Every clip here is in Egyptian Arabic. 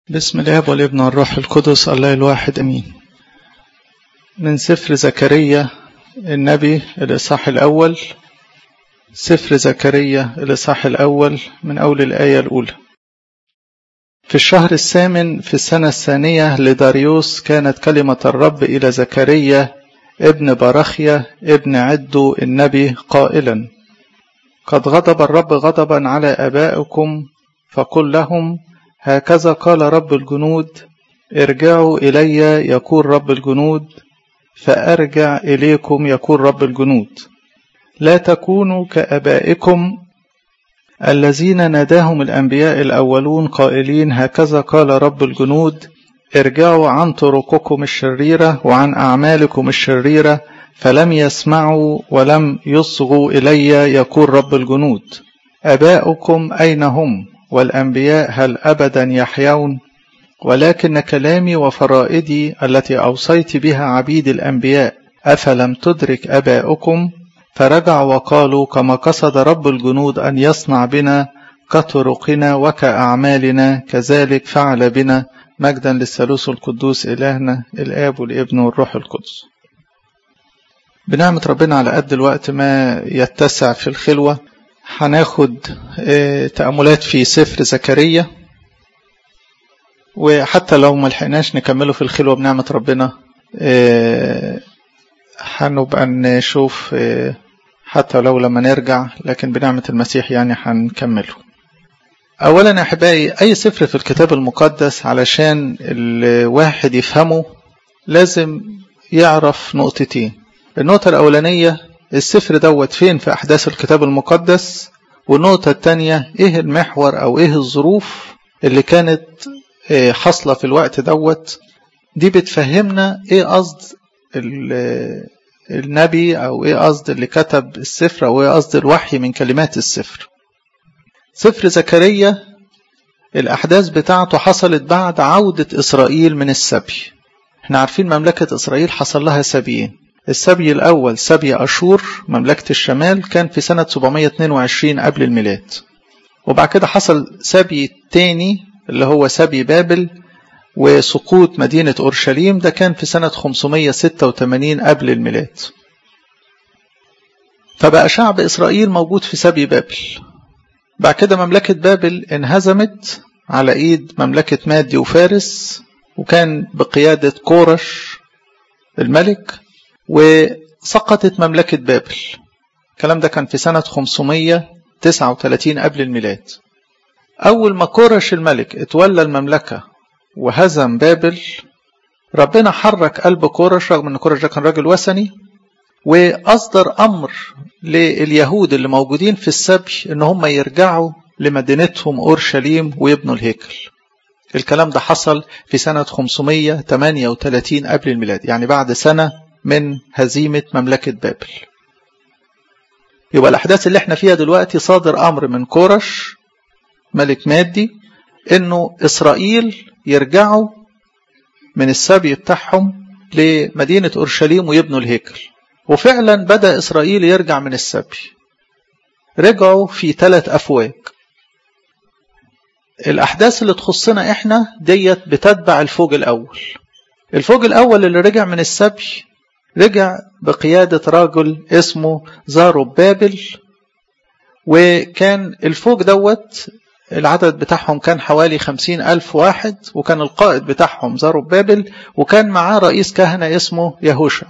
بسم الاب والابن والروح القدس الله الواحد امين من سفر زكريا النبي الاصحاح الاول سفر زكريا الاصحاح الاول من اول الايه الاولى في الشهر الثامن في السنه الثانيه لداريوس كانت كلمه الرب الى زكريا ابن برخيا ابن عدو النبي قائلا قد غضب الرب غضبا على ابائكم فقل لهم هكذا قال رب الجنود ارجعوا إلي يقول رب الجنود فأرجع إليكم يقول رب الجنود لا تكونوا كأبائكم الذين ناداهم الأنبياء الأولون قائلين هكذا قال رب الجنود ارجعوا عن طرقكم الشريرة وعن أعمالكم الشريرة فلم يسمعوا ولم يصغوا إلي يقول رب الجنود أباؤكم أين هم والأنبياء هل أبدا يحيون ولكن كلامي وفرائدي التي أوصيت بها عبيد الأنبياء أفلم تدرك أباؤكم فرجعوا وقالوا كما قصد رب الجنود أن يصنع بنا كطرقنا وكأعمالنا كذلك فعل بنا مجدا للثالوث القدوس إلهنا الآب والابن والروح القدس بنعمة ربنا على قد الوقت ما يتسع في الخلوة هناخد تأملات في سفر زكريا وحتى لو ما لحقناش نكمله في الخلوة بنعمة ربنا هنبقى نشوف حتى لو لما نرجع لكن بنعمة المسيح يعني هنكمله أولا يا أحبائي أي سفر في الكتاب المقدس علشان الواحد يفهمه لازم يعرف نقطتين النقطة الأولانية السفر دوت فين في أحداث الكتاب المقدس والنقطة التانية إيه المحور أو إيه الظروف اللي كانت حاصلة في الوقت دوت دي بتفهمنا إيه قصد النبي أو إيه قصد اللي كتب السفر أو إيه قصد الوحي من كلمات السفر سفر زكريا الأحداث بتاعته حصلت بعد عودة إسرائيل من السبي احنا عارفين مملكة إسرائيل حصل لها سبيين السبي الأول سبي أشور مملكة الشمال كان في سنة 722 قبل الميلاد وبعد كده حصل سبي تاني اللي هو سبي بابل وسقوط مدينة أورشليم ده كان في سنة 586 قبل الميلاد فبقى شعب إسرائيل موجود في سبي بابل بعد كده مملكة بابل انهزمت على إيد مملكة مادي وفارس وكان بقيادة كورش الملك وسقطت مملكة بابل الكلام ده كان في سنة 539 قبل الميلاد أول ما كورش الملك اتولى المملكة وهزم بابل ربنا حرك قلب كورش رغم ان كورش ده كان راجل وثني وأصدر أمر لليهود اللي موجودين في السبي ان هم يرجعوا لمدينتهم أورشليم ويبنوا الهيكل الكلام ده حصل في سنة 538 قبل الميلاد يعني بعد سنة من هزيمة مملكة بابل يبقى الأحداث اللي احنا فيها دلوقتي صادر أمر من كورش ملك مادي إنه إسرائيل يرجعوا من السبي بتاعهم لمدينة أورشليم ويبنوا الهيكل وفعلا بدأ إسرائيل يرجع من السبي رجعوا في ثلاث أفواج الأحداث اللي تخصنا إحنا ديت بتتبع الفوج الأول الفوج الأول اللي رجع من السبي رجع بقيادة راجل اسمه زاروب بابل وكان الفوج دوت العدد بتاعهم كان حوالي خمسين ألف واحد وكان القائد بتاعهم زاروب بابل وكان معاه رئيس كهنة اسمه يهوشع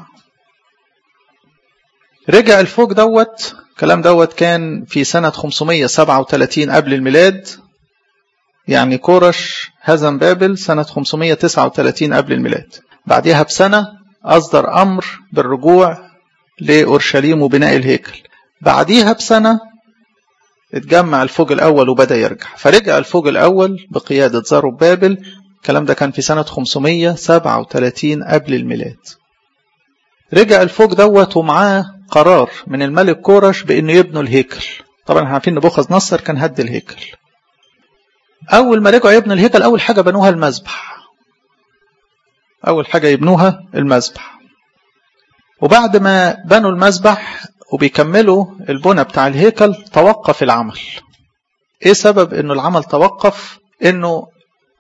رجع الفوج دوت الكلام دوت كان في سنة 537 قبل الميلاد يعني كورش هزم بابل سنة 539 قبل الميلاد بعدها بسنة أصدر أمر بالرجوع لأورشليم وبناء الهيكل بعديها بسنة اتجمع الفوج الأول وبدأ يرجع فرجع الفوج الأول بقيادة زاروب بابل الكلام ده كان في سنة 537 قبل الميلاد رجع الفوج دوت ومعاه قرار من الملك كورش بأنه يبنوا الهيكل طبعا احنا عارفين نبوخذ نصر كان هد الهيكل أول ما رجعوا يبنوا الهيكل أول حاجة بنوها المذبح أول حاجة يبنوها المذبح وبعد ما بنوا المذبح وبيكملوا البنى بتاع الهيكل توقف العمل ايه سبب انه العمل توقف انه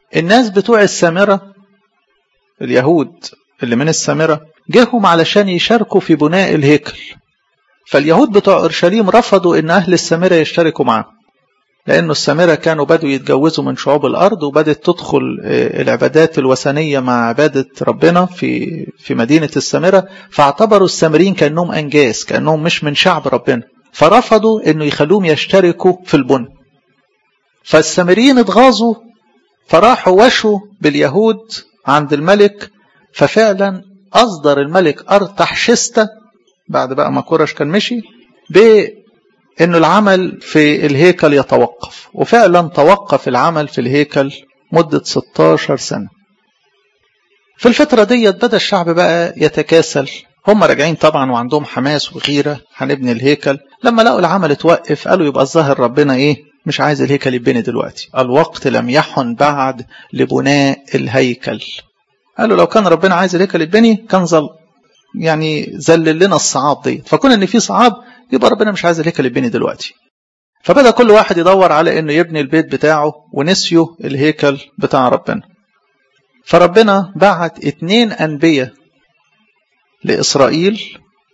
الناس بتوع السامرة اليهود اللي من السامرة جيهم علشان يشاركوا في بناء الهيكل فاليهود بتوع أورشليم رفضوا إن أهل السامرة يشتركوا معاهم لأنه السامرة كانوا بدوا يتجوزوا من شعوب الأرض وبدت تدخل العبادات الوثنية مع عبادة ربنا في في مدينة السامرة فاعتبروا السامريين كأنهم أنجاز كأنهم مش من شعب ربنا فرفضوا إنه يخلوهم يشتركوا في البن فالسامريين اتغاظوا فراحوا وشوا باليهود عند الملك ففعلا أصدر الملك أرتحشستة بعد بقى ما كورش كان مشي انه العمل في الهيكل يتوقف وفعلا توقف العمل في الهيكل مدة 16 سنة في الفترة ديت بدأ الشعب بقى يتكاسل هم راجعين طبعا وعندهم حماس وغيرة هنبني الهيكل لما لقوا العمل اتوقف قالوا يبقى الظاهر ربنا ايه مش عايز الهيكل يبني دلوقتي الوقت لم يحن بعد لبناء الهيكل قالوا لو كان ربنا عايز الهيكل يبني كان ظل يعني ذلل لنا الصعاب دي فكون ان في صعاب يبقى ربنا مش عايز الهيكل يبني دلوقتي فبدأ كل واحد يدور على انه يبني البيت بتاعه ونسيوا الهيكل بتاع ربنا فربنا بعت اتنين انبياء لاسرائيل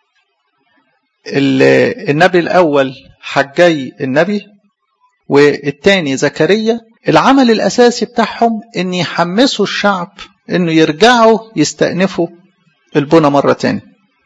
النبي الاول حجي النبي والتاني زكريا العمل الاساسي بتاعهم ان يحمسوا الشعب انه يرجعوا يستأنفوا البنى مرة تاني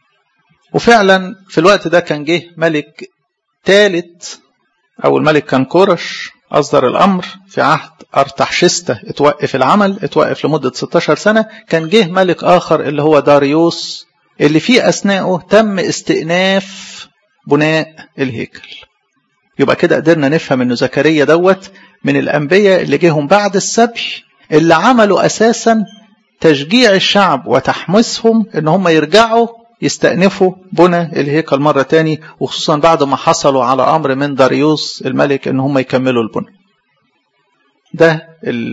وفعلا في الوقت ده كان جه ملك ثالث أو الملك كان كورش أصدر الأمر في عهد أرتحشستة اتوقف العمل اتوقف لمدة 16 سنة كان جه ملك آخر اللي هو داريوس اللي في أثناءه تم استئناف بناء الهيكل يبقى كده قدرنا نفهم انه زكريا دوت من الأنبياء اللي جيهم بعد السبي اللي عملوا أساسا تشجيع الشعب وتحمسهم ان هم يرجعوا يستأنفوا بنى الهيكل مرة تاني وخصوصا بعد ما حصلوا على أمر من داريوس الملك ان هم يكملوا البنى ده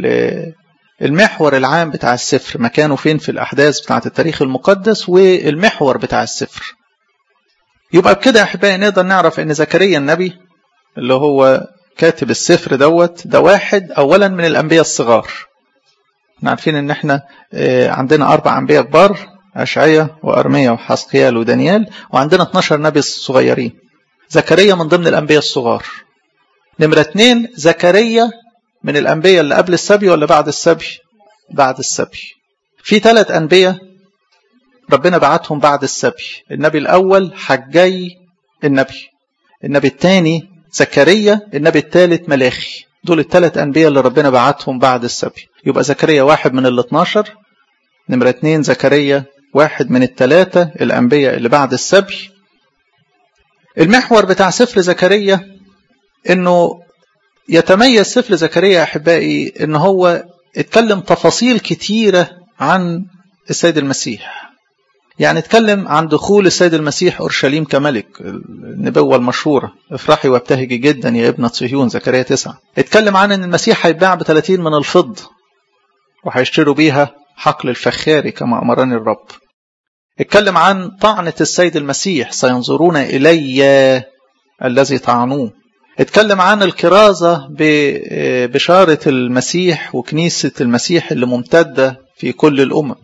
المحور العام بتاع السفر مكانه فين في الأحداث بتاعة التاريخ المقدس والمحور بتاع السفر يبقى بكده يا أحبائي نقدر نعرف ان زكريا النبي اللي هو كاتب السفر دوت ده واحد أولا من الأنبياء الصغار احنا عارفين ان احنا عندنا اربع انبياء كبار اشعيا وارميا وحسقيال ودانيال وعندنا 12 نبي صغيرين زكريا من ضمن الانبياء الصغار نمرة اتنين زكريا من الانبياء اللي قبل السبي ولا بعد السبي بعد السبي في ثلاث انبياء ربنا بعتهم بعد السبي النبي الاول حجي النبي النبي الثاني زكريا النبي الثالث ملاخي دول الثلاث أنبياء اللي ربنا بعتهم بعد السبي يبقى زكريا واحد من ال 12 نمرة اتنين زكريا واحد من الثلاثة الأنبياء اللي بعد السبي المحور بتاع سفر زكريا انه يتميز سفر زكريا احبائي ان هو اتكلم تفاصيل كتيرة عن السيد المسيح يعني اتكلم عن دخول السيد المسيح أورشليم كملك النبوة المشهورة افرحي وابتهجي جدا يا ابنة صهيون زكريا تسعة اتكلم عن ان المسيح هيتباع ب 30 من الفضة وهيشتروا بيها حقل الفخاري كما أمرني الرب اتكلم عن طعنة السيد المسيح سينظرون إلي الذي طعنوه اتكلم عن الكرازة ببشارة المسيح وكنيسة المسيح اللي ممتدة في كل الأمم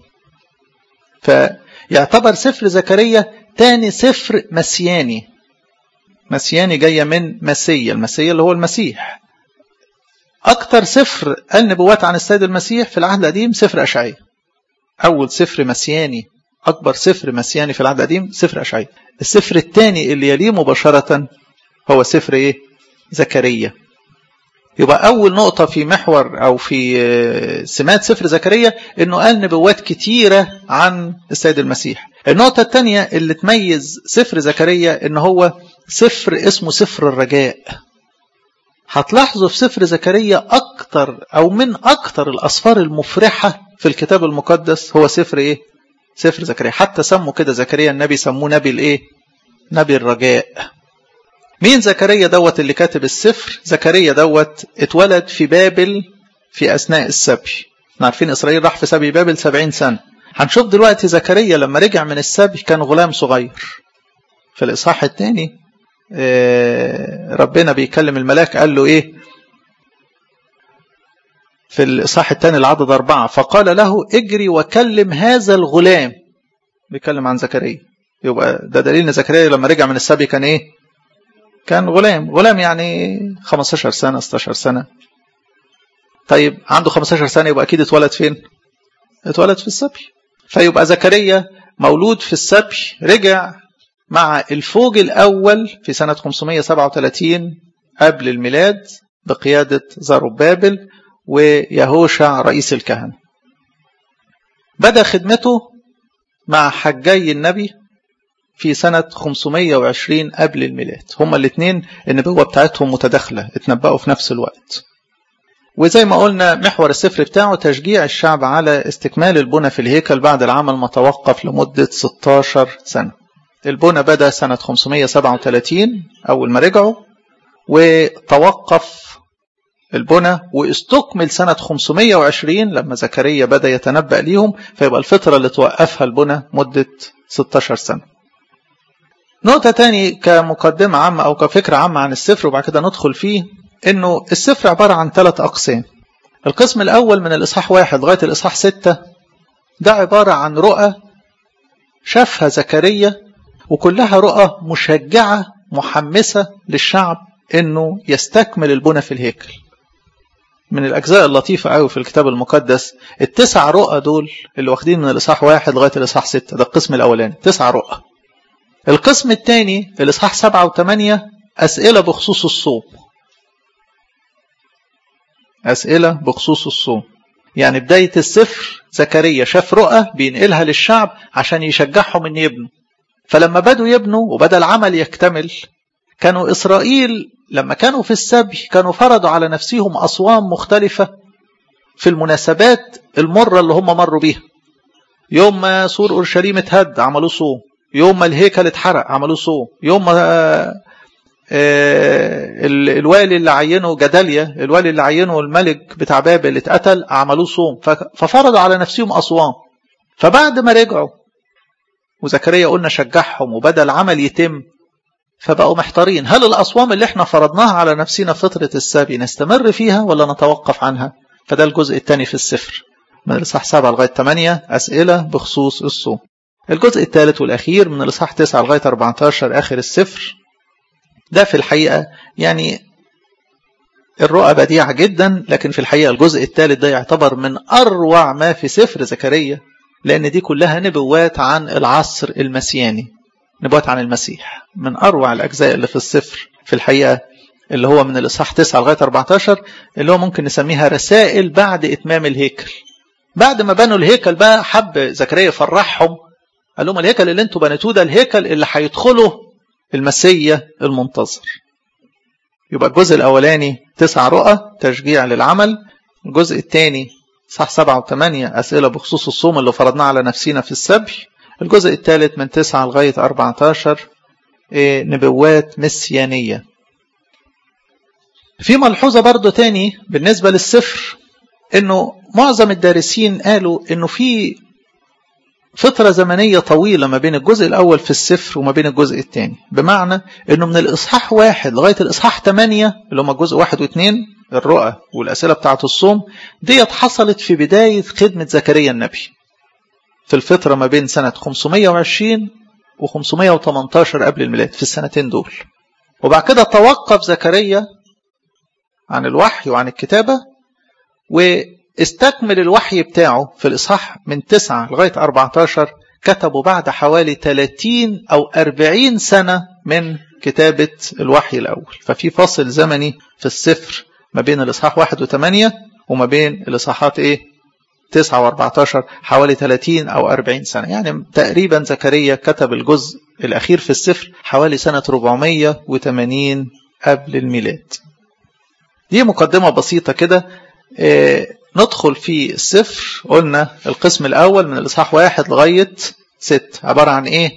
فيعتبر سفر زكريا تاني سفر مسياني مسياني جاية من مسيا المسيا اللي هو المسيح أكتر سفر قال نبوات عن السيد المسيح في العهد القديم سفر أشعية أول سفر مسياني أكبر سفر مسياني في العهد القديم سفر أشعية السفر الثاني اللي يليه مباشرة هو سفر إيه؟ زكريا يبقى أول نقطة في محور أو في سمات سفر زكريا إنه قال نبوات كتيرة عن السيد المسيح النقطة الثانية اللي تميز سفر زكريا إن هو سفر اسمه سفر الرجاء هتلاحظوا في سفر زكريا أكتر أو من أكتر الأسفار المفرحة في الكتاب المقدس هو سفر إيه؟ سفر زكريا حتى سموا كده زكريا النبي سموه نبي الإيه؟ نبي الرجاء مين زكريا دوت اللي كاتب السفر زكريا دوت اتولد في بابل في أثناء السبي احنا عارفين إسرائيل راح في سبي بابل سبعين سنة هنشوف دلوقتي زكريا لما رجع من السبي كان غلام صغير في الإصحاح الثاني ربنا بيكلم الملاك قال له إيه في الإصحاح الثاني العدد أربعة فقال له اجري وكلم هذا الغلام بيتكلم عن زكريا يبقى ده دليل ان زكريا لما رجع من السبي كان ايه كان غلام غلام يعني 15 سنة 16 سنة طيب عنده 15 سنة يبقى أكيد اتولد فين اتولد في السبي فيبقى زكريا مولود في السبي رجع مع الفوج الأول في سنة 537 قبل الميلاد بقيادة زربابل ويهوشع رئيس الكهنة بدأ خدمته مع حجي النبي في سنة 520 قبل الميلاد هما الاثنين النبوة بتاعتهم متداخلة اتنبأوا في نفس الوقت وزي ما قلنا محور السفر بتاعه تشجيع الشعب على استكمال البنى في الهيكل بعد العمل ما توقف لمدة 16 سنة البنى بدأ سنة 537 أول ما رجعوا وتوقف البنى واستكمل سنة 520 لما زكريا بدأ يتنبأ ليهم فيبقى الفترة اللي توقفها البنى مدة 16 سنة نقطة تاني كمقدمة عامة أو كفكرة عامة عن السفر وبعد كده ندخل فيه إنه السفر عبارة عن ثلاث أقسام القسم الأول من الإصحاح واحد لغاية الإصحاح ستة ده عبارة عن رؤى شافها زكريا وكلها رؤى مشجعة محمسة للشعب إنه يستكمل البنى في الهيكل من الأجزاء اللطيفة قوي في الكتاب المقدس التسع رؤى دول اللي واخدين من الإصحاح واحد لغاية الإصحاح ستة ده القسم الأولاني تسع رؤى القسم الثاني الإصحاح سبعة وثمانية أسئلة بخصوص الصوم أسئلة بخصوص الصوم يعني بداية السفر زكريا شاف رؤى بينقلها للشعب عشان يشجعهم ان يبنوا فلما بدوا يبنوا وبدأ العمل يكتمل كانوا إسرائيل لما كانوا في السبي كانوا فرضوا على نفسهم أصوام مختلفة في المناسبات المرة اللي هم مروا بيها يوم ما سور أورشليم اتهد عملوا صوم يوم ما الهيكل اتحرق عملوا صوم يوم ما الوالي اللي عينه جداليا الوالي اللي عينه الملك بتاع بابل اللي اتقتل عملوا صوم ففرضوا على نفسهم أصوام فبعد ما رجعوا وزكريا قلنا شجعهم وبدأ العمل يتم فبقوا محتارين هل الأصوام اللي احنا فرضناها على نفسنا فترة السبي نستمر فيها ولا نتوقف عنها فده الجزء الثاني في السفر من الإصحاح 7 لغاية 8 أسئلة بخصوص الصوم الجزء الثالث والأخير من الإصحاح 9 لغاية 14 آخر السفر ده في الحقيقة يعني الرؤى بديعة جدا لكن في الحقيقة الجزء الثالث ده يعتبر من أروع ما في سفر زكريا لأن دي كلها نبوات عن العصر المسياني نبوات عن المسيح من أروع الأجزاء اللي في السفر في الحقيقة اللي هو من الإصحاح 9 لغاية 14 اللي هو ممكن نسميها رسائل بعد إتمام الهيكل بعد ما بنوا الهيكل بقى حب زكريا يفرحهم قال لهم الهيكل اللي انتوا بنيتوه ده الهيكل اللي هيدخله المسيا المنتظر يبقى الجزء الأولاني تسع رؤى تشجيع للعمل الجزء الثاني صح سبعة وثمانية أسئلة بخصوص الصوم اللي فرضناه على نفسنا في السبي الجزء الثالث من تسعة لغاية 14 نبوات مسيانية في ملحوظة برضو تاني بالنسبة للسفر انه معظم الدارسين قالوا انه في فترة زمنية طويلة ما بين الجزء الأول في السفر وما بين الجزء الثاني بمعنى أنه من الإصحاح واحد لغاية الإصحاح ثمانية اللي هما الجزء واحد واثنين الرؤى والأسئلة بتاعة الصوم ديت حصلت في بداية خدمة زكريا النبي في الفترة ما بين سنة 520 و 518 قبل الميلاد في السنتين دول وبعد كده توقف زكريا عن الوحي وعن الكتابة واستكمل الوحي بتاعه في الإصحاح من 9 لغاية 14 كتبه بعد حوالي 30 أو 40 سنة من كتابة الوحي الأول ففي فصل زمني في السفر ما بين الإصحاح 1 و8 وما بين الإصحاحات إيه 9 و14 حوالي 30 أو 40 سنة يعني تقريبا زكريا كتب الجزء الأخير في السفر حوالي سنة 480 قبل الميلاد دي مقدمة بسيطة كده إيه ندخل في السفر قلنا القسم الأول من الإصحاح واحد لغاية ست عبارة عن إيه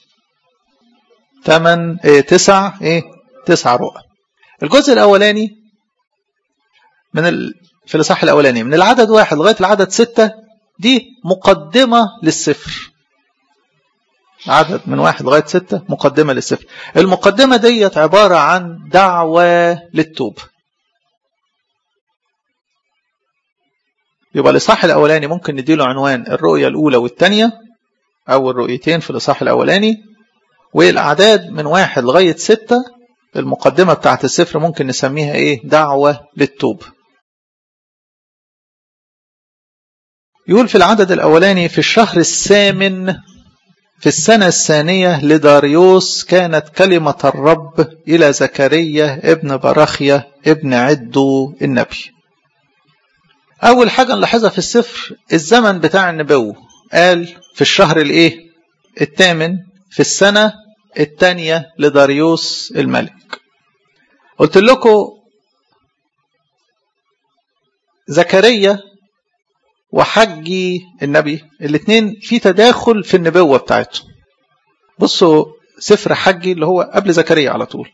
ثمان إيه تسع إيه تسع رؤى الجزء الأولاني من ال... في الإصحاح الأولاني من العدد واحد لغاية العدد ستة دي مقدمة للسفر عدد من واحد لغاية ستة مقدمة للسفر المقدمة ديت عبارة عن دعوة للتوبة يبقى الإصحاح الأولاني ممكن نديله عنوان الرؤية الأولى والثانية أو الرؤيتين في الإصحاح الأولاني والأعداد من واحد لغاية ستة المقدمة بتاعت السفر ممكن نسميها إيه دعوة للتوب يقول في العدد الأولاني في الشهر الثامن في السنة الثانية لداريوس كانت كلمة الرب إلى زكريا ابن برخية ابن عدو النبي أول حاجة نلاحظها في السفر الزمن بتاع النبوة قال في الشهر الإيه الثامن في السنة الثانية لداريوس الملك قلت لكم زكريا وحجي النبي الاثنين في تداخل في النبوة بتاعتهم بصوا سفر حجي اللي هو قبل زكريا على طول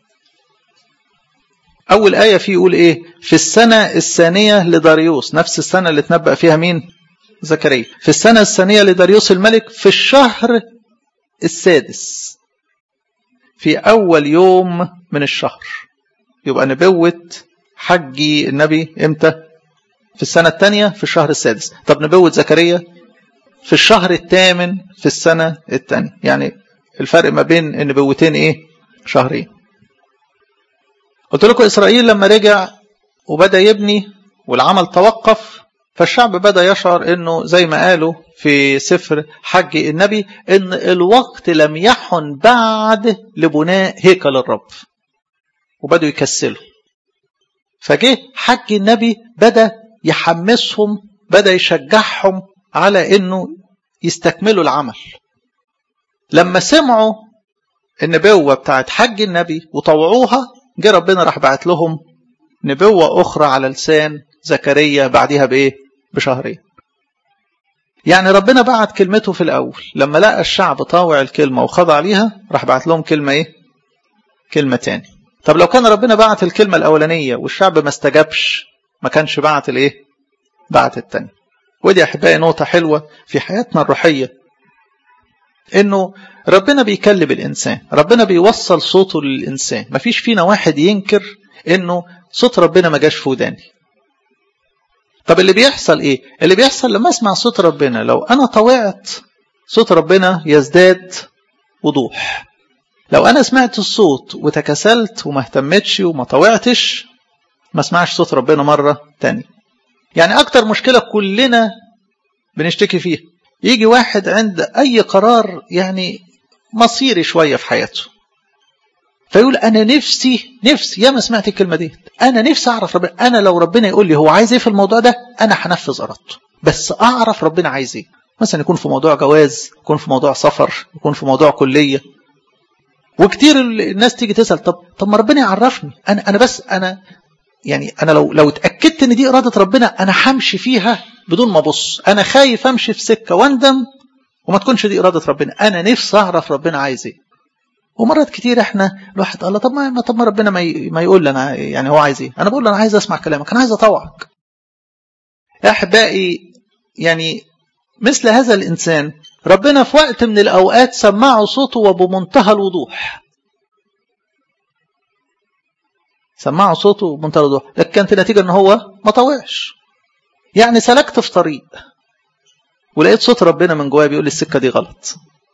أول آية فيه يقول إيه في السنة الثانية لداريوس نفس السنة اللي تنبأ فيها مين زكريا في السنة الثانية لداريوس الملك في الشهر السادس في أول يوم من الشهر يبقى نبوة حجي النبي إمتى في السنة الثانية في الشهر السادس طب نبوة زكريا في الشهر الثامن في السنة الثانية يعني الفرق ما بين النبوتين إيه شهرين قلت لكم إسرائيل لما رجع وبدأ يبني والعمل توقف فالشعب بدأ يشعر أنه زي ما قالوا في سفر حج النبي أن الوقت لم يحن بعد لبناء هيكل الرب وبدأوا يكسلوا فجه حج النبي بدأ يحمسهم بدأ يشجعهم على أنه يستكملوا العمل لما سمعوا النبوة بتاعت حج النبي وطوعوها جه ربنا راح بعت لهم نبوة أخرى على لسان زكريا بعدها بإيه؟ بشهرين. يعني ربنا بعت كلمته في الأول لما لقى الشعب طاوع الكلمة وخضع ليها راح بعت لهم كلمة إيه؟ كلمة تاني. طب لو كان ربنا بعت الكلمة الأولانية والشعب ما استجابش ما كانش بعت الإيه؟ بعت التاني. ودي أحبائي نقطة حلوة في حياتنا الروحية انه ربنا بيكلم الانسان ربنا بيوصل صوته للانسان مفيش فينا واحد ينكر انه صوت ربنا ما جاش في وداني طب اللي بيحصل ايه اللي بيحصل لما اسمع صوت ربنا لو انا طوعت صوت ربنا يزداد وضوح لو انا سمعت الصوت وتكسلت وما اهتمتش وما طوعتش ما اسمعش صوت ربنا مرة تاني يعني اكتر مشكلة كلنا بنشتكي فيها يجي واحد عند أي قرار يعني مصيري شوية في حياته فيقول أنا نفسي نفسي يا ما سمعت الكلمة دي أنا نفسي أعرف ربنا أنا لو ربنا يقول لي هو عايز إيه في الموضوع ده أنا هنفذ إرادته بس أعرف ربنا عايز إيه مثلا يكون في موضوع جواز يكون في موضوع سفر يكون في موضوع كلية وكتير الناس تيجي تسأل طب طب ما ربنا يعرفني أنا أنا بس أنا يعني أنا لو لو اتأكدت إن دي إرادة ربنا أنا همشي فيها بدون ما ابص انا خايف امشي في سكه واندم وما تكونش دي اراده ربنا انا نفسي اعرف ربنا عايز ايه ومرات كتير احنا الواحد قال طب ما طب ما ربنا ما, ما يقول لي انا يعني هو عايز ايه انا بقول له انا عايز اسمع كلامك انا عايز اطوعك يا احبائي يعني مثل هذا الانسان ربنا في وقت من الاوقات سمعه صوته وبمنتهى الوضوح سمعه صوته بمنتهى الوضوح لكن كانت النتيجه ان هو ما طوعش يعني سلكت في طريق ولقيت صوت ربنا من جوايا بيقول لي السكه دي غلط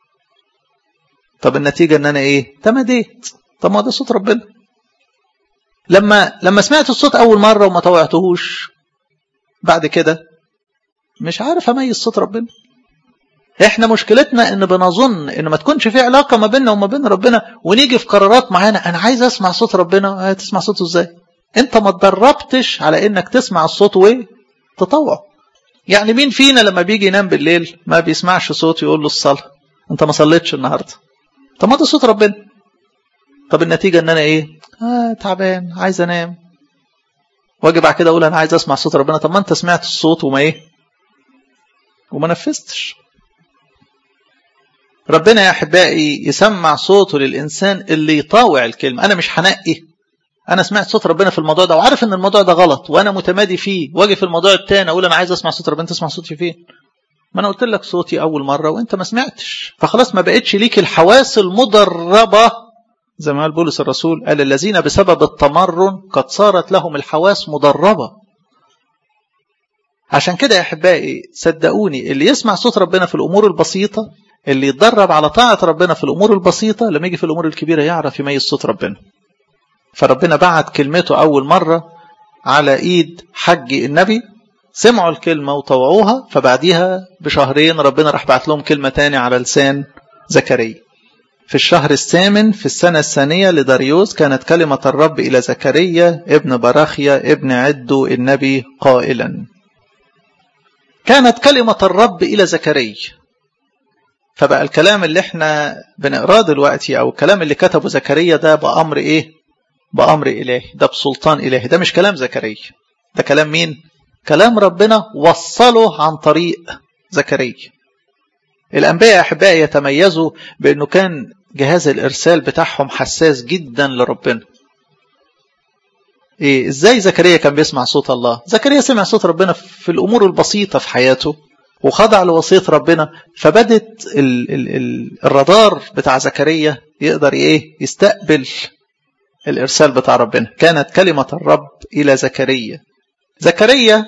طب النتيجه ان انا ايه تمديت طب ما ده صوت ربنا لما لما سمعت الصوت اول مره وما طوعتهوش بعد كده مش عارف اميز صوت ربنا احنا مشكلتنا ان بنظن ان ما تكونش في علاقه ما بيننا وما بين ربنا ونيجي في قرارات معينه انا عايز اسمع صوت ربنا تسمع صوته ازاي انت ما اتدربتش على انك تسمع الصوت وايه تطوع يعني مين فينا لما بيجي ينام بالليل ما بيسمعش صوت يقول له الصلاة انت ما صليتش النهاردة طب ما ده صوت ربنا طب النتيجة ان انا ايه آه تعبان عايز انام واجي بعد كده اقول انا عايز اسمع صوت ربنا طب ما انت سمعت الصوت وما ايه وما نفذتش ربنا يا احبائي يسمع صوته للانسان اللي يطاوع الكلمه انا مش هنقي انا سمعت صوت ربنا في الموضوع ده وعارف ان الموضوع ده غلط وانا متمادي فيه واجي في الموضوع الثاني اقول انا عايز اسمع صوت ربنا تسمع صوتي فين ما انا قلت لك صوتي اول مره وانت ما سمعتش فخلاص ما بقتش ليك الحواس المدربه زي ما قال بولس الرسول قال الذين بسبب التمرن قد صارت لهم الحواس مدربه عشان كده يا احبائي صدقوني اللي يسمع صوت ربنا في الامور البسيطه اللي يتدرب على طاعه ربنا في الامور البسيطه لما يجي في الامور الكبيره يعرف يميز صوت ربنا فربنا بعت كلمته اول مره على ايد حج النبي سمعوا الكلمه وطوعوها فبعديها بشهرين ربنا راح بعت لهم كلمه تاني على لسان زكريا في الشهر الثامن في السنة الثانية لداريوس كانت كلمة الرب إلى زكريا ابن براخيا ابن عدو النبي قائلا كانت كلمة الرب إلى زكريا فبقى الكلام اللي احنا بنقراه دلوقتي أو الكلام اللي كتبه زكريا ده بأمر إيه؟ بأمر إلهي ده بسلطان إلهي ده مش كلام زكريا ده كلام مين؟ كلام ربنا وصله عن طريق زكريا الأنبياء أحبائي يتميزوا بأنه كان جهاز الإرسال بتاعهم حساس جدا لربنا إيه إزاي زكريا كان بيسمع صوت الله زكريا سمع صوت ربنا في الأمور البسيطة في حياته وخضع لوصية ربنا فبدت ال ال ال الرادار بتاع زكريا يقدر إيه يستقبل الإرسال بتاع ربنا كانت كلمة الرب إلى زكريا زكريا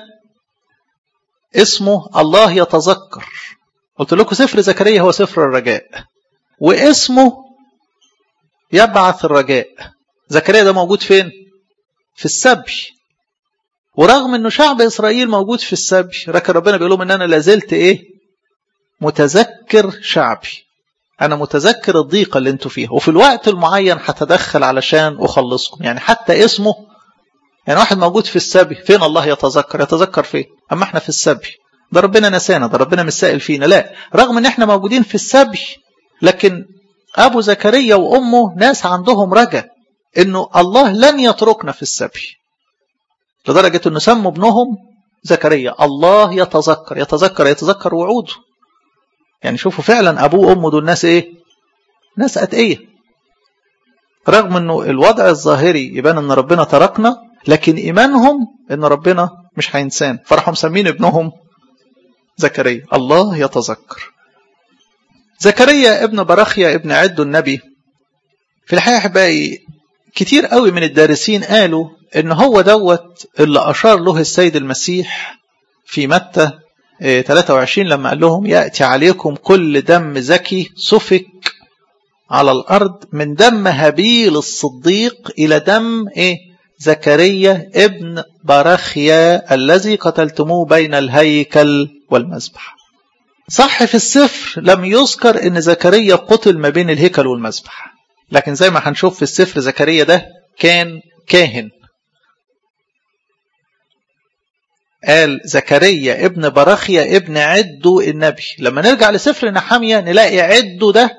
اسمه الله يتذكر قلت لكم سفر زكريا هو سفر الرجاء واسمه يبعث الرجاء زكريا ده موجود فين في السبي ورغم انه شعب اسرائيل موجود في السبي لكن ربنا بيقول لهم ان انا لازلت ايه متذكر شعبي انا متذكر الضيقه اللي انتوا فيها وفي الوقت المعين هتدخل علشان اخلصكم يعني حتى اسمه يعني واحد موجود في السبي فين الله يتذكر يتذكر فين اما احنا في السبي ده ربنا نسانا ده ربنا مش سائل فينا لا رغم ان احنا موجودين في السبي لكن ابو زكريا وامه ناس عندهم رجا انه الله لن يتركنا في السبي لدرجه انه سموا ابنهم زكريا الله يتذكر يتذكر يتذكر وعوده يعني شوفوا فعلا ابوه وامه دول ناس ايه ناس اتقيه رغم انه الوضع الظاهري يبان ان ربنا تركنا لكن ايمانهم ان ربنا مش هينسان فراحوا مسمين ابنهم زكريا الله يتذكر زكريا ابن براخيا ابن عدو النبي في الحقيقة أحبائي كتير قوي من الدارسين قالوا ان هو دوت اللي أشار له السيد المسيح في متى 23 لما قال لهم يأتي عليكم كل دم زكي سفك على الأرض من دم هابيل الصديق إلى دم إيه زكريا ابن براخيا الذي قتلتموه بين الهيكل والمذبح صح في السفر لم يذكر ان زكريا قتل ما بين الهيكل والمذبح لكن زي ما هنشوف في السفر زكريا ده كان كاهن قال زكريا ابن براخيا ابن عدو النبي لما نرجع لسفر نحامية نلاقي عدو ده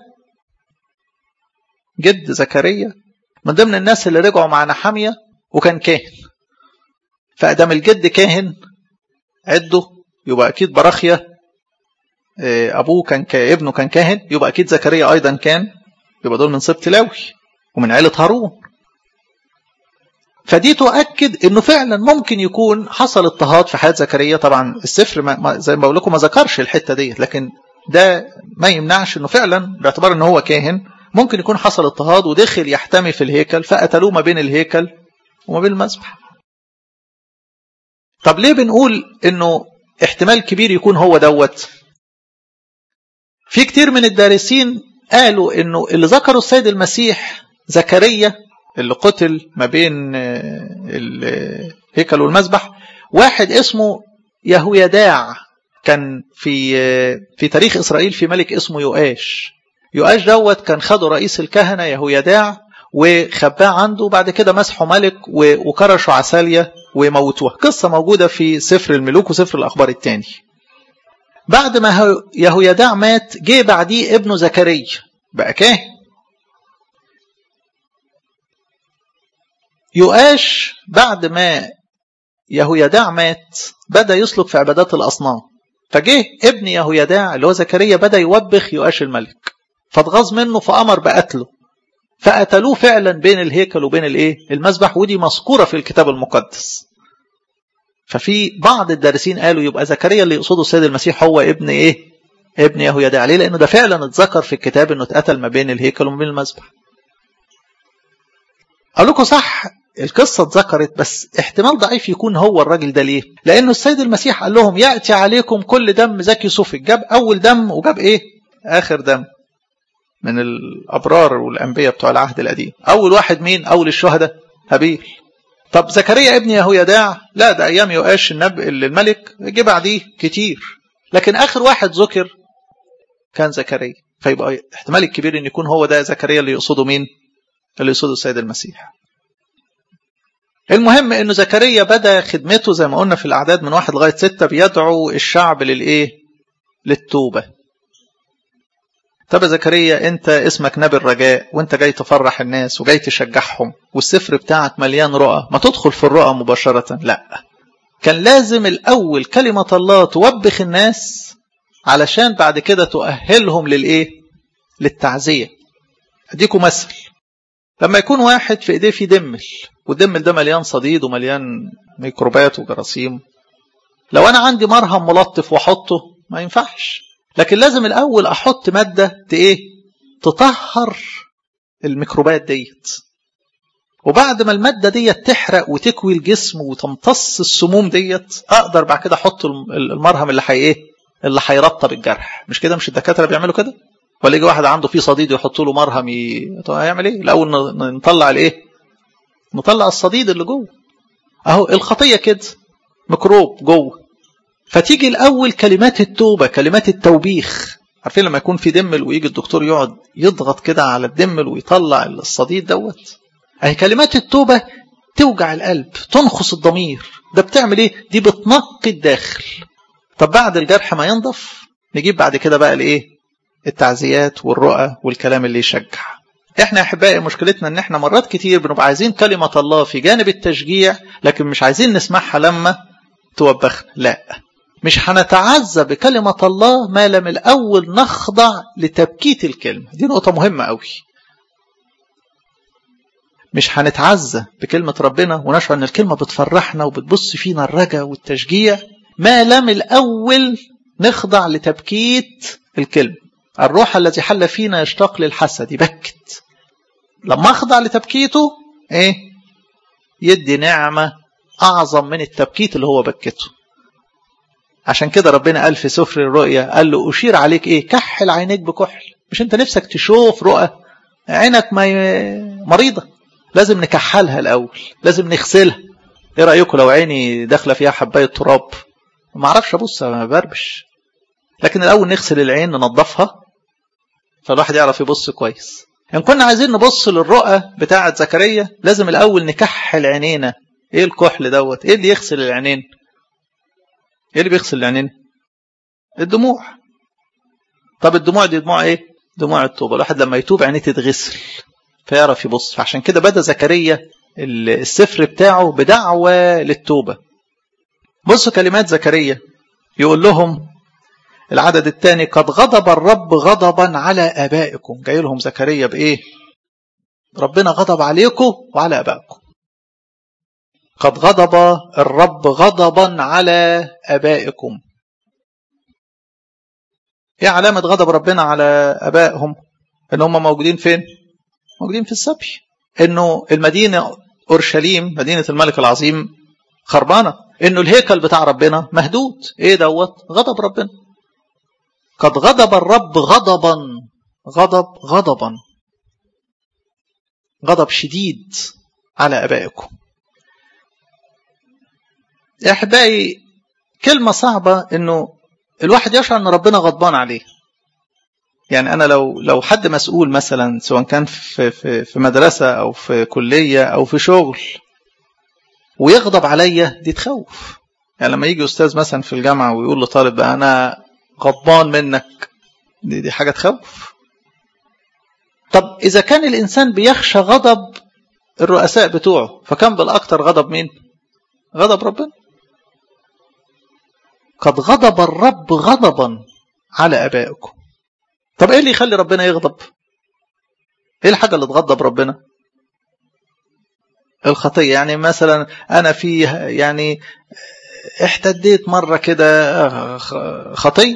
جد زكريا من ضمن الناس اللي رجعوا مع نحامية وكان كاهن فأدام الجد كاهن عده يبقى أكيد براخيا أبوه كان ابنه كان كاهن يبقى أكيد زكريا أيضا كان يبقى دول من سبط لاوي ومن عيلة هارون فدي تؤكد انه فعلا ممكن يكون حصل اضطهاد في حياه زكريا طبعا السفر ما زي ما بقول لكم ما ذكرش الحته ديت لكن ده ما يمنعش انه فعلا باعتبار ان هو كاهن ممكن يكون حصل اضطهاد ودخل يحتمي في الهيكل فقتلوه ما بين الهيكل وما بين المذبح طب ليه بنقول انه احتمال كبير يكون هو دوت في كتير من الدارسين قالوا انه اللي ذكروا السيد المسيح زكريا اللي قتل ما بين الهيكل والمذبح واحد اسمه يهويداع كان في في تاريخ اسرائيل في ملك اسمه يؤاش يؤاش دوت كان خده رئيس الكهنه يهويداع وخباه عنده وبعد كده مسحوا ملك وكرشوا عسالية وموتوها قصة موجودة في سفر الملوك وسفر الأخبار الثاني بعد ما يهويداع مات جه بعديه ابنه زكريا بقى كاهن يؤاش بعد ما يهويداع مات بدأ يسلك في عبادات الأصنام فجه ابن يهويداع اللي هو زكريا بدأ يوبخ يؤاش الملك فاتغاظ منه فأمر بقتله فقتلوه فعلا بين الهيكل وبين الايه المذبح ودي مذكوره في الكتاب المقدس ففي بعض الدارسين قالوا يبقى زكريا اللي يقصده السيد المسيح هو ابن ايه ابن يهويدا عليه لانه ده فعلا اتذكر في الكتاب انه اتقتل ما بين الهيكل وما بين المذبح اقول لكم صح القصة اتذكرت بس احتمال ضعيف يكون هو الراجل ده ليه لأنه السيد المسيح قال لهم يأتي عليكم كل دم زكي صوفي جاب أول دم وجاب إيه آخر دم من الأبرار والأنبياء بتوع العهد القديم أول واحد مين أول الشهداء هابيل طب زكريا ابن يهويداع لا ده أيام يؤاش النبي الملك جه بعديه كتير لكن آخر واحد ذكر كان زكريا فيبقى احتمال الكبير ان يكون هو ده زكريا اللي يقصده مين اللي يقصده السيد المسيح المهم انه زكريا بدا خدمته زي ما قلنا في الاعداد من واحد لغايه ستة بيدعو الشعب للايه للتوبه طب يا زكريا انت اسمك نبي الرجاء وانت جاي تفرح الناس وجاي تشجعهم والسفر بتاعك مليان رؤى ما تدخل في الرؤى مباشره لا كان لازم الاول كلمه الله توبخ الناس علشان بعد كده تؤهلهم للايه للتعزيه اديكم مثل لما يكون واحد في ايديه في دمل والدمل ده مليان صديد ومليان ميكروبات وجراثيم لو انا عندي مرهم ملطف واحطه ما ينفعش لكن لازم الاول احط ماده ايه تطهر الميكروبات ديت وبعد ما الماده ديت تحرق وتكوي الجسم وتمتص السموم ديت اقدر بعد كده احط المرهم اللي حي ايه اللي هيرطب الجرح مش كده مش الدكاتره بيعملوا كده ولا يجي واحد عنده فيه صديد يحط له مرهم ي... هيعمل ايه الاول نطلع الايه نطلع الصديد اللي جوه اهو الخطيه كده ميكروب جوه فتيجي الاول كلمات التوبه كلمات التوبيخ عارفين لما يكون في دمل ويجي الدكتور يقعد يضغط كده على الدمل ويطلع الصديد دوت اهي كلمات التوبه توجع القلب تنخص الضمير ده بتعمل ايه دي بتنقي الداخل طب بعد الجرح ما ينضف نجيب بعد كده بقى الايه التعزيات والرؤى والكلام اللي يشجع احنا احبائي مشكلتنا ان احنا مرات كتير بنبقى عايزين كلمة الله في جانب التشجيع لكن مش عايزين نسمعها لما توبخنا لا مش هنتعزى بكلمة الله ما لم الأول نخضع لتبكيت الكلمة دي نقطة مهمة قوي مش هنتعزى بكلمة ربنا ونشعر ان الكلمة بتفرحنا وبتبص فينا الرجا والتشجيع ما لم الأول نخضع لتبكيت الكلمة الروح الذي حل فينا يشتاق للحسد يبكت لما اخضع لتبكيته ايه يدي نعمة اعظم من التبكيت اللي هو بكته عشان كده ربنا قال في سفر الرؤيا قال له اشير عليك ايه كحل عينيك بكحل مش انت نفسك تشوف رؤى عينك ما مريضة لازم نكحلها الاول لازم نغسلها ايه رايكم لو عيني داخله فيها حبايه تراب ما اعرفش ابص ما بربش لكن الاول نغسل العين ننظفها فالواحد يعرف يبص كويس ان كنا عايزين نبص للرؤى بتاعه زكريا لازم الاول نكحل عينينا ايه الكحل دوت ايه اللي يغسل العينين ايه اللي بيغسل العينين الدموع طب الدموع دي دموع ايه دموع التوبه الواحد لما يتوب عينيه تتغسل فيعرف يبص فعشان كده بدا زكريا السفر بتاعه بدعوه للتوبه بصوا كلمات زكريا يقول لهم العدد الثاني قد غضب الرب غضبا على ابائكم جاي لهم زكريا بايه ربنا غضب عليكم وعلى ابائكم قد غضب الرب غضبا على ابائكم ايه علامه غضب ربنا على ابائهم ان هم موجودين فين موجودين في السبي انه المدينه اورشليم مدينه الملك العظيم خربانه انه الهيكل بتاع ربنا مهدود ايه دوت غضب ربنا قد غضب الرب غضبا غضب غضبا غضب شديد على ابائكم يا احبائي كلمه صعبه انه الواحد يشعر ان ربنا غضبان عليه يعني انا لو لو حد مسؤول مثلا سواء كان في في في مدرسه او في كليه او في شغل ويغضب عليا دي تخوف يعني لما يجي استاذ مثلا في الجامعه ويقول لطالب انا غضبان منك دي, دي حاجه تخوف طب اذا كان الانسان بيخشى غضب الرؤساء بتوعه فكم بالاكثر غضب مين غضب ربنا قد غضب الرب غضبا على ابائكم طب ايه اللي يخلي ربنا يغضب ايه الحاجه اللي تغضب ربنا الخطيه يعني مثلا انا في يعني احتديت مره كده خطيه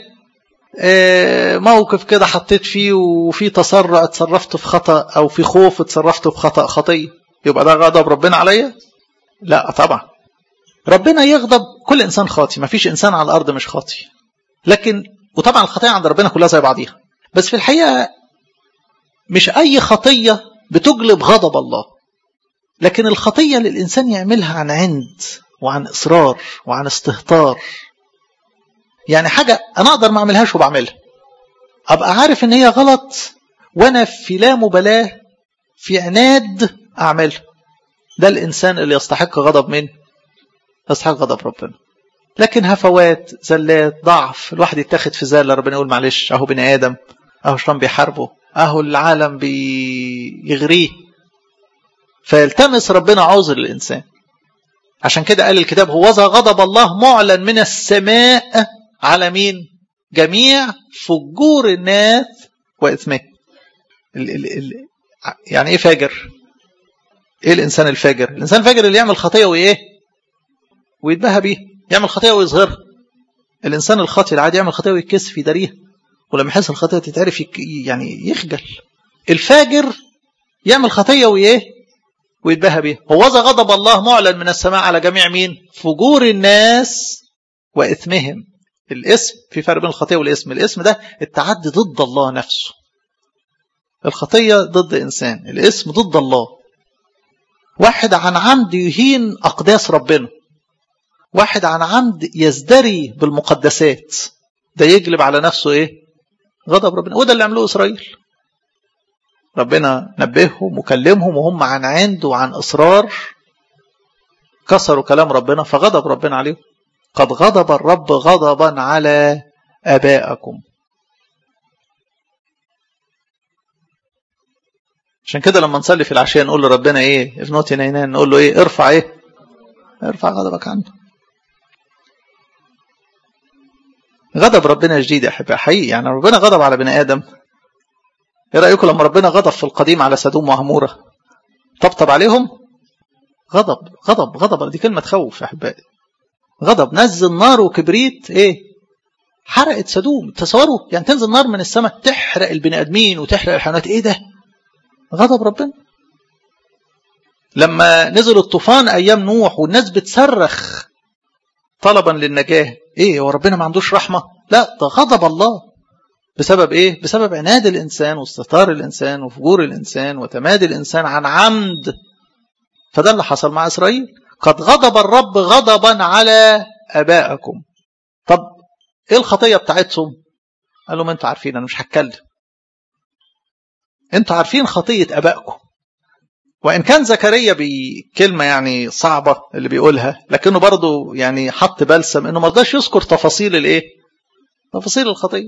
موقف كده حطيت فيه وفي تسرع اتصرفت في خطا او في خوف اتصرفت في خطا خطيه يبقى ده غضب ربنا عليا لا طبعا ربنا يغضب كل انسان خاطي ما فيش انسان على الارض مش خاطي لكن وطبعا الخطايا عند ربنا كلها زي بعضيها بس في الحقيقه مش اي خطيه بتجلب غضب الله لكن الخطيه اللي الانسان يعملها عن عند وعن اصرار وعن استهتار يعني حاجه انا اقدر ما اعملهاش وبعملها ابقى عارف ان هي غلط وانا في لا مبالاه في عناد اعملها ده الانسان اللي يستحق غضب من يستحق غضب ربنا لكن هفوات زلات ضعف الواحد يتاخد في زله ربنا يقول معلش اهو بني ادم اهو شيطان بيحاربه اهو العالم بيغريه فيلتمس ربنا عذر للانسان عشان كده قال الكتاب هوذا غضب الله معلن من السماء على مين جميع فجور الناس واثمه ال ال ال يعني ايه فاجر ايه الانسان الفاجر الانسان الفاجر اللي يعمل خطيه وايه ويتباهى بيه يعمل خطيه ويظهرها الانسان الخاطئ العادي يعمل خطيه ويتكسف يداريها ولما يحس الخطيه تتعرف يك... يعني يخجل الفاجر يعمل خطيه وايه ويتباهى بيها هوذا غضب الله معلن من السماء على جميع مين فجور الناس واثمهم الاسم في فرق بين الخطيه والاسم الاسم ده التعدي ضد الله نفسه الخطيه ضد انسان الاسم ضد الله واحد عن عمد يهين اقداس ربنا واحد عن عمد يزدري بالمقدسات ده يجلب على نفسه ايه غضب ربنا وده اللي عملوه اسرائيل ربنا نبههم وكلمهم وهم عن عند وعن اصرار كسروا كلام ربنا فغضب ربنا عليهم قد غضب الرب غضبا على ابائكم عشان كده لما نصلي في العشاء نقول لربنا ايه ابنوتي نينان نقول له ايه ارفع ايه ارفع غضبك عنه غضب ربنا جديد يا احبائي حقيقي يعني ربنا غضب على بني ادم ايه رايكم لما ربنا غضب في القديم على سدوم وعموره طبطب عليهم غضب غضب غضب دي كلمه تخوف يا احبائي غضب نزل نار وكبريت ايه حرقت سدوم تصوروا يعني تنزل نار من السماء تحرق البني ادمين وتحرق الحيوانات ايه ده غضب ربنا لما نزل الطوفان ايام نوح والناس بتصرخ طلبا للنجاه ايه هو ربنا ما عندوش رحمه لا ده غضب الله بسبب ايه بسبب عناد الانسان واستهتار الانسان وفجور الانسان وتمادي الانسان عن عمد فده اللي حصل مع اسرائيل قد غضب الرب غضبا على ابائكم طب ايه الخطيه بتاعتهم قال لهم انتوا عارفين انا مش هتكلم انتوا عارفين خطيه ابائكم وان كان زكريا بكلمه يعني صعبه اللي بيقولها لكنه برضه يعني حط بلسم انه ما رضاش يذكر تفاصيل الايه تفاصيل الخطيه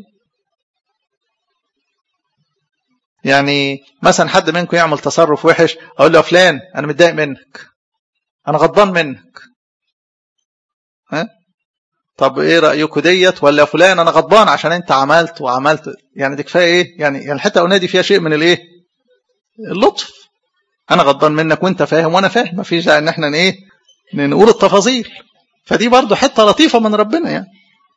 يعني مثلا حد منكم يعمل تصرف وحش اقول له فلان انا متضايق منك انا غضبان منك ها طب ايه رايكم ديت ولا فلان انا غضبان عشان انت عملت وعملت يعني دي كفايه ايه يعني يعني الحته الاولانيه دي فيها شيء من الايه اللطف انا غضبان منك وانت فاهم وانا فاهم مفيش داعي ان احنا ايه نقول التفاصيل فدي برضو حته لطيفه من ربنا يعني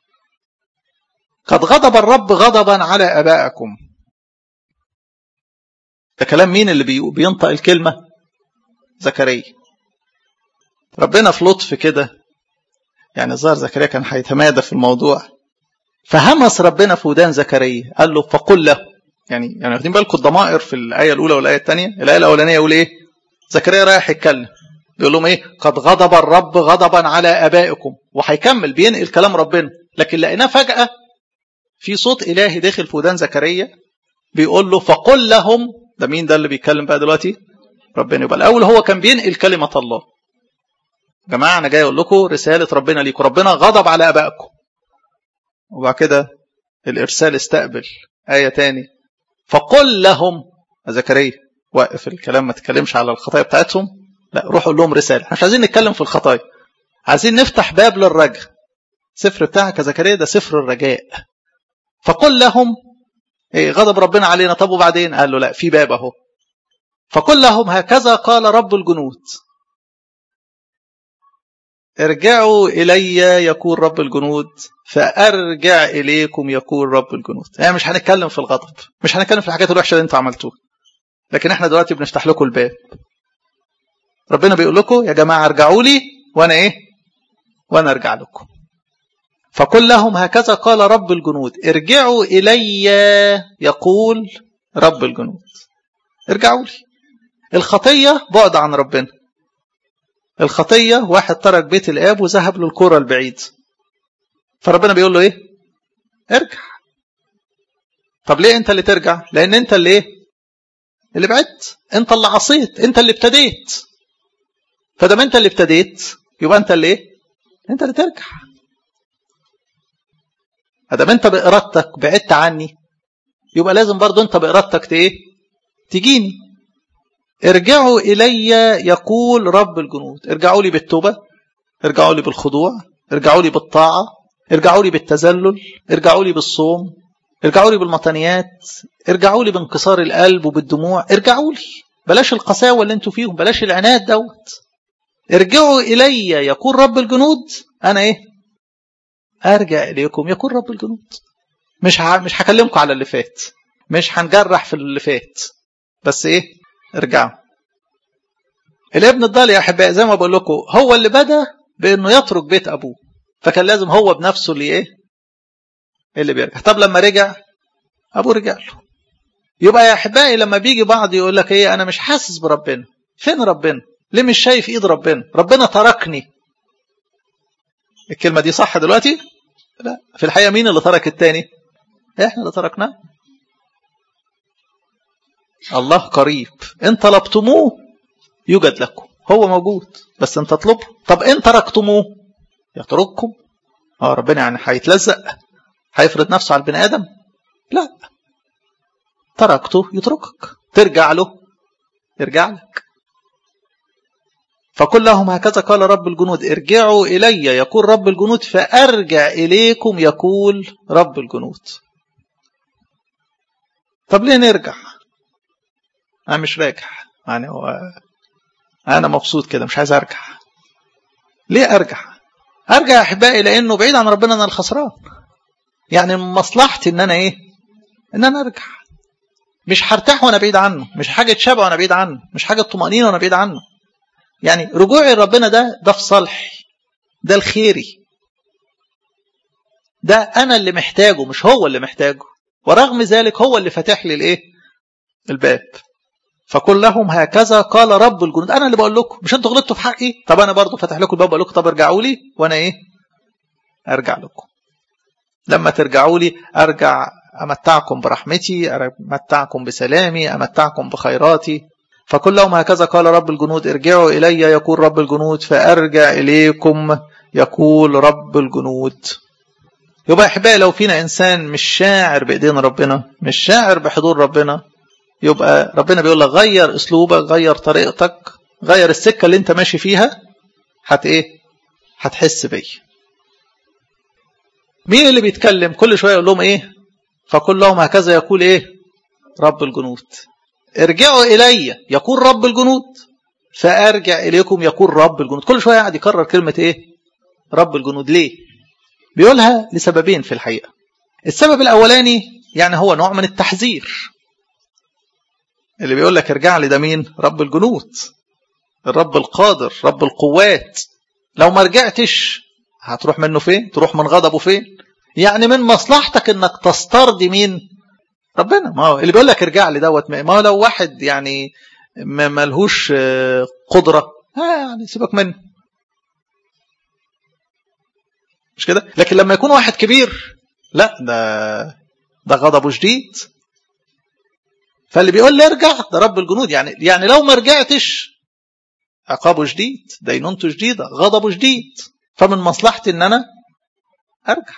قد غضب الرب غضبا على ابائكم ده كلام مين اللي بينطق الكلمه زكريا ربنا في لطف كده يعني الظاهر زكريا كان هيتمادى في الموضوع فهمس ربنا في ودان زكريا قال له فقل له يعني يعني واخدين بالكم الضمائر في الايه الاولى والايه الثانيه الايه الاولانيه يقول ايه زكريا رايح يتكلم بيقول لهم ايه قد غضب الرب غضبا على ابائكم وهيكمل بينقل كلام ربنا لكن لقيناه فجاه في صوت الهي داخل في ودان زكريا بيقول له فقل لهم ده مين ده اللي بيتكلم بقى دلوقتي ربنا يبقى الاول هو كان بينقل كلمه الله يا جماعه انا جاي اقول لكم رساله ربنا ليكم ربنا غضب على ابائكم وبعد كده الارسال استقبل ايه تاني فقل لهم زكريا وقف الكلام ما تتكلمش على الخطايا بتاعتهم لا روح قول لهم رساله احنا مش عايزين نتكلم في الخطايا عايزين نفتح باب للرجاء سفر بتاعك يا زكريا ده سفر الرجاء فقل لهم ايه غضب ربنا علينا طب وبعدين قال له لا في باب اهو فقل لهم هكذا قال رب الجنود ارجعوا إلي يقول رب الجنود فأرجع إليكم يقول رب الجنود يعني مش هنتكلم في الغضب مش هنتكلم في الحاجات الوحشة اللي انتوا عملتوها لكن احنا دلوقتي بنفتح لكم الباب ربنا بيقول لكم يا جماعة ارجعوا لي وانا ايه وانا ارجع لكم فقل لهم هكذا قال رب الجنود ارجعوا الي يقول رب الجنود ارجعوا لي الخطية بعد عن ربنا الخطية واحد ترك بيت الآب وذهب للكرة البعيد فربنا بيقول له ايه ارجع طب ليه انت اللي ترجع لان انت اللي ايه اللي بعدت انت اللي عصيت انت اللي ابتديت فدام انت اللي ابتديت يبقى انت اللي ايه انت اللي ترجع ادام انت بارادتك بعدت عني يبقى لازم برضو انت بارادتك ايه تجيني ارجعوا الي يقول رب الجنود ارجعوا لي بالتوبه ارجعوا لي بالخضوع ارجعوا لي بالطاعه ارجعوا لي بالتذلل ارجعوا لي بالصوم ارجعوا لي بالمطنيات ارجعوا لي بانكسار القلب وبالدموع ارجعوا لي بلاش القساوه اللي انتوا فيهم بلاش العناد دوت ارجعوا الي يقول رب الجنود انا ايه ارجع اليكم يقول رب الجنود مش ه... مش هكلمكم على اللي فات مش هنجرح في اللي فات بس ايه ارجعوا الابن الضال يا احبائي زي ما بقول لكم هو اللي بدا بانه يترك بيت ابوه فكان لازم هو بنفسه اللي ايه اللي بيرجع طب لما رجع ابوه رجع له يبقى يا احبائي لما بيجي بعض يقول لك ايه انا مش حاسس بربنا فين ربنا ليه مش شايف ايد ربنا ربنا تركني الكلمه دي صح دلوقتي لا في الحقيقه مين اللي ترك التاني احنا اللي تركناه الله قريب ان طلبتموه يوجد لكم هو موجود بس انت اطلبه طب ان تركتموه يترككم اه ربنا يعني هيتلزق هيفرض نفسه على البني ادم لا تركته يتركك ترجع له يرجع لك فقل لهم هكذا قال رب الجنود ارجعوا إلي يقول رب الجنود فأرجع إليكم يقول رب الجنود طب ليه نرجع أنا مش راجع يعني هو أنا مبسوط كده مش عايز أرجع ليه أرجع أرجع يا أحبائي لأنه بعيد عن ربنا أنا الخسران يعني من مصلحتي إن أنا إيه إن أنا أرجع مش هرتاح وأنا بعيد عنه مش حاجة شبع وأنا بعيد عنه مش حاجة طمأنينة وأنا بعيد عنه يعني رجوعي لربنا ده ده في صالحي ده الخيري ده انا اللي محتاجه مش هو اللي محتاجه ورغم ذلك هو اللي فاتح لي الايه الباب فقل لهم هكذا قال رب الجنود انا اللي بقول لكم مش انتوا غلطتوا في حقي طب انا برضو فاتح لكم الباب بقول لكم طب ارجعوا لي وانا ايه ارجع لكم لما ترجعوا لي ارجع امتعكم برحمتي امتعكم بسلامي امتعكم بخيراتي فقل لهم هكذا قال رب الجنود ارجعوا إلي يقول رب الجنود فأرجع إليكم يقول رب الجنود يبقى أحبائي لو فينا إنسان مش شاعر بإيدين ربنا مش شاعر بحضور ربنا يبقى ربنا بيقول لك غير أسلوبك غير طريقتك غير السكة اللي أنت ماشي فيها هت إيه هتحس بي مين اللي بيتكلم كل شوية يقول لهم إيه فقل لهم هكذا يقول إيه رب الجنود ارجعوا إلي يقول رب الجنود فأرجع إليكم يقول رب الجنود كل شوية قاعد يكرر كلمة إيه رب الجنود ليه بيقولها لسببين في الحقيقة السبب الأولاني يعني هو نوع من التحذير اللي بيقول لك ارجع لي ده مين رب الجنود الرب القادر رب القوات لو ما رجعتش هتروح منه فين تروح من غضبه فين يعني من مصلحتك انك تسترضي مين ربنا ما هو اللي بيقول لك ارجع لي دوت ما هو لو واحد يعني ما ملهوش قدرة ها يعني سيبك منه مش كده لكن لما يكون واحد كبير لا ده ده غضبه شديد فاللي بيقول لي ارجع ده رب الجنود يعني يعني لو ما رجعتش عقابه شديد دينونته شديده غضبه شديد فمن مصلحتي ان انا ارجع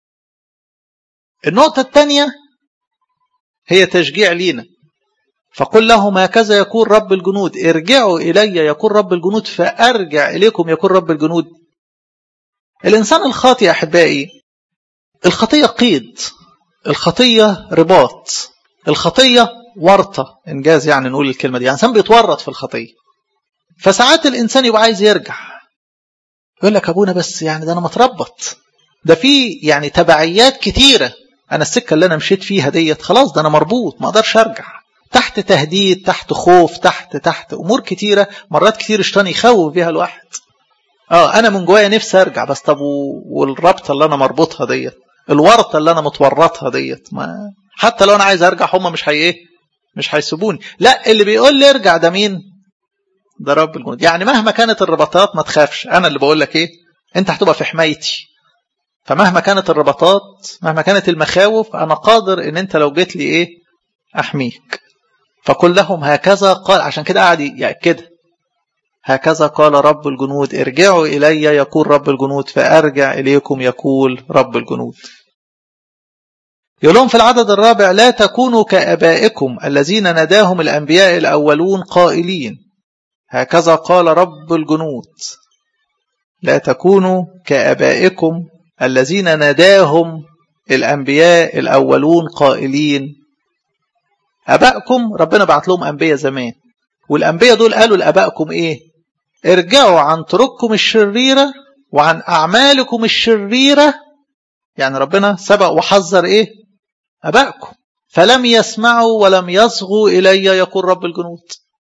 النقطه الثانيه هي تشجيع لينا فقل لهم هكذا يقول رب الجنود ارجعوا إلي يقول رب الجنود فأرجع إليكم يقول رب الجنود الإنسان الخاطئ يا أحبائي الخطية قيد الخطية رباط الخطية ورطة إنجاز يعني نقول الكلمة دي يعني الإنسان بيتورط في الخطية فساعات الإنسان يبقى عايز يرجع يقول لك أبونا بس يعني ده أنا متربط ده في يعني تبعيات كتيرة انا السكه اللي انا مشيت فيها ديت خلاص ده انا مربوط ما اقدرش ارجع تحت تهديد تحت خوف تحت تحت امور كتيره مرات كتير الشيطان يخوف بيها الواحد اه انا من جوايا نفسي ارجع بس طب والربطه اللي انا مربوطها ديت الورطه اللي انا متورطها ديت ما حتى لو انا عايز ارجع هم مش هي ايه مش هيسيبوني لا اللي بيقول لي ارجع ده مين ده رب الجنود يعني مهما كانت الرباطات ما تخافش انا اللي بقول لك ايه انت هتبقى في حمايتي فمهما كانت الرباطات مهما كانت المخاوف انا قادر ان انت لو جيت لي ايه احميك فقل لهم هكذا قال عشان كده قاعد ياكدها هكذا قال رب الجنود ارجعوا الي يقول رب الجنود فارجع اليكم يقول رب الجنود يقول لهم في العدد الرابع لا تكونوا كابائكم الذين ناداهم الانبياء الاولون قائلين هكذا قال رب الجنود لا تكونوا كابائكم الذين ناداهم الأنبياء الأولون قائلين أبائكم ربنا بعت لهم أنبياء زمان والأنبياء دول قالوا لأبائكم إيه ارجعوا عن طرقكم الشريرة وعن أعمالكم الشريرة يعني ربنا سبق وحذر إيه أبائكم فلم يسمعوا ولم يصغوا إلي يقول رب الجنود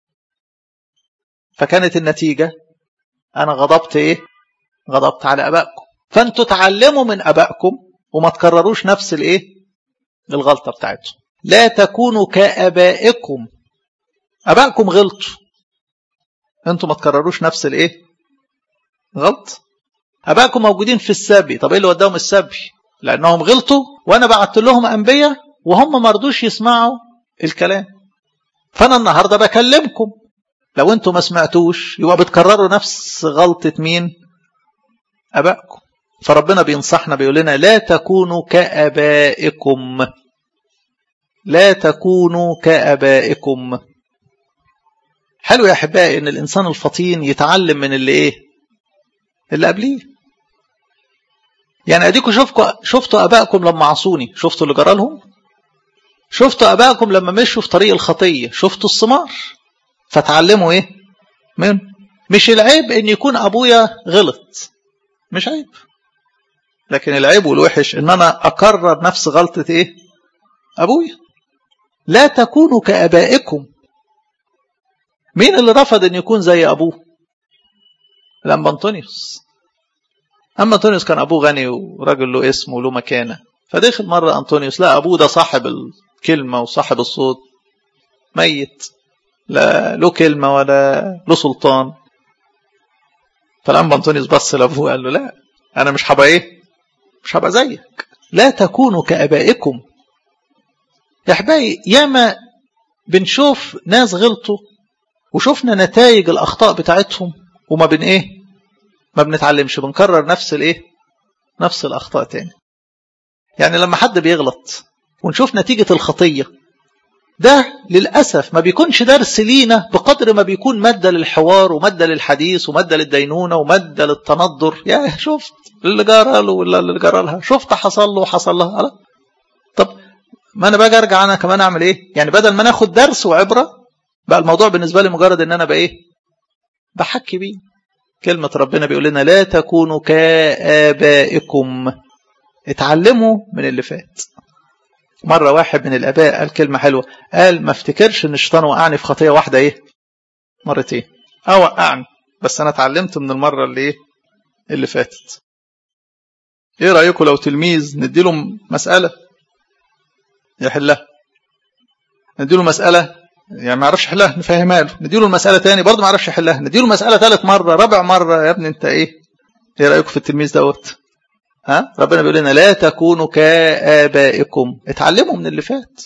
فكانت النتيجة أنا غضبت إيه غضبت على أبائكم فانتوا تعلموا من ابائكم وما تكرروش نفس الايه الغلطه بتاعتهم لا تكونوا كابائكم ابائكم غلطوا انتوا ما تكرروش نفس الايه غلط ابائكم موجودين في السبي طب ايه اللي وداهم السبي لانهم غلطوا وانا بعت لهم انبياء وهم ما رضوش يسمعوا الكلام فانا النهارده بكلمكم لو انتوا ما سمعتوش يبقى بتكرروا نفس غلطه مين ابائكم فربنا بينصحنا بيقول لنا لا تكونوا كابائكم لا تكونوا كابائكم حلو يا احبائي ان الانسان الفطين يتعلم من اللي ايه اللي قبليه يعني اديكم شوفكم شفتوا ابائكم لما عصوني شفتوا اللي جرى لهم شفتوا ابائكم لما مشوا في طريق الخطيه شفتوا الثمار فتعلموا ايه من مش العيب ان يكون ابويا غلط مش عيب لكن العيب والوحش ان انا اكرر نفس غلطه ايه ابويا لا تكونوا كابائكم مين اللي رفض ان يكون زي ابوه لما انطونيوس اما انطونيوس كان ابوه غني وراجل له اسم وله مكانه فدخل مره انطونيوس لا ابوه ده صاحب الكلمه وصاحب الصوت ميت لا له كلمه ولا له سلطان فلما انطونيوس بص لابوه قال له لا انا مش هبقى ايه مش هبقى زيك لا تكونوا كابائكم يا احبائي ياما بنشوف ناس غلطوا وشفنا نتائج الاخطاء بتاعتهم وما بن ايه ما بنتعلمش بنكرر نفس الايه نفس الاخطاء تاني يعني لما حد بيغلط ونشوف نتيجة الخطية ده للأسف ما بيكونش درس لينا بقدر ما بيكون مادة للحوار ومادة للحديث ومادة للدينونة ومادة للتنظر يا شفت اللي جرى له ولا اللي جرى لها شفت حصل له وحصل لها لا طب ما انا باجي ارجع انا كمان اعمل ايه يعني بدل ما ناخد درس وعبرة بقى الموضوع بالنسبة لي مجرد ان انا بقى ايه بحكي بيه كلمة ربنا بيقول لنا لا تكونوا كآبائكم اتعلموا من اللي فات مرة واحد من الآباء قال كلمة حلوة قال ما افتكرش ان الشيطان وقعني في خطية واحدة ايه مرتين اه وقعني بس انا اتعلمت من المرة اللي ايه اللي فاتت ايه رأيكم لو تلميذ نديله مسألة يحلها نديله مسألة يعني ما يعرفش يحلها نفهمها له نديله المسألة تاني برضه ما يعرفش يحلها نديله مسألة ثالث مرة رابع مرة يا ابني انت ايه ايه رأيكم في التلميذ دوت ها ربنا بيقول لنا لا تكونوا كآبائكم اتعلموا من اللي فات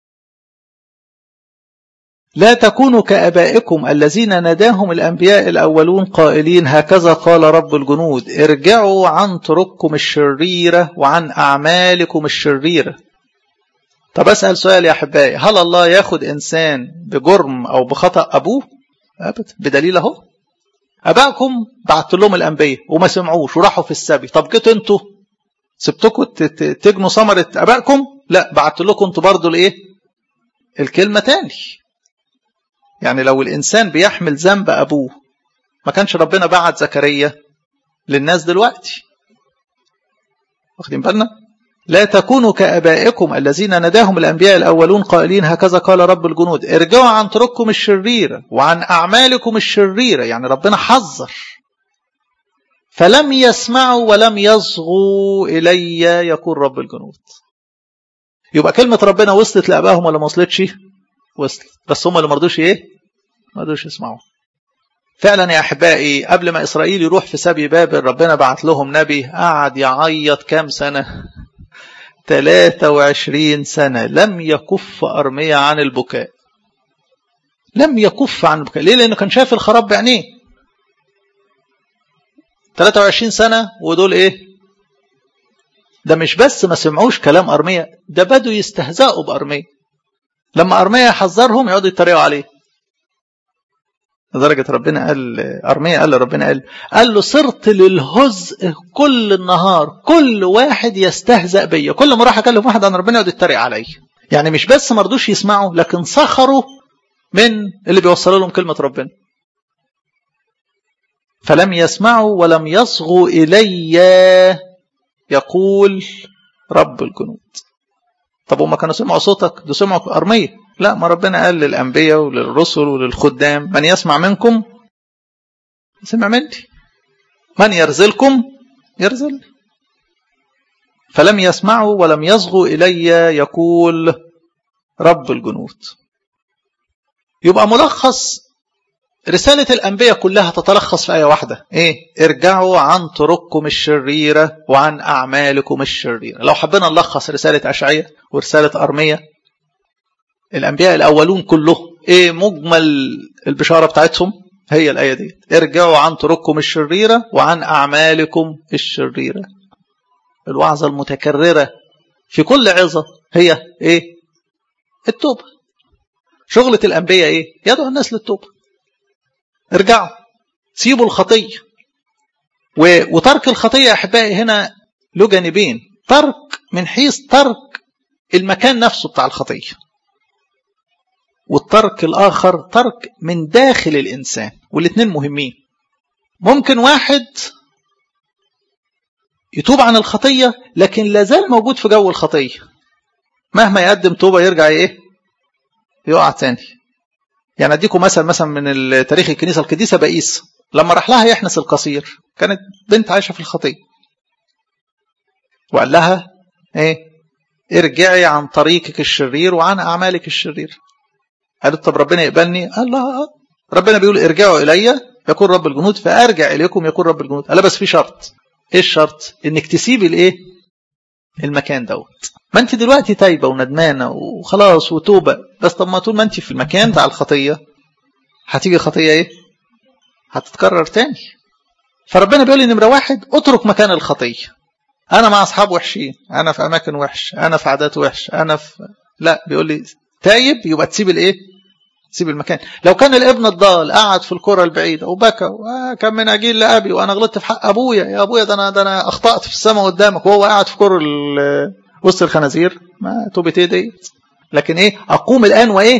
لا تكونوا كآبائكم الذين ناداهم الأنبياء الأولون قائلين هكذا قال رب الجنود ارجعوا عن طرقكم الشريرة وعن أعمالكم الشريرة طب أسأل سؤال يا أحبائي هل الله ياخد إنسان بجرم أو بخطأ أبوه أبدا بدليل أهو أبائكم بعت لهم الأنبياء وما سمعوش وراحوا في السبي طب جيتوا أنتوا سبتكم تجنوا ثمرة أبائكم لا بعت لكم أنتوا برضو الإيه الكلمة تاني يعني لو الإنسان بيحمل ذنب أبوه ما كانش ربنا بعت زكريا للناس دلوقتي واخدين بالنا لا تكونوا كأبائكم الذين نداهم الأنبياء الأولون قائلين هكذا قال رب الجنود ارجعوا عن طرقكم الشريرة وعن أعمالكم الشريرة يعني ربنا حذر فلم يسمعوا ولم يصغوا إلي يقول رب الجنود يبقى كلمة ربنا وصلت لأبائهم ولا ما وصلتش وصلت بس هم اللي مرضوش إيه ما رضوش يسمعوا فعلا يا أحبائي قبل ما إسرائيل يروح في سبي بابل ربنا بعت لهم نبي قعد يعيط كام سنة 23 سنة لم يكف أرمية عن البكاء لم يكف عن البكاء ليه لأنه كان شايف الخراب بعينيه 23 سنة ودول إيه ده مش بس ما سمعوش كلام أرمية ده بدوا يستهزئوا بأرمية لما أرمية حذرهم يقعدوا يتريقوا عليه لدرجة ربنا قال أرمية قال ربنا قال قال له صرت للهزء كل النهار كل واحد يستهزأ بيا كل ما راح أكلم واحد عن ربنا يقعد يتريق عليا يعني مش بس ما رضوش يسمعوا لكن سخروا من اللي بيوصلوا لهم كلمة ربنا فلم يسمعوا ولم يصغوا إلي يقول رب الجنود طب هما كانوا سمعوا صوتك ده سمعوا أرمية لا ما ربنا قال للأنبياء وللرسل وللخدام من يسمع منكم سمع مني من يرزلكم يرزل فلم يسمعوا ولم يصغوا إلي يقول رب الجنود يبقى ملخص رسالة الأنبياء كلها تتلخص في آية واحدة إيه؟ ارجعوا عن طرقكم الشريرة وعن أعمالكم الشريرة لو حبينا نلخص رسالة أشعية ورسالة أرمية الأنبياء الأولون كلهم إيه مجمل البشارة بتاعتهم هي الآية دي ارجعوا عن طرقكم الشريرة وعن أعمالكم الشريرة الوعظة المتكررة في كل عظة هي إيه التوبة شغلة الأنبياء إيه يدعو الناس للتوبة ارجعوا سيبوا الخطية وترك الخطية يا أحبائي هنا له جانبين ترك من حيث ترك المكان نفسه بتاع الخطية والترك الآخر ترك من داخل الإنسان والاثنين مهمين ممكن واحد يتوب عن الخطية لكن لازال موجود في جو الخطية مهما يقدم توبة يرجع ايه يقع تاني يعني اديكم مثل مثلا من تاريخ الكنيسة القديسة بائيس لما راح لها يحنس القصير كانت بنت عايشة في الخطية وقال لها ايه ارجعي عن طريقك الشرير وعن اعمالك الشرير قالت طب ربنا يقبلني قال لها ربنا بيقول ارجعوا الي يقول رب الجنود فارجع اليكم يقول رب الجنود قال بس في شرط ايه الشرط انك تسيبي الايه المكان دوت ما انت دلوقتي تايبه وندمانه وخلاص وتوبه بس طب ما طول ما انت في المكان بتاع الخطيه هتيجي خطيه ايه هتتكرر تاني فربنا بيقول لي نمره واحد اترك مكان الخطيه انا مع اصحاب وحشين انا في اماكن وحش انا في عادات وحش انا في لا بيقول لي تايب يبقى تسيب الايه تسيب المكان لو كان الابن الضال قعد في الكرة البعيدة وبكى وكان من أجيل لأبي وأنا غلطت في حق أبويا يا أبويا ده أنا ده أنا أخطأت في السماء قدامك وهو قاعد في كرة وسط الخنازير ما توبت إيه ديت لكن إيه أقوم الآن وإيه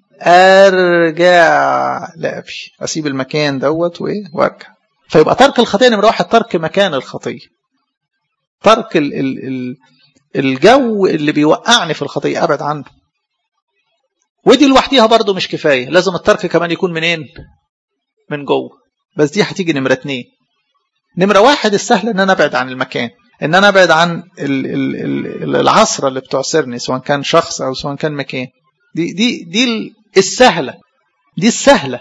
أرجع لأبي أسيب المكان دوت وإيه وأرجع فيبقى ترك الخطية نمرة واحد ترك مكان الخطية ترك ال ال ال الجو اللي بيوقعني في الخطية أبعد عنه ودي لوحديها برضو مش كفاية لازم الترك كمان يكون منين من جوه بس دي هتيجي نمرة اتنين نمرة واحد السهل ان انا ابعد عن المكان ان انا ابعد عن ال ال ال العصرة اللي بتعصرني سواء كان شخص او سواء كان مكان دي دي دي السهلة دي السهلة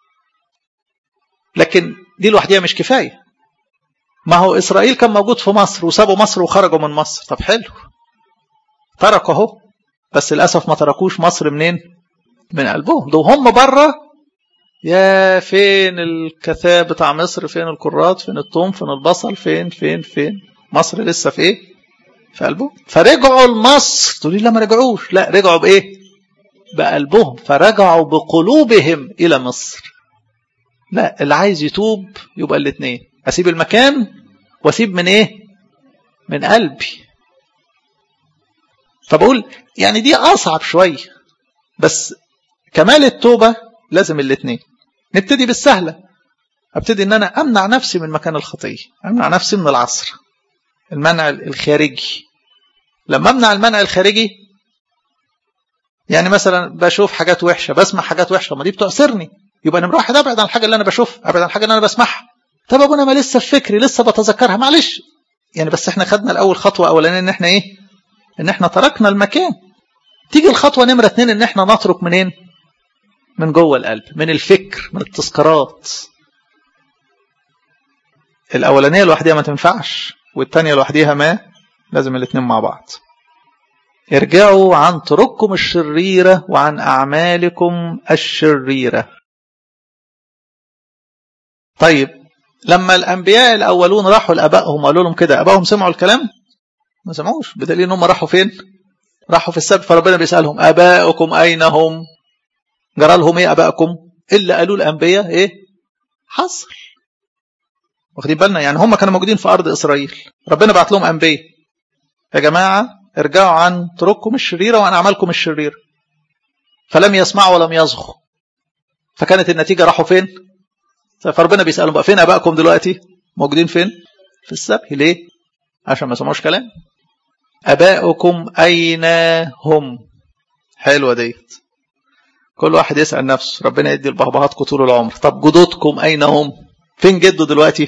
لكن دي لوحديها مش كفاية ما هو إسرائيل كان موجود في مصر وسابوا مصر وخرجوا من مصر طب حلو تركوا اهو بس للأسف ما تركوش مصر منين من قلبهم ده هم بره يا فين الكثاب بتاع مصر فين الكرات فين الثوم فين البصل فين فين فين مصر لسه في ايه في قلبهم فرجعوا لمصر تقولي لا ما رجعوش لا رجعوا بايه بقلبهم فرجعوا بقلوبهم الى مصر لا اللي عايز يتوب يبقى الاثنين اسيب المكان واسيب من ايه من قلبي فبقول يعني دي اصعب شويه بس كمال التوبه لازم الاثنين نبتدي بالسهله ابتدي ان انا امنع نفسي من مكان الخطيه امنع نفسي من العصر المنع الخارجي لما امنع المنع الخارجي يعني مثلا بشوف حاجات وحشه بسمع حاجات وحشه ما دي بتعسرني يبقى نمره واحد ابعد عن الحاجه اللي انا بشوفها ابعد عن الحاجه اللي انا بسمعها طب ابونا ما لسه في فكري لسه بتذكرها معلش يعني بس احنا خدنا الاول خطوه اولانيه ان احنا ايه ان احنا تركنا المكان تيجي الخطوه نمره اتنين ان احنا نترك منين من جوه القلب من الفكر من التذكارات الاولانيه لوحديها ما تنفعش والثانيه لوحديها ما لازم الاثنين مع بعض ارجعوا عن طرقكم الشريرة وعن أعمالكم الشريرة طيب لما الأنبياء الأولون راحوا لأبائهم قالوا لهم كده أبائهم سمعوا الكلام ما سمعوش بدليل أنهم راحوا فين راحوا في السبت فربنا بيسألهم أباؤكم أين هم جرى لهم إيه أبائكم إلا قالوا الأنبياء إيه حصل واخدين بالنا يعني هم كانوا موجودين في أرض إسرائيل ربنا بعت لهم أنبياء يا جماعة ارجعوا عن طرقكم الشريرة وعن أعمالكم الشريرة فلم يسمعوا ولم يصغوا فكانت النتيجة راحوا فين فربنا بيسألهم بقى فين أبائكم دلوقتي موجودين فين في السبح ليه عشان ما سمعوش كلام أباؤكم أين هم حلوة ديت كل واحد يسأل نفسه ربنا يدي البهبهاتكم طول العمر طب جدودكم أين هم فين جده دلوقتي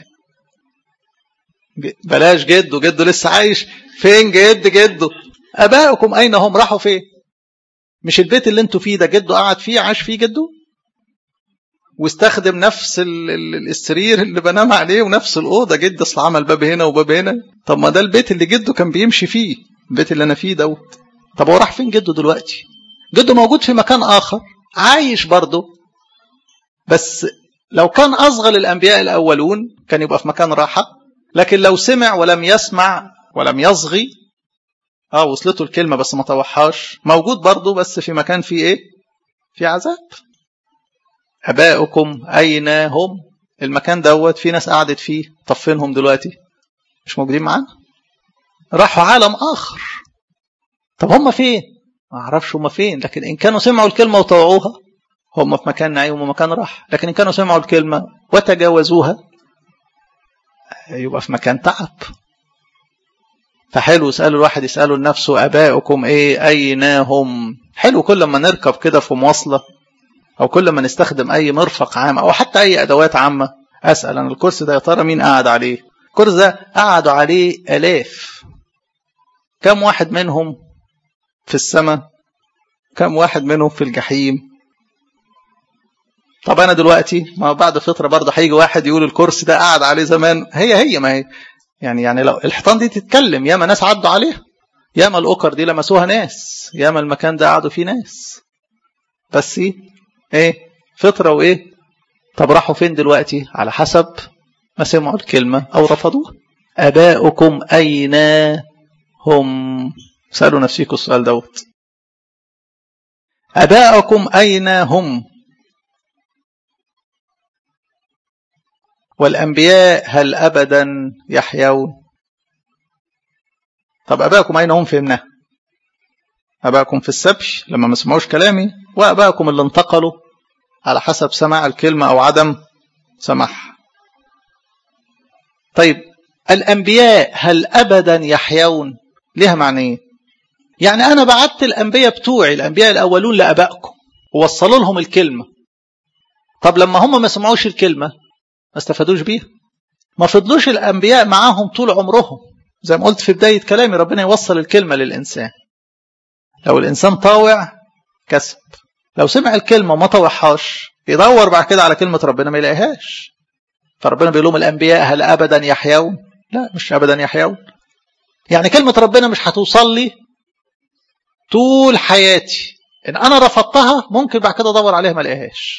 بلاش جده جده لسه عايش فين جد جده ابائكم اين هم راحوا فين مش البيت اللي انتوا فيه ده جده قعد فيه عاش فيه جده واستخدم نفس السرير اللي بنام عليه ونفس الاوضه جد اصل عمل باب هنا وباب هنا طب ما ده البيت اللي جده كان بيمشي فيه البيت اللي انا فيه دوت طب هو راح فين جده دلوقتي جده موجود في مكان اخر عايش برضه بس لو كان اصغر الانبياء الاولون كان يبقى في مكان راحه لكن لو سمع ولم يسمع ولم يصغي اه وصلته الكلمة بس ما طوحهاش موجود برضه بس في مكان فيه ايه في عذاب أباؤكم أين هم المكان دوت في ناس قعدت فيه طب فينهم دلوقتي مش موجودين معانا راحوا عالم آخر طب هم فين ما أعرفش هم فين لكن إن كانوا سمعوا الكلمة وطوعوها هم في مكان نعيم ومكان راح لكن إن كانوا سمعوا الكلمة وتجاوزوها يبقى في مكان تعب فحلو يسألوا الواحد يسألوا لنفسه أباؤكم إيه أين هم حلو كل ما نركب كده في مواصلة أو كل ما نستخدم أي مرفق عام أو حتى أي أدوات عامة أسأل أنا الكرسي ده يا ترى مين قاعد عليه الكرسي ده قعدوا عليه آلاف كم واحد منهم في السماء كم واحد منهم في الجحيم طب أنا دلوقتي ما بعد فترة برضه هيجي واحد يقول الكرسي ده قعد عليه زمان هي هي ما هي يعني يعني لو الحيطان دي تتكلم ياما ناس عدوا عليها ياما الاوكر دي لمسوها ناس ياما المكان ده قعدوا فيه ناس بس ايه فطره وايه طب راحوا فين دلوقتي على حسب ما سمعوا الكلمه او رفضوها اباؤكم اين هم سالوا نفسيكم السؤال دوت اباؤكم اين هم والأنبياء هل أبدا يحيون طب أباكم أين هم فهمنا أباكم في السبش لما ما سمعوش كلامي وأباكم اللي انتقلوا على حسب سماع الكلمة أو عدم سماعها طيب الأنبياء هل أبدا يحيون لها معنى إيه يعني أنا بعت الأنبياء بتوعي الأنبياء الأولون لأبائكم ووصلوا لهم الكلمة طب لما هم ما سمعوش الكلمة ما استفادوش بيها ما فضلوش الأنبياء معاهم طول عمرهم زي ما قلت في بداية كلامي ربنا يوصل الكلمة للإنسان لو الإنسان طاوع كسب لو سمع الكلمة وما طوعهاش يدور بعد كده على كلمة ربنا ما يلاقيهاش فربنا بيقول لهم الأنبياء هل أبدا يحيون لا مش أبدا يحيون يعني كلمة ربنا مش هتوصل لي طول حياتي إن أنا رفضتها ممكن بعد كده أدور عليها ما الاقيهاش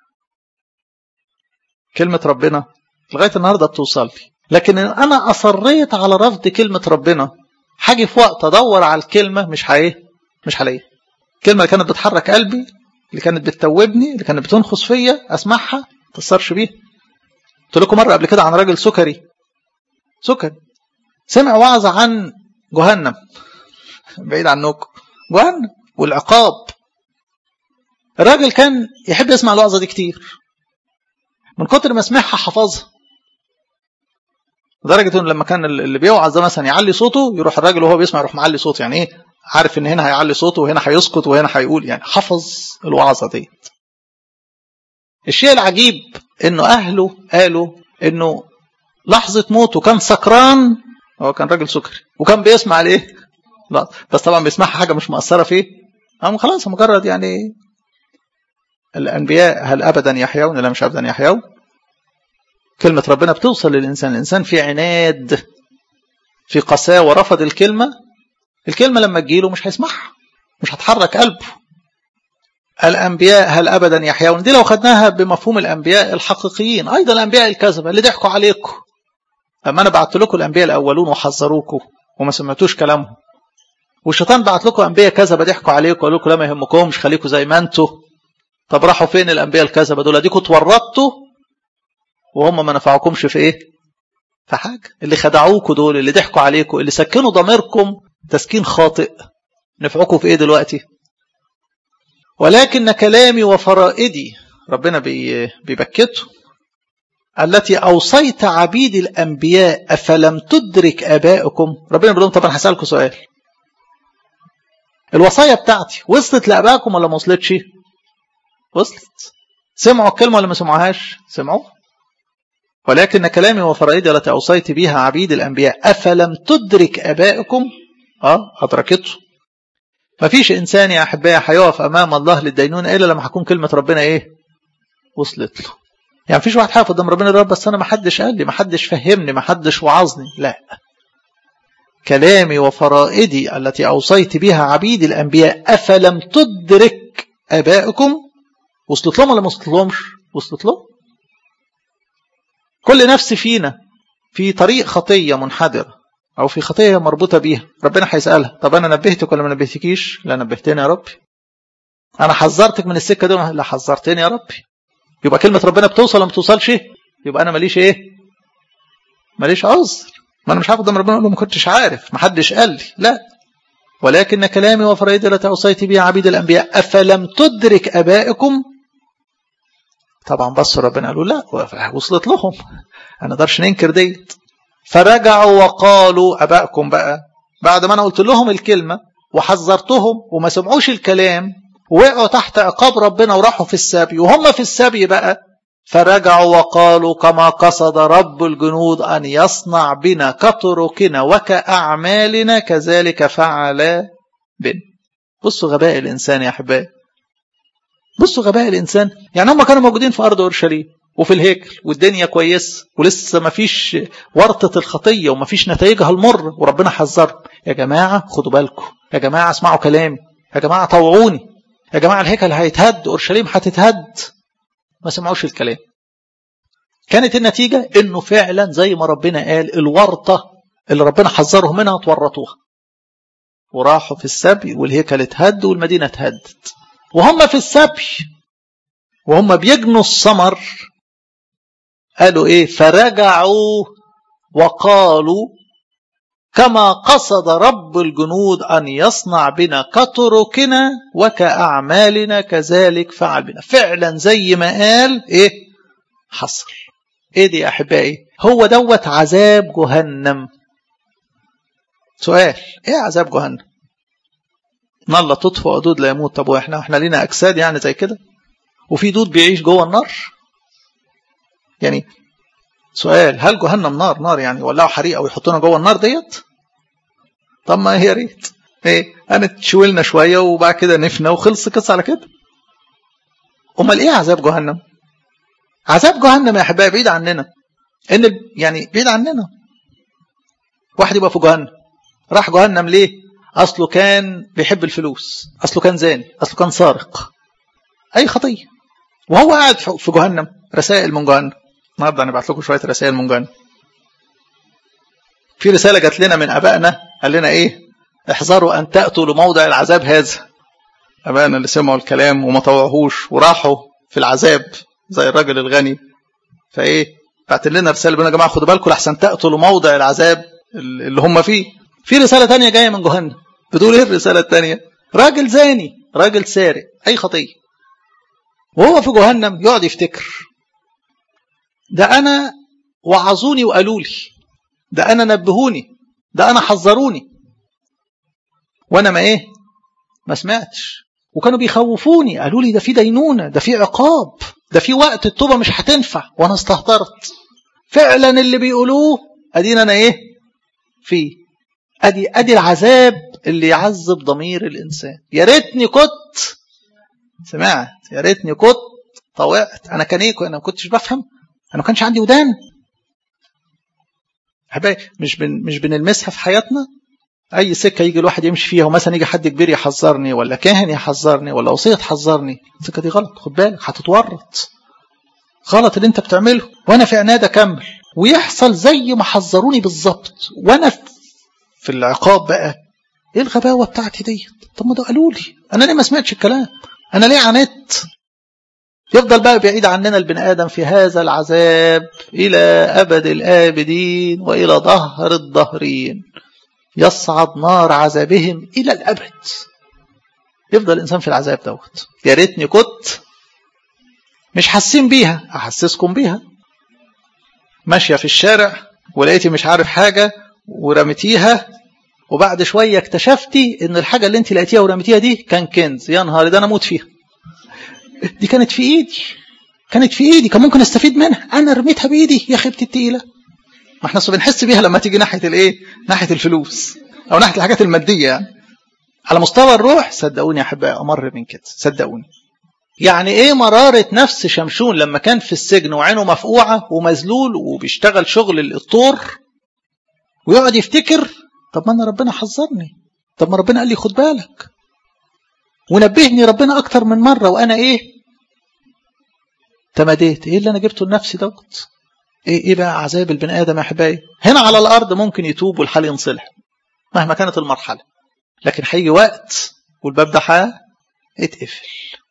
كلمة ربنا لغاية النهاردة بتوصل لي لكن إن أنا أصريت على رفض كلمة ربنا حاجي في وقت أدور على الكلمة مش هإيه مش هلاقيها الكلمة اللي كانت بتحرك قلبي اللي كانت بتتوبني اللي كانت بتنخص فيا أسمعها ما تأثرش بيها قلت لكم مرة قبل كده عن راجل سكري سكري سمع وعظ عن جهنم بعيد عنكم جهنم والعقاب الراجل كان يحب يسمع الوعظة دي كتير من كتر ما سمعها حفظها لدرجه انه لما كان اللي بيوعظ ده مثلا يعلي صوته يروح الراجل وهو بيسمع يروح معلي صوته يعني ايه عارف ان هنا هيعلي صوته وهنا هيسكت وهنا هيقول يعني حفظ الوعظه دي الشيء العجيب انه اهله قالوا انه لحظه موته كان سكران هو كان راجل سكري وكان بيسمع ليه لا بس طبعا بيسمعها حاجه مش مؤثره فيه هم خلاص مجرد يعني الانبياء هل ابدا يحيون لا مش ابدا يحيون كلمه ربنا بتوصل للانسان الانسان في عناد في قساوه رفض الكلمه الكلمه لما تجيله مش هيسمعها مش هتحرك قلبه الانبياء هل ابدا يحيون دي لو خدناها بمفهوم الانبياء الحقيقيين ايضا الانبياء الكذبه اللي ضحكوا عليكم اما انا بعت لكم الانبياء الاولون وحذروكم وما سمعتوش كلامهم والشيطان بعت لكم انبياء كذبه ضحكوا عليكم وقالوا لكم لا ما يهمكمش خليكم زي ما انتوا طب راحوا فين الانبياء الكذبه دول اديكم اتورطتوا وهم ما نفعوكمش في ايه في حاجه اللي خدعوكم دول اللي ضحكوا عليكم اللي سكنوا ضميركم تسكين خاطئ نفعكم في ايه دلوقتي ولكن كلامي وفرائدي ربنا بيبكته التي أوصيت عبيد الأنبياء أفلم تدرك آبائكم ربنا بيقول لهم طب أنا هسألكم سؤال الوصايا بتاعتي وصلت لأبائكم ولا ما وصلتش وصلت سمعوا الكلمة ولا ما سمعوهاش سمعوا ولكن كلامي وفرائدي التي أوصيت بها عبيد الأنبياء أفلم تدرك آبائكم اه أدركته ما فيش إنسان يا أحبائي هيقف أمام الله للدينون إلا لما هتكون كلمة ربنا إيه وصلت له يعني فيش واحد هيقف قدام ربنا الرب بس أنا ما حدش قال لي ما حدش فهمني ما حدش وعظني لا كلامي وفرائدي التي أوصيت بها عبيد الأنبياء أفلم تدرك آبائكم وصلت لهم ولا ما وصلت لهمش وصلت لهم كل نفس فينا في طريق خطية منحدرة أو في خطية مربوطة بيها ربنا هيسألها طب أنا نبهتك ولا ما نبهتكيش لا نبهتني يا ربي أنا حذرتك من السكة دي لا حذرتني يا ربي يبقى كلمة ربنا بتوصل ولا ما بتوصلش يبقى أنا ماليش إيه ماليش عذر ما أنا مش هاخد من ربنا أقول له ما كنتش عارف ما حدش قال لي لا ولكن كلامي وفرائدي التي أوصيت بها عبيد الأنبياء أفلم تدرك أبائكم طبعا بصوا ربنا قالوا لا وصلت لهم أنا نقدرش ننكر ديت فرجعوا وقالوا أبائكم بقى بعد ما أنا قلت لهم الكلمة وحذرتهم وما سمعوش الكلام وقعوا تحت عقاب ربنا وراحوا في السبي وهم في السبي بقى فرجعوا وقالوا كما قصد رب الجنود أن يصنع بنا كطرقنا وكأعمالنا كذلك فعل بنا بصوا غباء الإنسان يا أحبائي بصوا غباء الإنسان يعني هم كانوا موجودين في أرض أورشليم وفي الهيكل والدنيا كويس ولسه ما فيش ورطة الخطية وما فيش نتائجها المر وربنا حذر يا جماعة خدوا بالكم يا جماعة اسمعوا كلامي يا جماعة طوعوني يا جماعة الهيكل هيتهد أورشليم هتتهد ما سمعوش الكلام كانت النتيجة انه فعلا زي ما ربنا قال الورطة اللي ربنا حذرهم منها تورطوها وراحوا في السبي والهيكل اتهد والمدينة اتهدت وهم في السبي وهم بيجنوا الثمر قالوا ايه فرجعوا وقالوا كما قصد رب الجنود أن يصنع بنا كطرقنا وكأعمالنا كذلك فعل بنا فعلا زي ما قال ايه حصل ايه دي يا احبائي هو دوت عذاب جهنم سؤال ايه عذاب جهنم نار لا تطفئ ودود لا يموت طب واحنا احنا لينا اجساد يعني زي كده وفي دود بيعيش جوه النار يعني سؤال هل جهنم نار نار يعني يولعوا حريقه ويحطونا جوه النار ديت طب ما هي ريت ايه انا تشويلنا شويه وبعد كده نفنا وخلص قصه على كده امال ايه عذاب جهنم عذاب جهنم يا احبائي بعيد عننا ان يعني بعيد عننا واحد يبقى في جهنم راح جهنم ليه اصله كان بيحب الفلوس اصله كان زاني اصله كان سارق اي خطيه وهو قاعد في جهنم رسائل من جهنم النهارده هنبعت لكم شويه رسائل من جهنم في رساله جات لنا من ابائنا قال لنا ايه احذروا ان تاتوا لموضع العذاب هذا ابائنا اللي سمعوا الكلام وما طوعوهوش وراحوا في العذاب زي الراجل الغني فايه بعت لنا رساله بيقول يا جماعه خدوا بالكم لحسن تاتوا لموضع العذاب اللي هم فيه في رساله تانية جايه من جهنم بتقول ايه الرساله التانية راجل زاني راجل سارق اي خطيه وهو في جهنم يقعد يفتكر ده انا وعظوني وقالوا لي ده انا نبهوني ده انا حذروني وانا ما ايه ما سمعتش وكانوا بيخوفوني قالوا لي ده في دينونه ده في عقاب ده في وقت التوبه مش هتنفع وانا استهترت فعلا اللي بيقولوه ادينا انا ايه فيه ادي ادي العذاب اللي يعذب ضمير الانسان يا ريتني كنت سمعت يا ريتني كنت طوعت انا كان ايه انا ما كنتش بفهم انا ما كانش عندي ودان حبايبي مش بن مش بنلمسها في حياتنا اي سكه يجي الواحد يمشي فيها ومثلا يجي حد كبير يحذرني ولا كاهن يحذرني ولا وصيه تحذرني السكه دي غلط خد بالك هتتورط غلط اللي انت بتعمله وانا في عناد اكمل ويحصل زي ما حذروني بالظبط وانا في العقاب بقى ايه الغباوه بتاعتي ديت طب ما ده قالوا لي انا ليه ما سمعتش الكلام انا ليه عانيت يفضل بقى بعيد عننا البني ادم في هذا العذاب الى ابد الابدين والى ظهر الظهرين يصعد نار عذابهم الى الابد يفضل الانسان في العذاب دوت يا ريتني كنت مش حاسين بيها احسسكم بيها ماشيه في الشارع ولقيتي مش عارف حاجه ورميتيها وبعد شويه اكتشفتي ان الحاجه اللي انت لقيتيها ورميتيها دي كان كنز يا نهار ده انا اموت فيها دي كانت في ايدي كانت في ايدي كان ممكن استفيد منها انا رميتها بايدي يا خيبتي التقيله ما احنا بنحس بيها لما تيجي ناحيه الايه ناحيه الفلوس او ناحيه الحاجات الماديه يعني على مستوى الروح صدقوني يا احبائي امر من كده صدقوني يعني ايه مرارة نفس شمشون لما كان في السجن وعينه مفقوعة ومذلول وبيشتغل شغل الطور ويقعد يفتكر طب ما انا ربنا حذرني طب ما ربنا قال لي خد بالك ونبهني ربنا اكتر من مرة وانا ايه تمديت ايه اللي انا جبته لنفسي دوت ايه ايه بقى عذاب البني ادم يا احبائي هنا على الارض ممكن يتوب والحال ينصلح مهما كانت المرحله لكن هيجي وقت والباب ده هيتقفل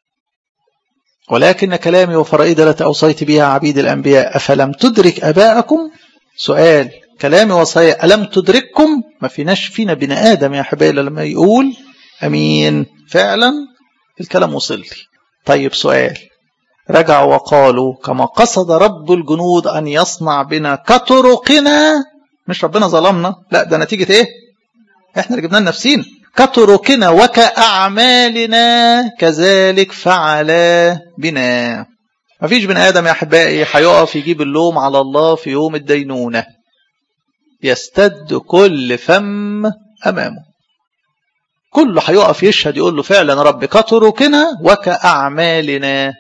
ولكن كلامي وفرائد التي اوصيت بها عبيد الانبياء افلم تدرك اباءكم سؤال كلامي وصايا الم تدرككم ما فيناش فينا بني ادم يا حبايبي لما يقول امين فعلا الكلام وصل لي طيب سؤال رجعوا وقالوا كما قصد رب الجنود أن يصنع بنا كطرقنا مش ربنا ظلمنا لا ده نتيجة ايه احنا اللي جبنا لنفسينا كطرقنا وكأعمالنا كذلك فعل بنا مفيش بني آدم يا أحبائي هيقف يجيب اللوم على الله في يوم الدينونة يستد كل فم أمامه كله هيقف يشهد يقول له فعلا رب كطرقنا وكأعمالنا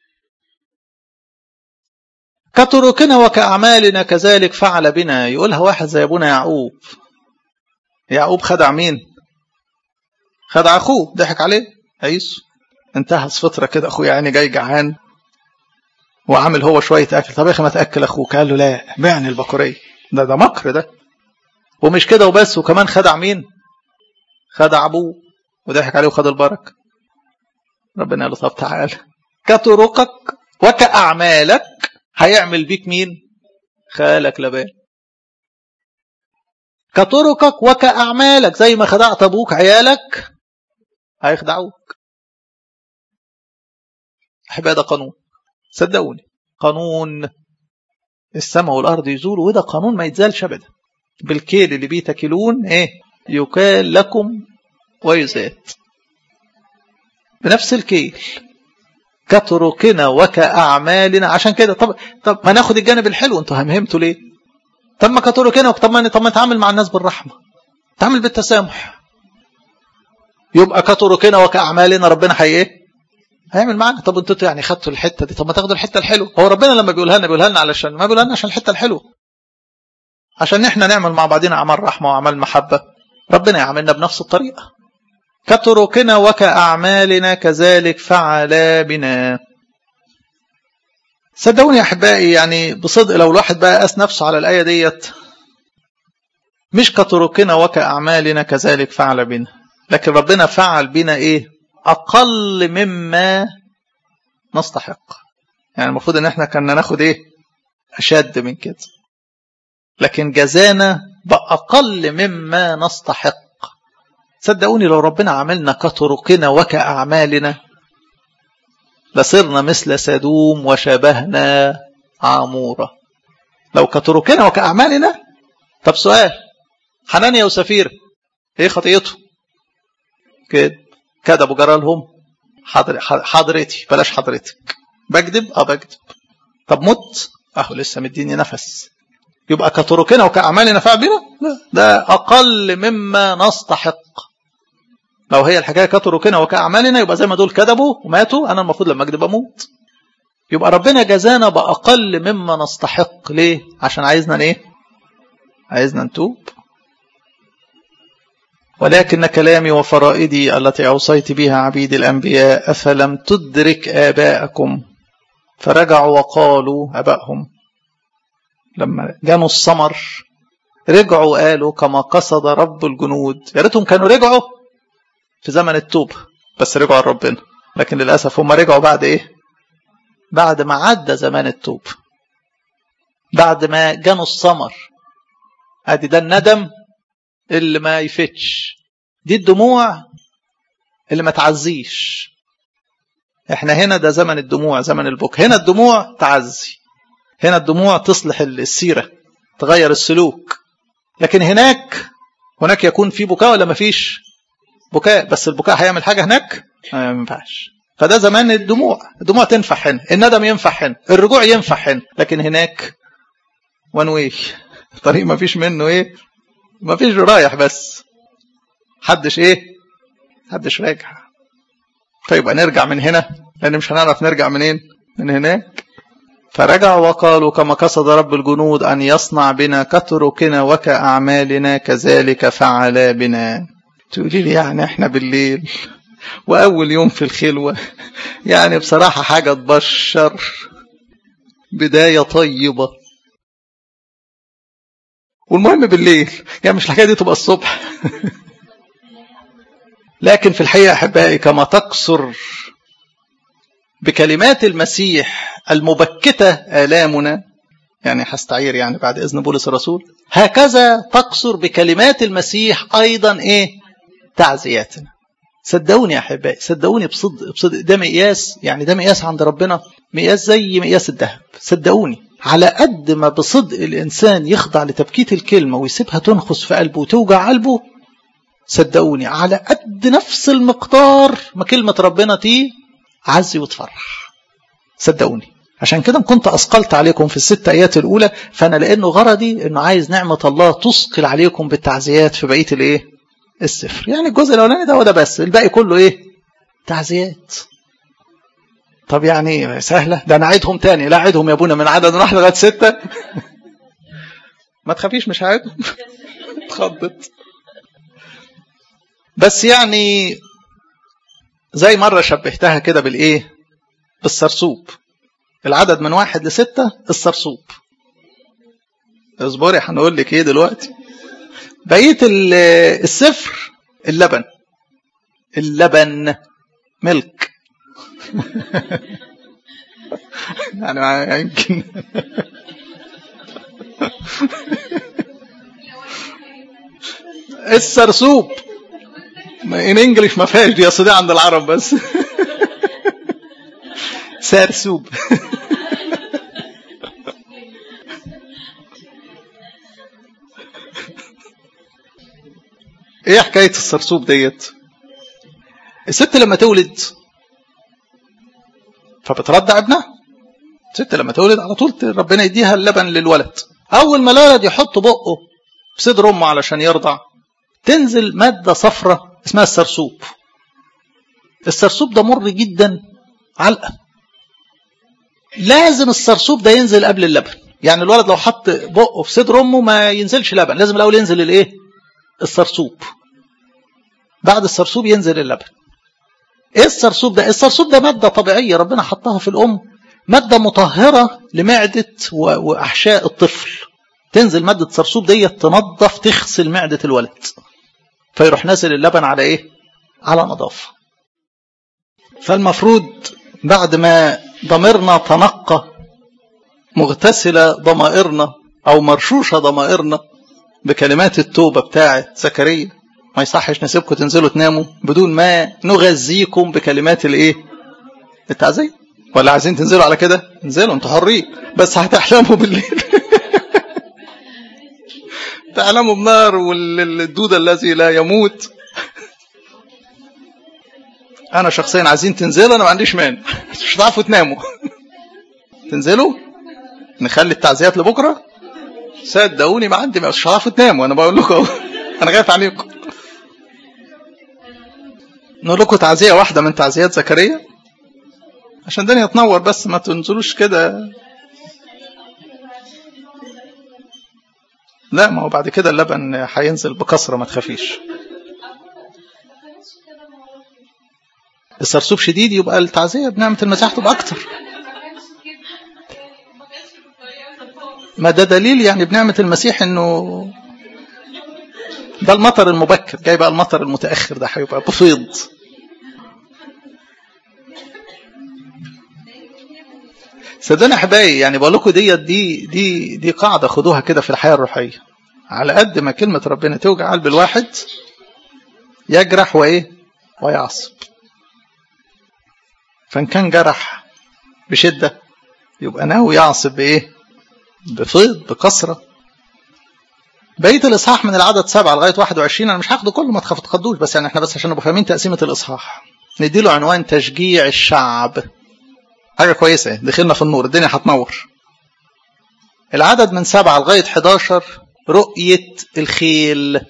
كطرقنا وكأعمالنا كذلك فعل بنا يقولها واحد زي ابونا يعقوب يعقوب خدع مين خدع اخوه ضحك عليه عيسو انتهز فتره كده اخويا يعني جاي جعان وعامل هو شويه اكل طب يا اخي ما تاكل اخوك قال له لا بعني البقريه ده ده مكر ده ومش كده وبس وكمان خدع مين خدع ابوه وضحك عليه وخد البركه ربنا قال له طب تعالى كطرقك وكأعمالك هيعمل بيك مين خالك لبان كطرقك وكأعمالك زي ما خدعت أبوك عيالك هيخدعوك أحبائي ده قانون صدقوني قانون السماء والأرض يزولوا وده قانون ما يتزالش أبدا بالكيل اللي بيه تاكلون إيه يكال لكم ويزاد بنفس الكيل كطرقنا وكأعمالنا عشان كده طب طب ما ناخد الجانب الحلو انتوا همهمتوا ليه طب ما كطرقنا طب ما طب ما نتعامل مع الناس بالرحمه تعامل بالتسامح يبقى كطرقنا وكأعمالنا ربنا هي ايه هيعمل معانا طب انتوا يعني خدتوا الحته دي طب ما تاخدوا الحته الحلوه هو ربنا لما بيقولها لنا بيقولها لنا علشان ما بيقولها لنا عشان الحته الحلوه عشان احنا نعمل مع بعضنا اعمال رحمه واعمال محبه ربنا يعاملنا بنفس الطريقه كطرقنا وكأعمالنا كذلك فعل بنا صدقوني يا أحبائي يعني بصدق لو الواحد بقى قاس نفسه على الآية ديت مش كطرقنا وكأعمالنا كذلك فعل بنا لكن ربنا فعل بنا إيه أقل مما نستحق يعني المفروض إن إحنا كنا ناخد إيه أشد من كده لكن جزانا بأقل مما نستحق صدقوني لو ربنا عملنا كطرقنا وكأعمالنا لصرنا مثل سدوم وشبهنا عامورة لو كطرقنا وكأعمالنا طب سؤال حنانيا وسفير ايه خطيته كده كذبوا جرى لهم حضر حضرتي بلاش حضرتك بكذب اه بكذب طب مت اهو لسه مديني نفس يبقى كطرقنا وكأعمالنا فعل بنا لا ده أقل مما نستحق لو هي الحكاية كطرقنا وكأعمالنا يبقى زي ما دول كذبوا وماتوا أنا المفروض لما أكذب أموت يبقى ربنا جزانا بأقل مما نستحق ليه عشان عايزنا ايه عايزنا نتوب ولكن كلامي وفرائدي التي أوصيت بها عبيد الأنبياء أفلم تدرك آباءكم فرجعوا وقالوا أبائهم لما جانوا السمر رجعوا قالوا كما قصد رب الجنود يا ريتهم كانوا رجعوا في زمن التوبة بس رجعوا لربنا لكن للأسف هم رجعوا بعد إيه بعد ما عدى زمان التوب بعد ما جانوا السمر ادي ده الندم اللي ما يفتش دي الدموع اللي ما تعزيش احنا هنا ده زمن الدموع زمن البكاء هنا الدموع تعزي هنا الدموع تصلح السيرة تغير السلوك لكن هناك هناك يكون في بكاء ولا ما فيش بكاء بس البكاء هيعمل حاجة هناك ما ينفعش فده زمان الدموع الدموع تنفع هنا الندم ينفع هنا الرجوع ينفع هنا لكن هناك وان واي الطريق ما فيش منه ايه ما فيش رايح بس حدش ايه حدش راجع طيب نرجع من هنا لان مش هنعرف نرجع منين من هناك فرجعوا وقالوا كما قصد رب الجنود أن يصنع بنا كتركنا وكأعمالنا كذلك فعلا بنا تقولي لي يعني احنا بالليل وأول يوم في الخلوة يعني بصراحة حاجة تبشر بداية طيبة والمهم بالليل يعني مش الحكاية دي تبقى الصبح لكن في الحقيقة أحبائي كما تقصر بكلمات المسيح المبكتة آلامنا يعني هستعير يعني بعد إذن بولس الرسول هكذا تقصر بكلمات المسيح أيضا إيه تعزياتنا صدقوني يا أحبائي صدقوني بصدق بصدق ده مقياس يعني ده مقياس عند ربنا مقياس زي مقياس الذهب صدقوني على قد ما بصدق الإنسان يخضع لتبكيت الكلمة ويسيبها تنخس في قلبه وتوجع قلبه صدقوني على قد نفس المقدار ما كلمة ربنا تي عزي وتفرح صدقوني عشان كده كنت أثقلت عليكم في الست آيات الأولى فأنا لأنه غرضي أنه عايز نعمة الله تثقل عليكم بالتعزيات في بقية الإيه السفر يعني الجزء الأولاني ده هو ده بس الباقي كله إيه تعزيات طب يعني سهلة ده أنا أعيدهم تاني لا أعيدهم يا أبونا من عدد واحد لغاية ستة ما تخافيش مش هعيدهم اتخضت بس يعني زي مرة شبهتها كده بالإيه بالسرسوب العدد من واحد لستة السرسوب اصبري هنقول لك ايه دلوقتي بقية السفر اللبن اللبن ملك يعني يمكن السرسوب ان انجلش ما فيهاش دي اصل دي عند العرب بس سرسوب ايه حكايه السرسوب ديت الست لما تولد فبترضع ابنها الست لما تولد على طول ربنا يديها اللبن للولد اول ما الولد يحط بقه في صدر امه علشان يرضع تنزل ماده صفرة اسمها السرسوب السرسوب ده مر جدا علقه لازم السرسوب ده ينزل قبل اللبن يعني الولد لو حط بقه في صدر امه ما ينزلش لبن لازم الاول ينزل الايه السرسوب بعد السرسوب ينزل اللبن ايه السرسوب ده السرسوب ده ماده طبيعيه ربنا حطها في الام ماده مطهره لمعده واحشاء الطفل تنزل ماده السرسوب ديت تنظف تغسل معده الولد فيروح نازل اللبن على ايه على نظافه فالمفروض بعد ما ضميرنا تنقى مغتسلة ضمائرنا أو مرشوشة ضمائرنا بكلمات التوبة بتاعة زكريا ما يصحش نسيبكم تنزلوا تناموا بدون ما نغذيكم بكلمات الايه التعزية ولا عايزين تنزلوا على كده انزلوا انتوا حرين بس هتحلموا بالليل تعلموا بنار والدود الذي لا يموت انا شخصيا عايزين تنزلوا انا ما عنديش مانع مش هتعرفوا تناموا تنزلوا نخلي التعزيات لبكره صدقوني ما عندي مش هتعرفوا تناموا انا بقول لكم انا خايف عليكم نقول لكم تعزيه واحده من تعزيات زكريا عشان الدنيا تنور بس ما تنزلوش كده لا ما هو بعد كده اللبن هينزل بكثره ما تخافيش السرسوب شديد يبقى التعزيه بنعمه المسيح تبقى اكتر ما ده دليل يعني بنعمه المسيح انه ده المطر المبكر جاي بقى المطر المتاخر ده هيبقى بفيض صدقني احبائي يعني بقول لكم ديت دي دي دي قاعده خدوها كده في الحياه الروحيه على قد ما كلمه ربنا توجع قلب الواحد يجرح وايه ويعصب فان كان جرح بشده يبقى ناوي يعصب بايه بفيض بكثره بقيه الاصحاح من العدد سبعة لغايه 21 انا مش هاخده كله ما تخافوش بس يعني احنا بس عشان نبقى فاهمين تقسيمه الاصحاح نديله عنوان تشجيع الشعب حاجة كويسة دخلنا في النور الدنيا هتنور العدد من سبعة لغاية 11 رؤية الخيل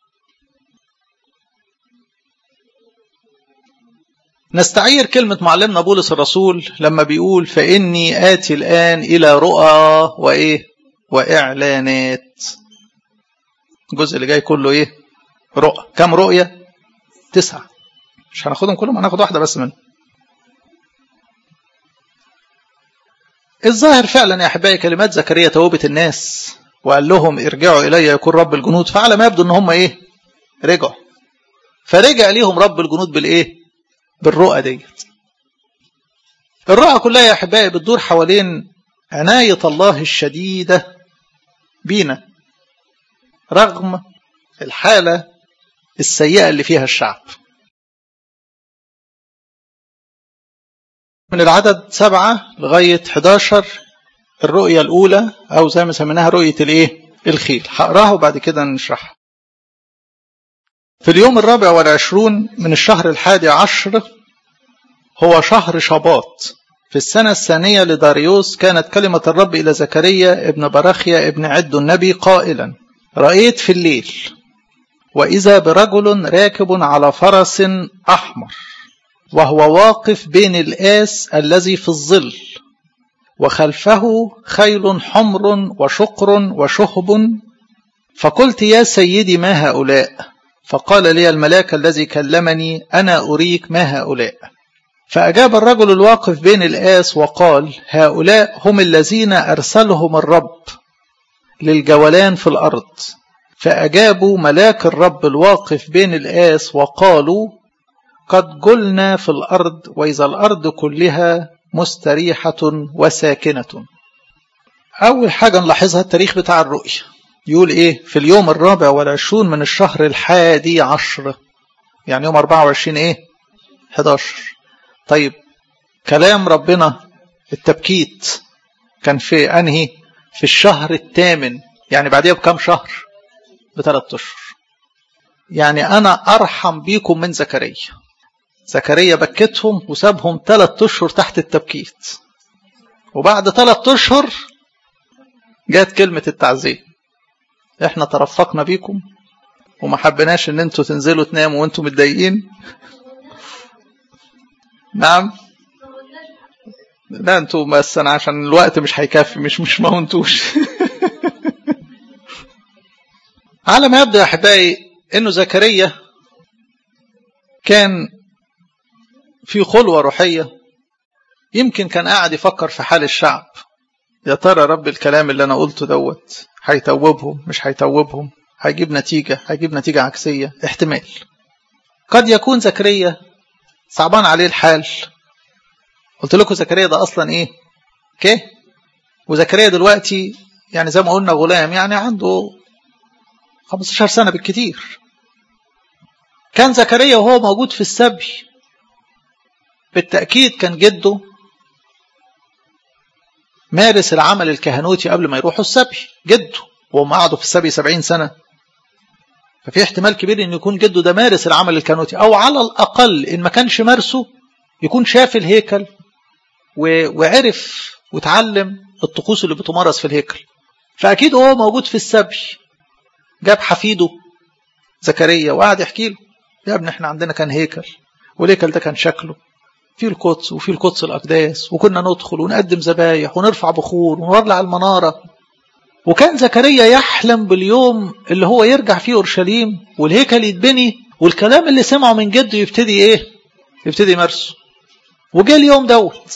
نستعير كلمة معلمنا بولس الرسول لما بيقول فإني آتي الآن إلى رؤى وإيه وإعلانات الجزء اللي جاي كله إيه رؤى كم رؤية تسعة مش هناخدهم كلهم هناخد واحدة بس منهم الظاهر فعلا يا احبائي كلمات زكريا توبه الناس وقال لهم ارجعوا الي يكون رب الجنود فعلى ما يبدو ان هم ايه رجعوا فرجع ليهم رب الجنود بالايه بالرؤى ديت الرؤى كلها يا احبائي بتدور حوالين عنايه الله الشديده بينا رغم الحاله السيئه اللي فيها الشعب من العدد سبعة لغاية 11 الرؤية الأولى أو زي ما سميناها رؤية الإيه؟ الخيل هقراها وبعد كده نشرحها في اليوم الرابع والعشرون من الشهر الحادي عشر هو شهر شباط في السنة الثانية لداريوس كانت كلمة الرب إلى زكريا ابن برخيا ابن عد النبي قائلا رأيت في الليل وإذا برجل راكب على فرس أحمر وهو واقف بين الآس الذي في الظل وخلفه خيل حمر وشقر وشهب فقلت يا سيدي ما هؤلاء فقال لي الملاك الذي كلمني أنا أريك ما هؤلاء فأجاب الرجل الواقف بين الآس وقال هؤلاء هم الذين أرسلهم الرب للجولان في الأرض فأجابوا ملاك الرب الواقف بين الآس وقالوا قد جلنا في الأرض وإذا الأرض كلها مستريحة وساكنة أول حاجة نلاحظها التاريخ بتاع الرؤية يقول إيه في اليوم الرابع والعشرون من الشهر الحادي عشر يعني يوم 24 إيه 11 طيب كلام ربنا التبكيت كان في أنهي في الشهر الثامن يعني بعديها بكم شهر بثلاث أشهر يعني أنا أرحم بيكم من زكريا زكريا بكتهم وسابهم ثلاث أشهر تحت التبكيت وبعد ثلاث أشهر جات كلمة التعزية احنا ترفقنا بيكم وما حبناش ان انتوا تنزلوا تناموا وانتوا متضايقين نعم لا انتوا بس انا عشان الوقت مش هيكفي مش مش ما انتوش على ما يبدو يا احبائي انه زكريا كان في خلوه روحيه يمكن كان قاعد يفكر في حال الشعب يا ترى رب الكلام اللي انا قلته دوت هيتوبهم مش هيتوبهم هيجيب نتيجة هيجيب نتيجة عكسية احتمال قد يكون زكريا صعبان عليه الحال قلت لكم زكريا ده اصلا ايه كه وزكريا دلوقتي يعني زي ما قلنا غلام يعني عنده 15 سنة بالكتير كان زكريا وهو موجود في السبي بالتأكيد كان جده مارس العمل الكهنوتي قبل ما يروحوا السبي جده وهم قعدوا في السبي سبعين سنة ففي احتمال كبير ان يكون جده ده مارس العمل الكانوتي او على الاقل ان ما كانش مارسه يكون شاف الهيكل وعرف وتعلم الطقوس اللي بتمارس في الهيكل فاكيد هو موجود في السبي جاب حفيده زكريا وقعد يحكي له يا ابني احنا عندنا كان هيكل والهيكل ده كان شكله في القدس وفي القدس الأقداس وكنا ندخل ونقدم ذبايح ونرفع بخور ونولع المنارة وكان زكريا يحلم باليوم اللي هو يرجع فيه أورشليم والهيكل يتبني والكلام اللي سمعه من جده يبتدي إيه؟ يبتدي يمارسه وجه اليوم دوت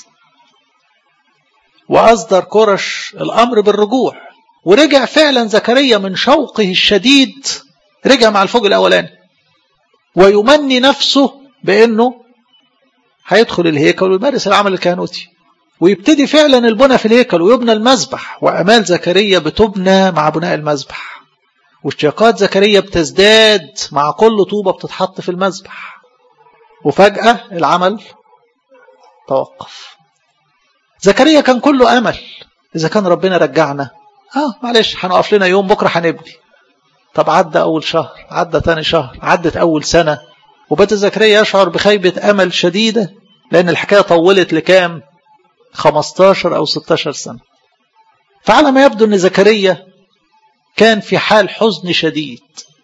وأصدر كرش الأمر بالرجوع ورجع فعلا زكريا من شوقه الشديد رجع مع الفوج الأولاني ويمني نفسه بأنه هيدخل الهيكل ويمارس العمل الكهنوتي ويبتدي فعلا البنى في الهيكل ويبنى المذبح وأمال زكريا بتبنى مع بناء المذبح واشتياقات زكريا بتزداد مع كل طوبة بتتحط في المذبح وفجأة العمل توقف زكريا كان كله أمل إذا كان ربنا رجعنا آه معلش هنقف لنا يوم بكرة هنبني طب عدى أول شهر عدى تاني شهر عدت أول سنة وبدأ زكريا يشعر بخيبة أمل شديدة لأن الحكاية طولت لكام 15 أو 16 سنة فعلى ما يبدو أن زكريا كان في حال حزن شديد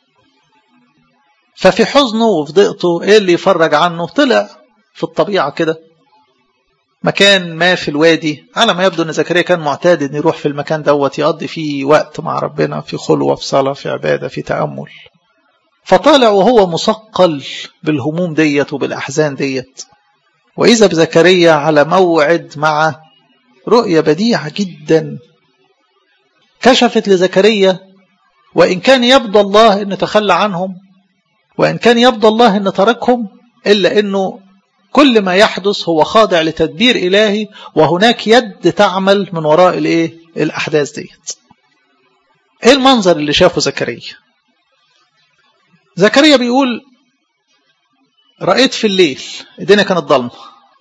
ففي حزنه وفي ضيقته ايه اللي يفرج عنه طلع في الطبيعة كده مكان ما في الوادي على ما يبدو ان زكريا كان معتاد ان يروح في المكان دوت يقضي فيه وقت مع ربنا في خلوة في صلاة في عبادة في تأمل فطالع وهو مثقل بالهموم ديت وبالأحزان ديت وإذا بزكريا على موعد مع رؤية بديعة جدا كشفت لزكريا وإن كان يبدو الله أن تخلى عنهم وإن كان يبدو الله أن تركهم إلا أنه كل ما يحدث هو خاضع لتدبير إلهي وهناك يد تعمل من وراء الإيه؟ الأحداث ديت إيه المنظر اللي شافه زكريا زكريا بيقول رأيت في الليل الدنيا كانت ضلمة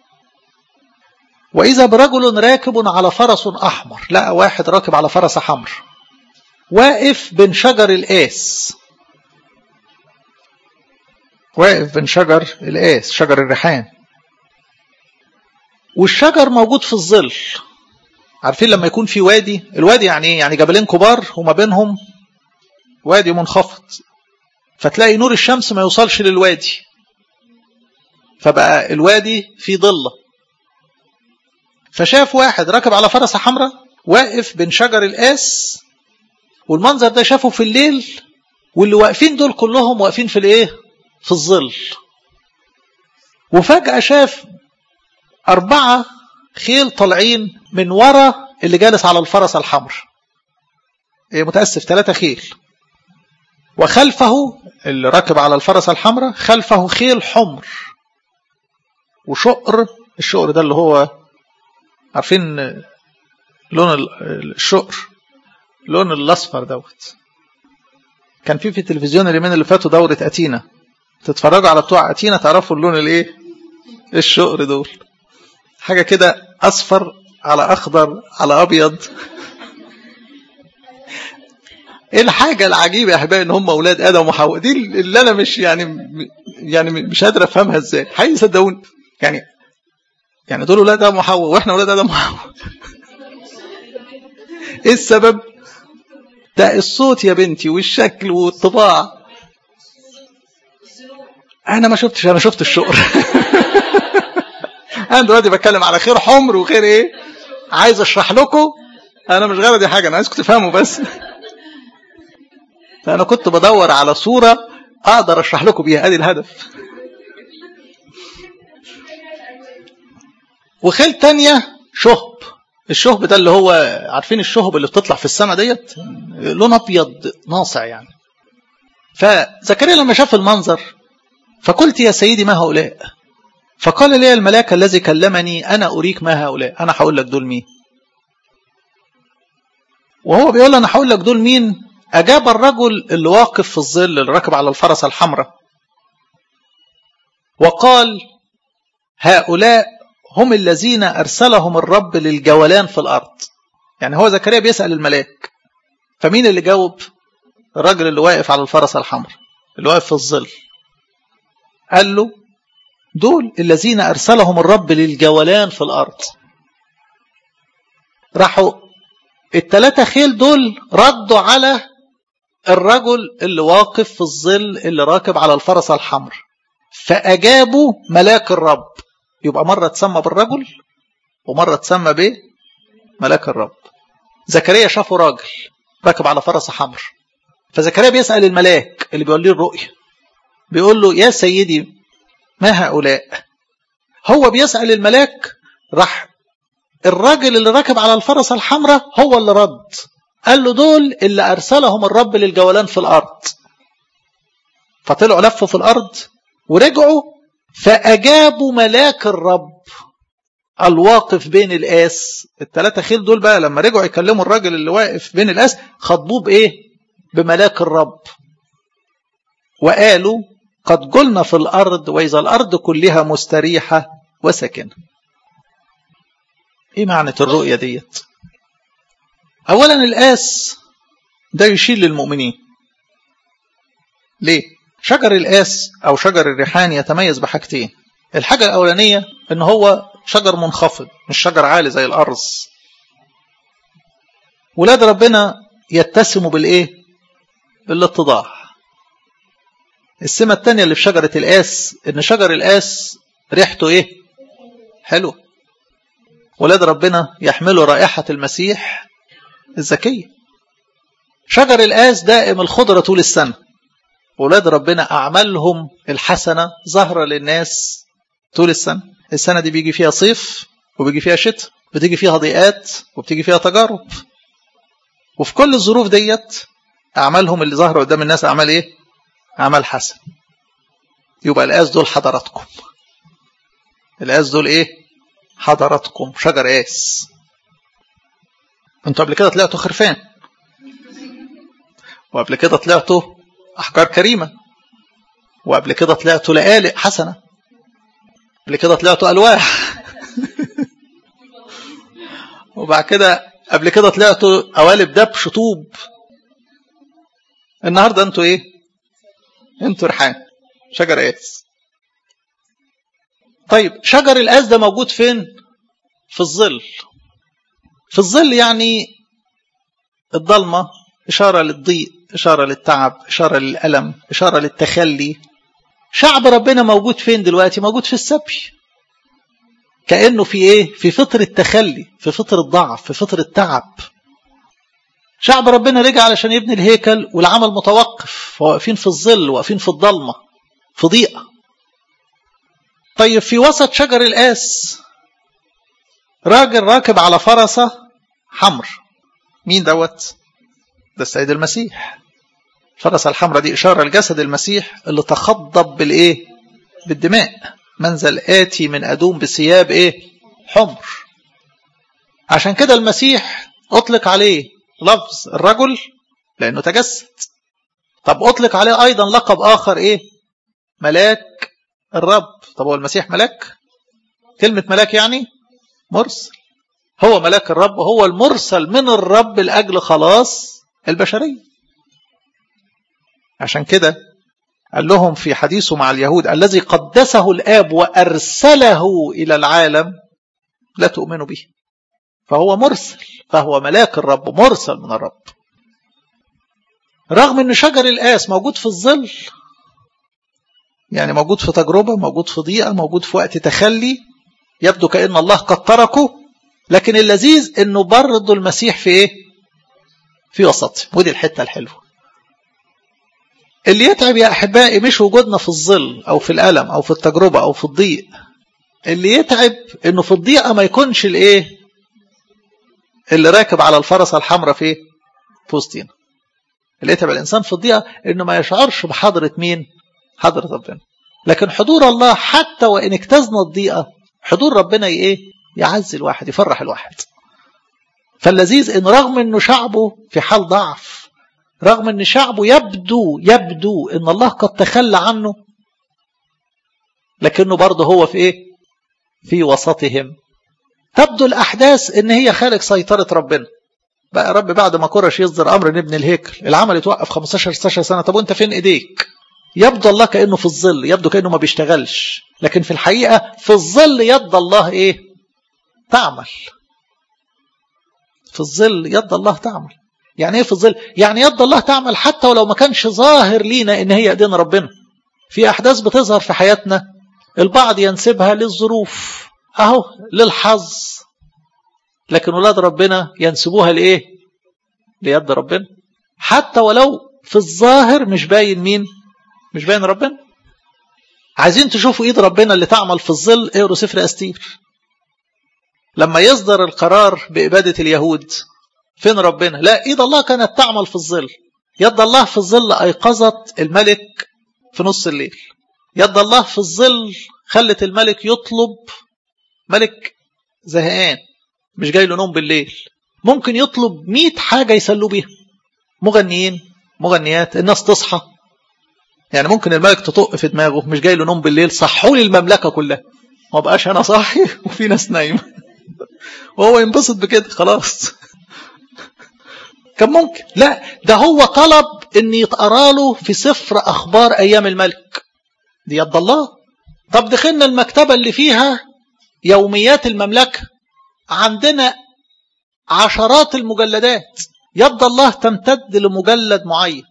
وإذا برجل راكب على فرس أحمر لا واحد راكب على فرس حمر واقف بين شجر الآس واقف بين شجر الآس شجر الريحان والشجر موجود في الظل عارفين لما يكون في وادي الوادي يعني ايه يعني جبلين كبار وما بينهم وادي منخفض فتلاقي نور الشمس ما يوصلش للوادي فبقى الوادي فيه ضلة فشاف واحد راكب على فرسة حمراء واقف بين شجر القاس والمنظر ده شافه في الليل واللي واقفين دول كلهم واقفين في الايه في الظل وفجأة شاف أربعة خيل طالعين من ورا اللي جالس على الفرس الحمر إيه متأسف ثلاثة خيل وخلفه اللي راكب على الفرس الحمراء خلفه خيل حمر وشقر الشقر ده اللي هو عارفين لون الشقر لون الاصفر دوت كان في في التلفزيون اليومين اللي فاتوا دورة أتينا تتفرجوا على بتوع أتينا تعرفوا اللون الايه الشقر دول حاجة كده أصفر على أخضر على أبيض ايه الحاجة العجيبة يا أحبائي إن هم أولاد آدم وحواء دي اللي أنا مش يعني يعني مش قادر أفهمها إزاي حقيقي صدقوني يعني يعني دول أولاد آدم وحواء وإحنا أولاد آدم وحواء إيه السبب؟ ده الصوت يا بنتي والشكل والطباع أنا ما شفتش أنا شفت الشقر أنا دلوقتي بتكلم على خير حمر وخير إيه؟ عايز أشرح لكم أنا مش غرضي حاجة أنا عايزكم تفهموا بس فأنا كنت بدور على صورة أقدر أشرح لكم بيها أدي الهدف وخيل تانية شهب الشهب ده اللي هو عارفين الشهب اللي بتطلع في السماء ديت لون أبيض ناصع يعني فزكريا لما شاف المنظر فقلت يا سيدي ما هؤلاء فقال لي الملاك الذي كلمني أنا أريك ما هؤلاء أنا هقول لك دول مين وهو بيقول أنا هقول لك دول مين أجاب الرجل اللي واقف في الظل اللي راكب على الفرس الحمراء وقال هؤلاء هم الذين أرسلهم الرب للجولان في الأرض يعني هو زكريا بيسأل الملاك فمين اللي جاوب الراجل اللي واقف على الفرس الحمر اللي واقف في الظل قال له دول الذين أرسلهم الرب للجولان في الأرض راحوا التلاتة خيل دول ردوا على الرجل اللي واقف في الظل اللي راكب على الفرس الحمر فأجابوا ملاك الرب يبقى مرة تسمى بالرجل ومرة تسمى بايه ملاك الرب زكريا شافه راجل راكب على فرس حمر فزكريا بيسأل الملاك اللي بيقول ليه الرؤية بيقول له يا سيدي ما هؤلاء هو بيسأل الملاك راح الراجل اللي راكب على الفرس الحمراء هو اللي رد قال له دول اللي أرسلهم الرب للجولان في الأرض فطلعوا لفوا في الأرض ورجعوا فأجابوا ملاك الرب الواقف بين الآس الثلاثة خيل دول بقى لما رجعوا يكلموا الراجل اللي واقف بين الآس خطبوه بإيه بملاك الرب وقالوا قد قلنا في الأرض وإذا الأرض كلها مستريحة وسكنة إيه معنى الرؤية ديت أولا الآس ده يشير للمؤمنين ليه شجر الآس أو شجر الريحان يتميز بحاجتين الحاجة الأولانية إن هو شجر منخفض مش شجر عالي زي الأرز ولاد ربنا يتسموا بالإيه بالاتضاع السمة التانية اللي في شجرة الآس إن شجر الآس ريحته إيه حلوة ولاد ربنا يحملوا رائحة المسيح الزكية شجر الآس دائم الخضرة طول السنة ولاد ربنا أعمالهم الحسنة ظاهرة للناس طول السنة السنة دي بيجي فيها صيف وبيجي فيها شتاء بتيجي فيها ضيقات وبتيجي فيها تجارب وفي كل الظروف ديت أعمالهم اللي ظاهرة قدام الناس أعمال إيه؟ أعمال حسن يبقى الآس دول حضراتكم الآس دول إيه؟ حضراتكم شجر آس انتوا قبل كده طلعتوا خرفان وقبل كده طلعتوا أحجار كريمة وقبل كده طلعتوا لقالق حسنة قبل كده طلعتوا ألواح وبعد كده قبل كده طلعتوا قوالب دبش طوب النهاردة انتوا ايه انتوا ريحان شجر آس طيب شجر الآس ده موجود فين في الظل في الظل يعني الضلمة إشارة للضيق إشارة للتعب إشارة للألم إشارة للتخلي شعب ربنا موجود فين دلوقتي موجود في السبي كأنه في إيه في فطر التخلي في فطر الضعف في فطر التعب شعب ربنا رجع علشان يبني الهيكل والعمل متوقف واقفين في الظل واقفين في الضلمة في ضيقة طيب في وسط شجر الآس راجل راكب على فرسة حمر مين دوت ده السيد المسيح الفرسة الحمراء دي إشارة لجسد المسيح اللي تخضب بالإيه بالدماء منزل آتي من أدوم بثياب إيه حمر عشان كده المسيح أطلق عليه لفظ الرجل لأنه تجسد طب أطلق عليه أيضا لقب آخر إيه ملاك الرب طب هو المسيح ملاك كلمة ملاك يعني مرسل هو ملاك الرب هو المرسل من الرب لأجل خلاص البشرية عشان كده قال لهم في حديثه مع اليهود الذي قدسه الآب وأرسله إلى العالم لا تؤمنوا به فهو مرسل فهو ملاك الرب مرسل من الرب رغم ان شجر الآس موجود في الظل يعني موجود في تجربة موجود في ضيقة موجود في وقت تخلي يبدو كأن الله قد تركه لكن اللذيذ انه برضه المسيح في ايه في وسطه ودي الحتة الحلوة اللي يتعب يا أحبائي مش وجودنا في الظل أو في الألم أو في التجربة أو في الضيق اللي يتعب انه في الضيقة ما يكونش الايه اللي راكب على الفرس الحمراء في في وسطينا اللي يتعب الإنسان في الضيقة انه ما يشعرش بحضرة مين حضرة ربنا لكن حضور الله حتى وإن اجتزنا الضيقة حضور ربنا ايه يعزي الواحد يفرح الواحد فاللذيذ ان رغم انه شعبه في حال ضعف رغم ان شعبه يبدو يبدو ان الله قد تخلى عنه لكنه برضه هو في ايه في وسطهم تبدو الاحداث ان هي خارج سيطرة ربنا بقى يا رب بعد ما كرش يصدر امر نبني الهيكل العمل يتوقف 15 16 سنه طب وانت فين ايديك يبدو الله كانه في الظل يبدو كانه ما بيشتغلش لكن في الحقيقه في الظل يد الله ايه تعمل في الظل يد الله تعمل يعني ايه في الظل يعني يد الله تعمل حتى ولو ما كانش ظاهر لينا ان هي ايدين ربنا في احداث بتظهر في حياتنا البعض ينسبها للظروف اهو للحظ لكن ولاد ربنا ينسبوها لايه ليد ربنا حتى ولو في الظاهر مش باين مين مش باين ربنا عايزين تشوفوا ايد ربنا اللي تعمل في الظل اقروا سفر استير لما يصدر القرار بإبادة اليهود فين ربنا لا ايد الله كانت تعمل في الظل يد الله في الظل ايقظت الملك في نص الليل يد الله في الظل خلت الملك يطلب ملك زهقان مش جاي له نوم بالليل ممكن يطلب مئة حاجة يسلوا بيها مغنيين مغنيات الناس تصحى يعني ممكن الملك تطق في دماغه مش جاي له نوم بالليل صحوا لي المملكة كلها ما بقاش انا صاحي وفي ناس نايمة وهو ينبسط بكده خلاص كان ممكن لا ده هو طلب ان يتقرا له في سفر اخبار ايام الملك دي يد الله طب دخلنا المكتبه اللي فيها يوميات المملكه عندنا عشرات المجلدات يد الله تمتد لمجلد معين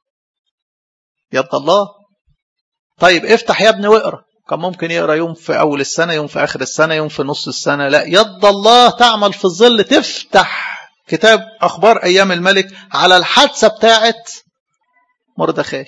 يد الله طيب افتح يا ابني واقرا كان ممكن يقرا يوم في اول السنه يوم في اخر السنه يوم في نص السنه لا يد الله تعمل في الظل تفتح كتاب اخبار ايام الملك على الحادثه بتاعت مردخاي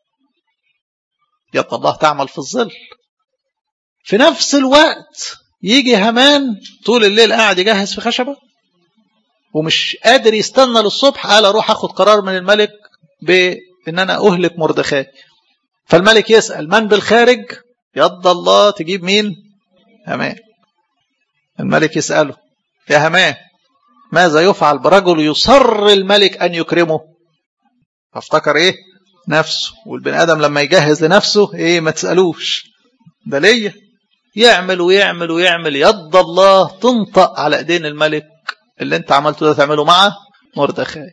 يد الله تعمل في الظل في نفس الوقت يجي همان طول الليل قاعد يجهز في خشبه ومش قادر يستنى للصبح قال اروح اخد قرار من الملك بان انا اهلك مردخاي فالملك يسال من بالخارج يد الله تجيب مين همان الملك يساله يا همان ماذا يفعل برجل يصر الملك ان يكرمه فافتكر ايه نفسه والبني ادم لما يجهز لنفسه ايه ما تسالوش ده ليا يعمل ويعمل ويعمل يد الله تنطق على ايدين الملك اللي انت عملته ده تعمله مع مردخاي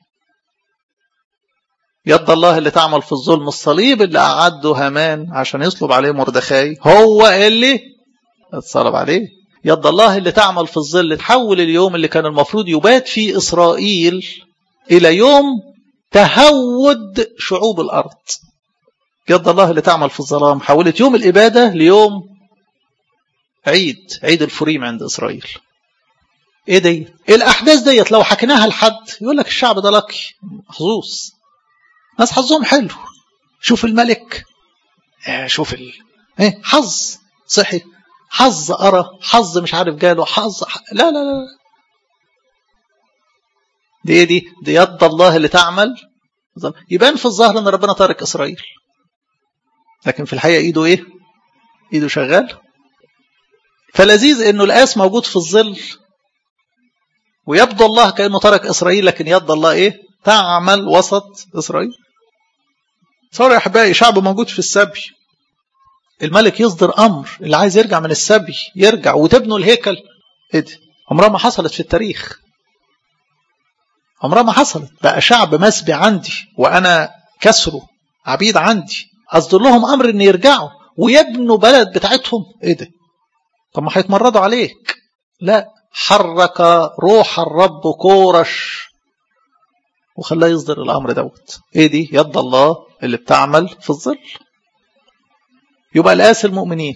يد الله اللي تعمل في الظلم الصليب اللي أعده هامان عشان يصلب عليه مردخاي هو اللي اتصلب عليه يد الله اللي تعمل في الظل تحول اليوم اللي كان المفروض يبات فيه إسرائيل إلى يوم تهود شعوب الأرض يد الله اللي تعمل في الظلام حولت يوم الإبادة ليوم عيد عيد الفريم عند إسرائيل ايه دي الاحداث ديت لو حكيناها لحد يقول لك الشعب ده لقي محظوظ ناس حظهم حلو شوف الملك آه شوف ال... ايه حظ صحي حظ أرى حظ مش عارف جاله حظ ح... لا لا لا دي ايه دي دي يد الله اللي تعمل يبان في الظاهر ان ربنا تارك اسرائيل لكن في الحقيقه ايده ايه ايده شغال فلذيذ انه القاس موجود في الظل ويبدو الله كانه ترك اسرائيل لكن يد الله ايه تعمل وسط اسرائيل صار يا احبائي شعب موجود في السبي الملك يصدر امر اللي عايز يرجع من السبي يرجع وتبنوا الهيكل ايه دي عمرها ما حصلت في التاريخ عمرها ما حصلت بقى شعب مسبي عندي وانا كسره عبيد عندي اصدر لهم امر ان يرجعوا ويبنوا بلد بتاعتهم ايه ده طب ما هيتمردوا عليك لا حرك روح الرب كورش وخلاه يصدر الامر دوت ايه دي يد الله اللي بتعمل في الظل يبقى الآس المؤمنين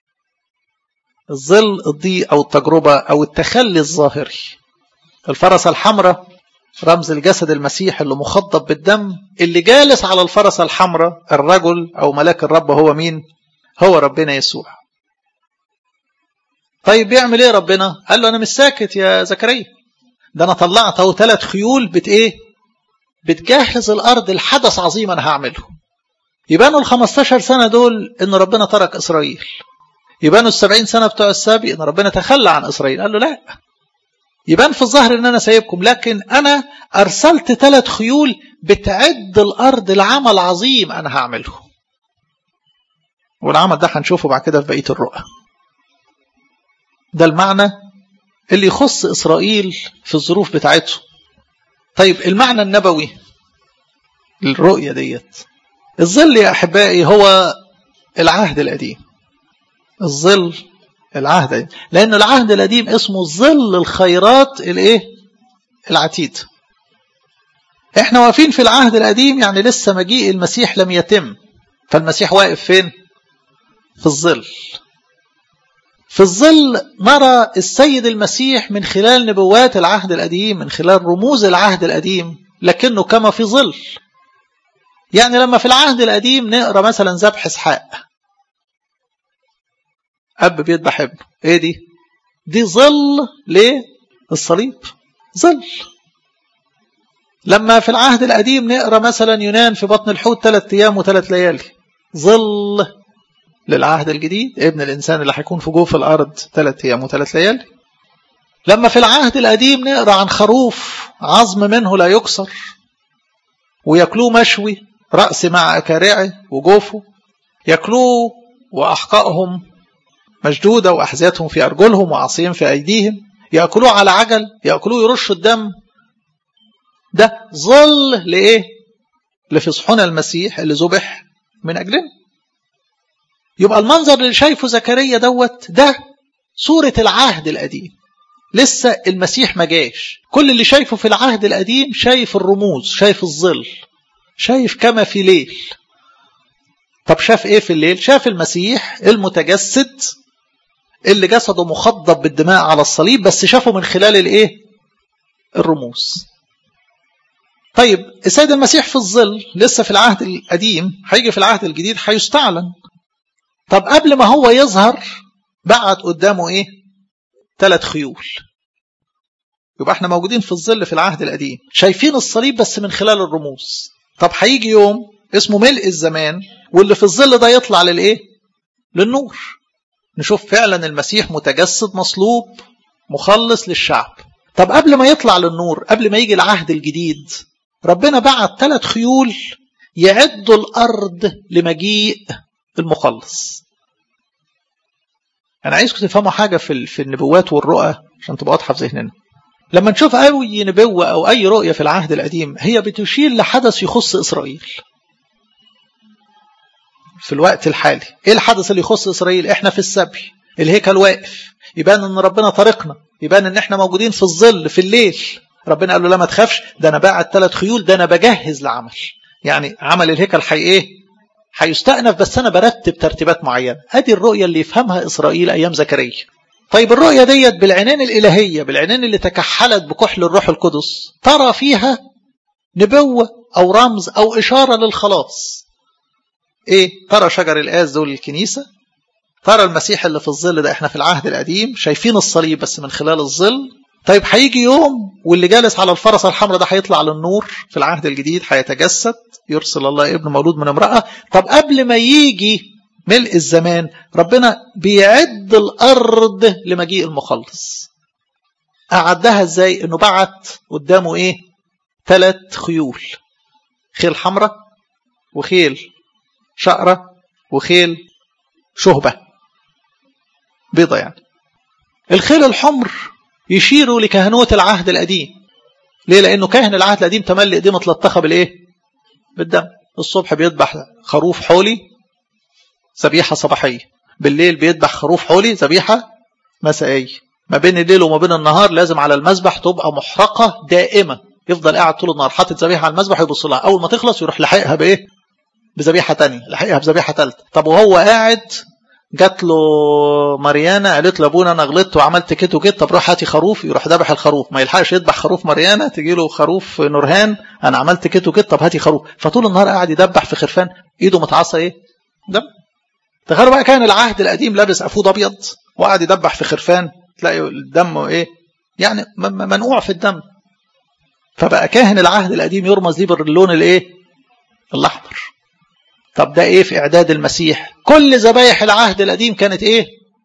الظل الضيق أو التجربة أو التخلي الظاهري الفرسة الحمراء رمز الجسد المسيح اللي مخضب بالدم اللي جالس على الفرسة الحمراء الرجل أو ملاك الرب هو مين هو ربنا يسوع طيب بيعمل ايه ربنا قال له انا مش ساكت يا زكريا ده انا طلعت اهو ثلاث خيول بت ايه بتجهز الارض لحدث عظيم انا هعمله يبانوا ال 15 سنه دول ان ربنا ترك اسرائيل يبانوا ال 70 سنه بتوع السابق ان ربنا تخلى عن اسرائيل قال له لا يبان في الظاهر ان انا سايبكم لكن انا ارسلت ثلاث خيول بتعد الارض لعمل عظيم انا هعمله والعمل ده هنشوفه بعد كده في بقيه الرؤى ده المعنى اللي يخص اسرائيل في الظروف بتاعته طيب المعنى النبوي للرؤية ديت الظل يا أحبائي هو العهد القديم الظل العهد القديم. لأن العهد القديم اسمه ظل الخيرات الايه العتيد احنا واقفين في العهد القديم يعني لسه مجيء المسيح لم يتم فالمسيح واقف فين في الظل في الظل نرى السيد المسيح من خلال نبوات العهد القديم من خلال رموز العهد القديم لكنه كما في ظل يعني لما في العهد القديم نقرا مثلا ذبح اسحاق اب بيذبح ابنه ايه دي دي ظل للصليب ظل لما في العهد القديم نقرا مثلا يونان في بطن الحوت ثلاث ايام وثلاث ليالي ظل للعهد الجديد ابن الانسان اللي هيكون في جوف الارض ثلاث ايام وثلاث ليالي لما في العهد القديم نقرا عن خروف عظم منه لا يكسر وياكلوه مشوي رأس مع أكارعه وجوفه ياكلوه وأحقائهم مشدودة وأحذيتهم في أرجلهم وعصيهم في أيديهم يأكلوه على عجل يأكلوه يرشوا الدم ده ظل لإيه لفصحنا المسيح اللي ذبح من أجلنا يبقى المنظر اللي شايفه زكريا دوت ده صورة العهد القديم لسه المسيح ما جاش كل اللي شايفه في العهد القديم شايف الرموز شايف الظل شايف كما في ليل طب شاف ايه في الليل شاف المسيح المتجسد اللي جسده مخضب بالدماء على الصليب بس شافه من خلال الايه الرموز طيب السيد المسيح في الظل لسه في العهد القديم هيجي في العهد الجديد هيستعلن طب قبل ما هو يظهر بعد قدامه ايه ثلاث خيول يبقى احنا موجودين في الظل في العهد القديم شايفين الصليب بس من خلال الرموز طب هيجي يوم اسمه ملء الزمان واللي في الظل ده يطلع للايه للنور نشوف فعلا المسيح متجسد مصلوب مخلص للشعب طب قبل ما يطلع للنور قبل ما يجي العهد الجديد ربنا بعت ثلاث خيول يعدوا الارض لمجيء المخلص انا عايزكم تفهموا حاجه في في النبوات والرؤى عشان تبقى واضحه في ذهننا لما نشوف اي نبوه او اي رؤيه في العهد القديم هي بتشير لحدث يخص اسرائيل في الوقت الحالي ايه الحدث اللي يخص اسرائيل احنا في السبي الهيكل واقف يبان ان ربنا طريقنا يبان ان احنا موجودين في الظل في الليل ربنا قال له لا ما تخافش ده انا باعت ثلاث خيول ده انا بجهز لعمل يعني عمل الهيكل حي ايه هيستأنف بس انا برتب ترتيبات معينه ادي الرؤيه اللي يفهمها اسرائيل ايام زكريا طيب الرؤيه ديت بالعنان الالهيه بالعنان اللي تكحلت بكحل الروح القدس ترى فيها نبوه او رمز او اشاره للخلاص ايه ترى شجر الاز دول الكنيسه ترى المسيح اللي في الظل ده احنا في العهد القديم شايفين الصليب بس من خلال الظل طيب هيجي يوم واللي جالس على الفرس الحمراء ده هيطلع للنور في العهد الجديد هيتجسد يرسل الله ابن مولود من امرأة طب قبل ما يجي ملء الزمان ربنا بيعد الأرض لمجيء المخلص أعدها ازاي انه بعت قدامه ايه ثلاث خيول خيل حمراء وخيل شقرة وخيل شهبة بيضة يعني الخيل الحمر يشيروا لكهنوت العهد القديم ليه لانه كاهن العهد القديم تملي ايديه متلطخه بالايه بالدم الصبح بيذبح خروف حولي ذبيحه صباحيه بالليل بيذبح خروف حولي ذبيحه مسائيه ما بين الليل وما بين النهار لازم على المذبح تبقى محرقه دائمه يفضل قاعد طول النهار حاطط ذبيحه على المذبح ويبص لها اول ما تخلص يروح لحقها بايه بذبيحه ثانيه لحقها بذبيحه ثالثه طب وهو قاعد جات له مريانا قالت له ابونا انا غلطت وعملت كده وكده طب روح هاتي خروف يروح ذبح الخروف ما يلحقش يذبح خروف مريانا تجي له خروف نورهان انا عملت كده وكده طب هاتي خروف فطول النهار قاعد يدبح في خرفان ايده متعصى ايه دم تخيلوا بقى كان العهد القديم لابس عفود ابيض وقاعد يدبح في خرفان تلاقي الدم ايه يعني منقوع في الدم فبقى كاهن العهد القديم يرمز ليه باللون الايه الاحمر طب ده ايه في اعداد المسيح كل ذبايح العهد القديم كانت ايه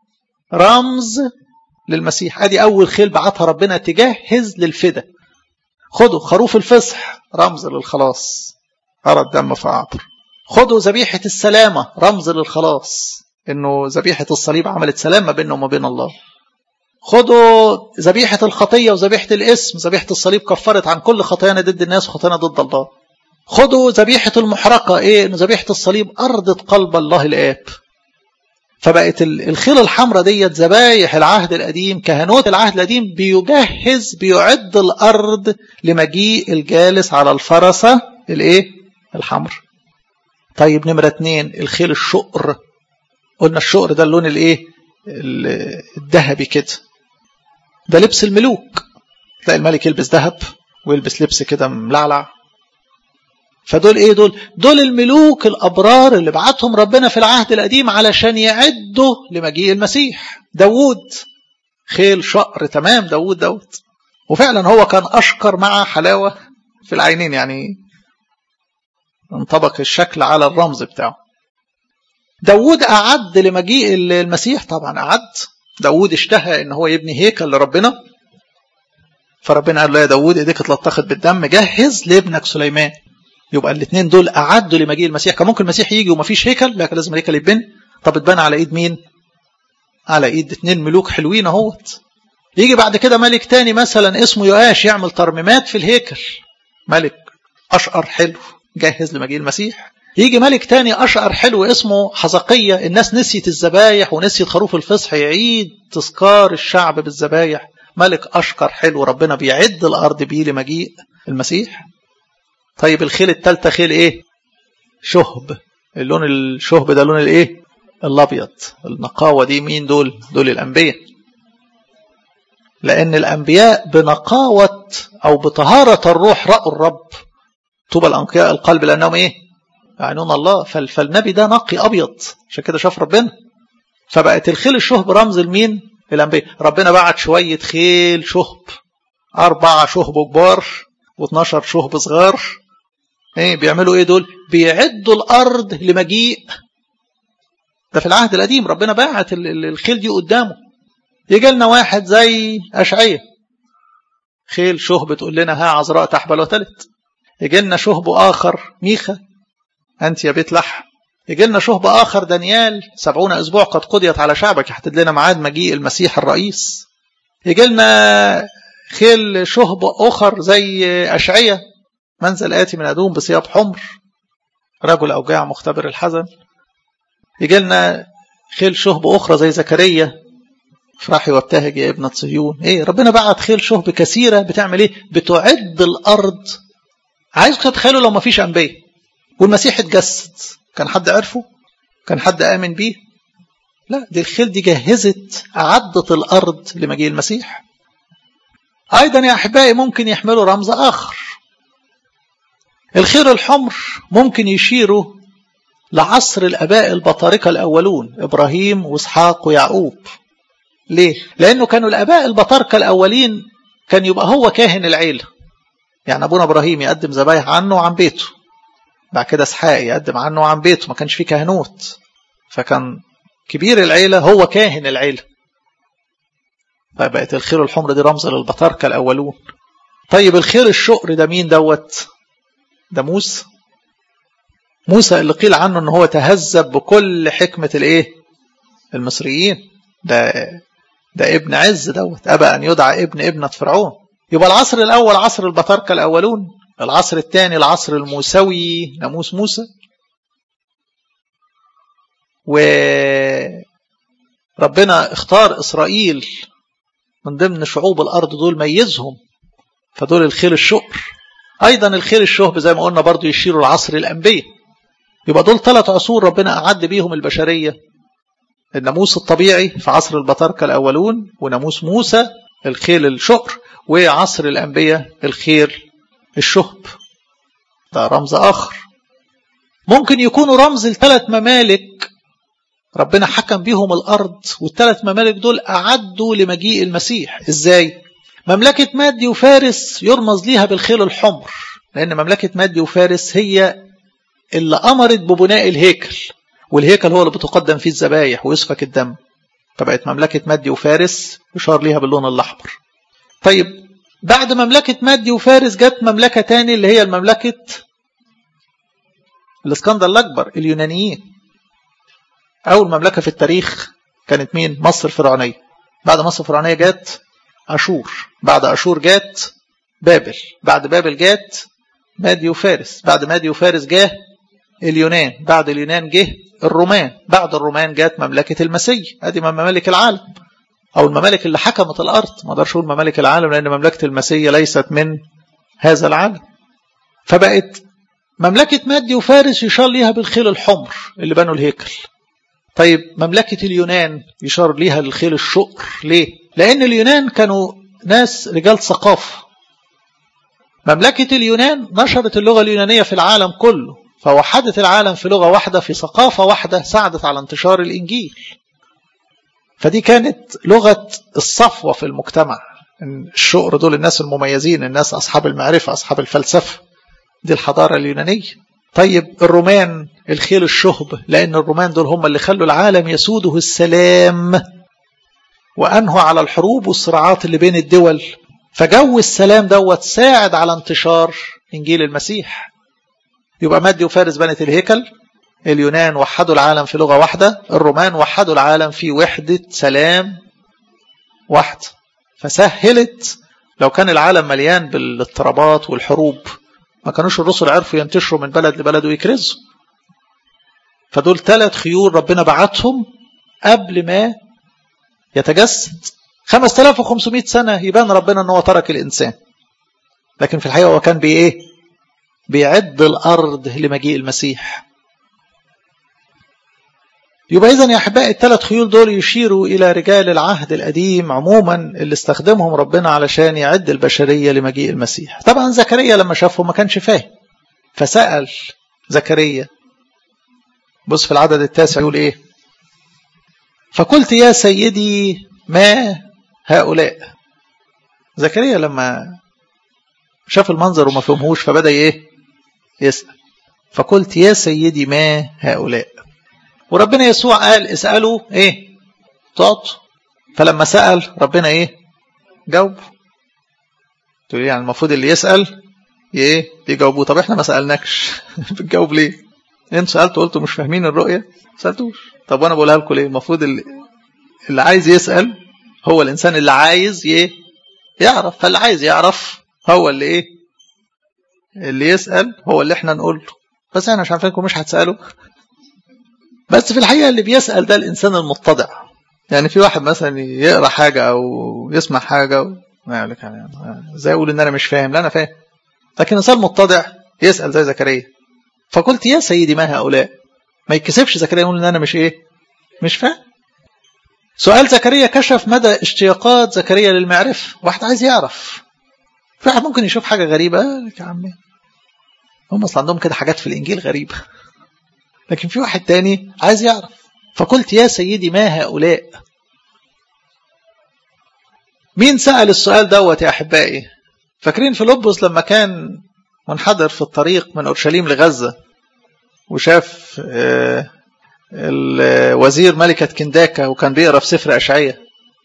رمز للمسيح ادي اول خيل بعتها ربنا تجهز للفدا خدوا خروف الفصح رمز للخلاص ارى الدم فاعبر خدوا ذبيحه السلامه رمز للخلاص انه ذبيحه الصليب عملت سلام ما بيننا وما بين الله خدوا ذبيحة الخطية وذبيحة الاسم ذبيحة الصليب كفرت عن كل خطايانا ضد الناس وخطايانا ضد الله خدوا ذبيحة المحرقة ايه ذبيحة الصليب أرضت قلب الله الآب فبقت الخيل الحمراء ديت ذبايح العهد القديم كهنوت العهد القديم بيجهز بيعد الأرض لمجيء الجالس على الفرسة الايه الحمر طيب نمرة اتنين الخيل الشقر قلنا الشقر ده اللون الايه الذهبي كده ده لبس الملوك تلاقي الملك يلبس ذهب ويلبس لبس كده ملعلع فدول ايه دول دول الملوك الابرار اللي بعتهم ربنا في العهد القديم علشان يعدوا لمجيء المسيح داوود خيل شقر تمام داوود داوود وفعلا هو كان اشقر مع حلاوه في العينين يعني انطبق الشكل على الرمز بتاعه داوود أعد لمجيء المسيح طبعا أعد داوود اشتهى ان هو يبني هيكل لربنا فربنا قال له يا داوود ايديك اتلطخت بالدم جهز لابنك سليمان يبقى الاثنين دول أعدوا لمجيء المسيح كان ممكن المسيح يجي ومفيش هيكل لكن لازم الهيكل يتبني طب اتبنى على ايد مين على ايد اثنين ملوك حلوين اهوت يجي بعد كده ملك تاني مثلا اسمه يؤاش يعمل ترميمات في الهيكل ملك اشقر حلو جاهز لمجيء المسيح يجي ملك تاني أشقر حلو اسمه حزقية الناس نسيت الذبايح ونسيت خروف الفصح يعيد تذكار الشعب بالذبايح ملك أشقر حلو ربنا بيعد الأرض بيه لمجيء المسيح طيب الخيل التالتة خيل إيه شهب اللون الشهب ده لون الإيه الأبيض النقاوة دي مين دول دول الأنبياء لأن الأنبياء بنقاوة أو بطهارة الروح رأوا الرب طوبى الأنقياء القلب لأنهم إيه يعنون الله فالنبي ده نقي أبيض عشان كده شاف ربنا فبقت الخيل الشهب رمز لمين الأنبياء ربنا بعت شوية خيل شهب أربعة شهب كبار و12 شهب صغار ايه بيعملوا ايه دول بيعدوا الأرض لمجيء ده في العهد القديم ربنا بعت الخيل دي قدامه يجي لنا واحد زي أشعية خيل شهب تقول لنا ها عذراء تحبل وتلت يجي لنا شهب آخر ميخا أنت يا بيت لحم يجي لنا شهب آخر دانيال سبعون أسبوع قد قضيت على شعبك يحدد لنا ميعاد مجيء المسيح الرئيس يجي لنا خيل شهب آخر زي أشعية منزل آتي من أدوم بثياب حمر رجل أوجاع مختبر الحزن يجي لنا خيل شهب أخرى زي زكريا افرحي وابتهج يا ابنة صهيون ايه ربنا بعت خيل شهب كثيرة بتعمل ايه بتعد الأرض عايزكم تتخيلوا لو ما فيش أنبياء والمسيح اتجسد كان حد عرفه كان حد آمن بيه لا دي الخيل دي جهزت أعدت الأرض لمجيء المسيح أيضا يا أحبائي ممكن يحملوا رمز آخر الخير الحمر ممكن يشيروا لعصر الأباء البطاركة الأولون إبراهيم وإسحاق ويعقوب ليه؟ لأنه كانوا الأباء البطاركة الأولين كان يبقى هو كاهن العيلة يعني أبونا إبراهيم يقدم ذبايح عنه وعن بيته بعد كده اسحاق يقدم عنه وعن بيته ما كانش فيه كهنوت فكان كبير العيلة هو كاهن العيلة فبقت الخير الحمر دي رمز للبطاركة الأولون طيب الخير الشقر ده مين دوت ده موسى موسى اللي قيل عنه ان هو تهذب بكل حكمة الايه المصريين ده ده ابن عز دوت أبى أن يدعى ابن ابنة فرعون يبقى العصر الأول عصر البطاركة الأولون العصر الثاني العصر الموسوي ناموس موسى وربنا اختار إسرائيل من ضمن شعوب الأرض دول ميزهم فدول الخيل الشقر أيضا الخيل الشهب زي ما قلنا برضو يشيروا العصر الأنبياء يبقى دول ثلاث عصور ربنا أعد بيهم البشرية الناموس الطبيعي في عصر البطاركة الأولون وناموس موسى الخيل الشقر وعصر الأنبياء الخيل الشهب ده رمز آخر ممكن يكونوا رمز لثلاث ممالك ربنا حكم بيهم الأرض والثلاث ممالك دول أعدوا لمجيء المسيح إزاي؟ مملكة مادي وفارس يرمز ليها بالخيل الحمر لأن مملكة مادي وفارس هي اللي أمرت ببناء الهيكل والهيكل هو اللي بتقدم فيه الذبايح ويسفك الدم فبقت مملكة مادي وفارس يشار ليها باللون الأحمر طيب بعد مملكة مادي وفارس جت مملكة تاني اللي هي المملكة الاسكندر الأكبر اليونانيين أول مملكة في التاريخ كانت مين؟ مصر الفرعونية بعد مصر الفرعونية جت أشور بعد أشور جت بابل بعد بابل جت مادي وفارس بعد مادي وفارس جه اليونان بعد اليونان جه الرومان بعد الرومان جت مملكة المسيح ادي ممالك العالم او الممالك اللي حكمت الارض ما اقدرش اقول ممالك العالم لان مملكة المسيح ليست من هذا العالم فبقت مملكة مادي وفارس يشار ليها بالخيل الحمر اللي بنوا الهيكل طيب مملكة اليونان يشار ليها الخيل الشقر ليه لان اليونان كانوا ناس رجال ثقافة مملكة اليونان نشرت اللغة اليونانية في العالم كله فوحدت العالم في لغة واحدة في ثقافة واحدة ساعدت على انتشار الإنجيل فدي كانت لغة الصفوة في المجتمع الشقر دول الناس المميزين الناس أصحاب المعرفة أصحاب الفلسفة دي الحضارة اليونانية طيب الرومان الخيل الشهب لأن الرومان دول هم اللي خلوا العالم يسوده السلام وأنهوا على الحروب والصراعات اللي بين الدول فجو السلام دوت ساعد على انتشار إنجيل المسيح يبقى مادي وفارس بنت الهيكل اليونان وحدوا العالم في لغة واحدة الرومان وحدوا العالم في وحدة سلام واحدة فسهلت لو كان العالم مليان بالاضطرابات والحروب ما كانوش الرسل عرفوا ينتشروا من بلد لبلد ويكرزوا فدول ثلاث خيول ربنا بعتهم قبل ما يتجسد 5500 سنة يبان ربنا ان هو ترك الانسان لكن في الحقيقة هو كان بايه بيعد الارض لمجيء المسيح يبقى اذا يا احبائي الثلاث خيول دول يشيروا الى رجال العهد القديم عموما اللي استخدمهم ربنا علشان يعد البشريه لمجيء المسيح طبعا زكريا لما شافه ما كانش فاهم فسال زكريا بص في العدد التاسع يقول ايه فقلت يا سيدي ما هؤلاء زكريا لما شاف المنظر وما فهمهوش فبدا ايه يسال فقلت يا سيدي ما هؤلاء وربنا يسوع قال اسألوا ايه تعطوا فلما سأل ربنا ايه جاوب تقول يعني المفروض اللي يسأل ايه يجاوبوه طب احنا ما سألناكش بتجاوب ليه انتوا سألتوا قلتوا مش فاهمين الرؤية سألتوش طب وانا بقولها لكم ليه المفروض اللي, اللي عايز يسأل هو الانسان اللي عايز ايه يعرف فاللي عايز يعرف هو اللي ايه اللي يسأل هو اللي احنا نقول له بس احنا مش عارفينكم مش هتسألوا بس في الحقيقة اللي بيسأل ده الإنسان المتضع يعني في واحد مثلا يقرأ حاجة أو يسمع حاجة و... ما يقول لك يعني ازاي أقول إن أنا مش فاهم لا أنا فاهم لكن إنسان متضع يسأل زي زكريا فقلت يا سيدي ما هؤلاء ما يتكسفش زكريا يقول إن أنا مش إيه مش فاهم سؤال زكريا كشف مدى اشتياقات زكريا للمعرفة واحد عايز يعرف في واحد ممكن يشوف حاجة غريبة لك يا عمي هم أصلا عندهم كده حاجات في الإنجيل غريبة لكن في واحد تاني عايز يعرف فقلت يا سيدي ما هؤلاء مين سأل السؤال دوت يا أحبائي فاكرين فيلبس لما كان منحدر في الطريق من أورشليم لغزة وشاف الوزير ملكة كنداكا وكان بيقرا في سفر أشعية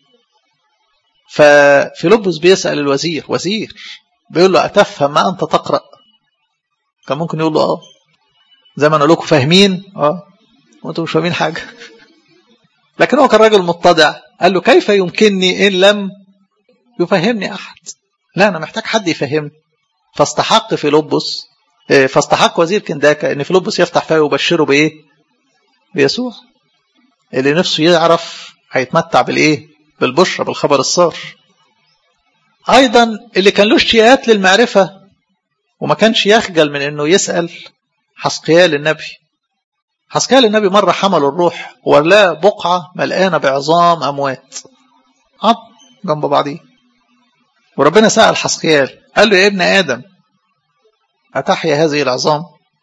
ففيلبس بيسأل الوزير وزير بيقول له أتفهم ما أنت تقرأ كان ممكن يقول له آه زي ما انا لكم فاهمين اه وانتم مش فاهمين حاجه لكن هو كان راجل متضع قال له كيف يمكنني ان لم يفهمني احد لا انا محتاج حد يفهمني فاستحق فيلبس فاستحق وزير كنداكا ان فيلبس يفتح فيه ويبشره بايه بيسوع اللي نفسه يعرف هيتمتع بالايه بالبشرى بالخبر السار ايضا اللي كان له اشتياقات للمعرفه وما كانش يخجل من انه يسال حسقيال النبي حسقيال النبي مرة حمل الروح ولاه بقعة ملقانة بعظام أموات عظم جنب بعضيه وربنا سأل حسقيال قال له يا ابن آدم أتحيا هذه العظام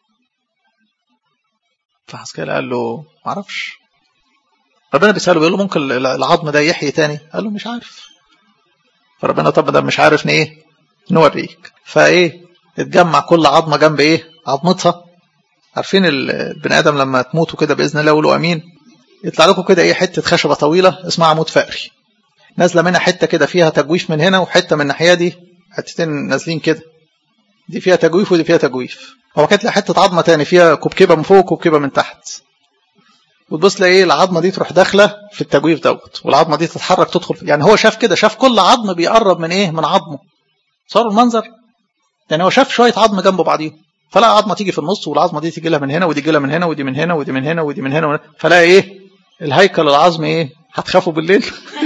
فحسقيال قال له معرفش ربنا بيسأله بيقول له ممكن العظم ده يحيي تاني قال له مش عارف فربنا طب ده مش عارف ايه نوريك فايه اتجمع كل عظمة جنب ايه عظمتها عارفين البني ادم لما تموتوا كده باذن الله قولوا امين يطلع لكم كده ايه حته خشبه طويله اسمها عمود فقري نازله منها حته كده فيها تجويف من هنا وحته من الناحيه دي حتتين نازلين كده دي فيها تجويف ودي فيها تجويف هو كانت حته عظمه تاني فيها كبكبه من فوق وكبكبه من تحت وتبص تلاقي ايه العظمه دي تروح داخله في التجويف دوت والعظمه دي تتحرك تدخل يعني هو شاف كده شاف كل عظم بيقرب من ايه من عظمه صار المنظر يعني هو شاف شويه عظم جنب بعضيهم فلقى عظمه تيجي في النص والعظمه دي تيجي لها من هنا ودي تيجي لها من هنا ودي من هنا ودي من هنا ودي من هنا فلاقي ايه الهيكل العظمي ايه هتخافوا بالليل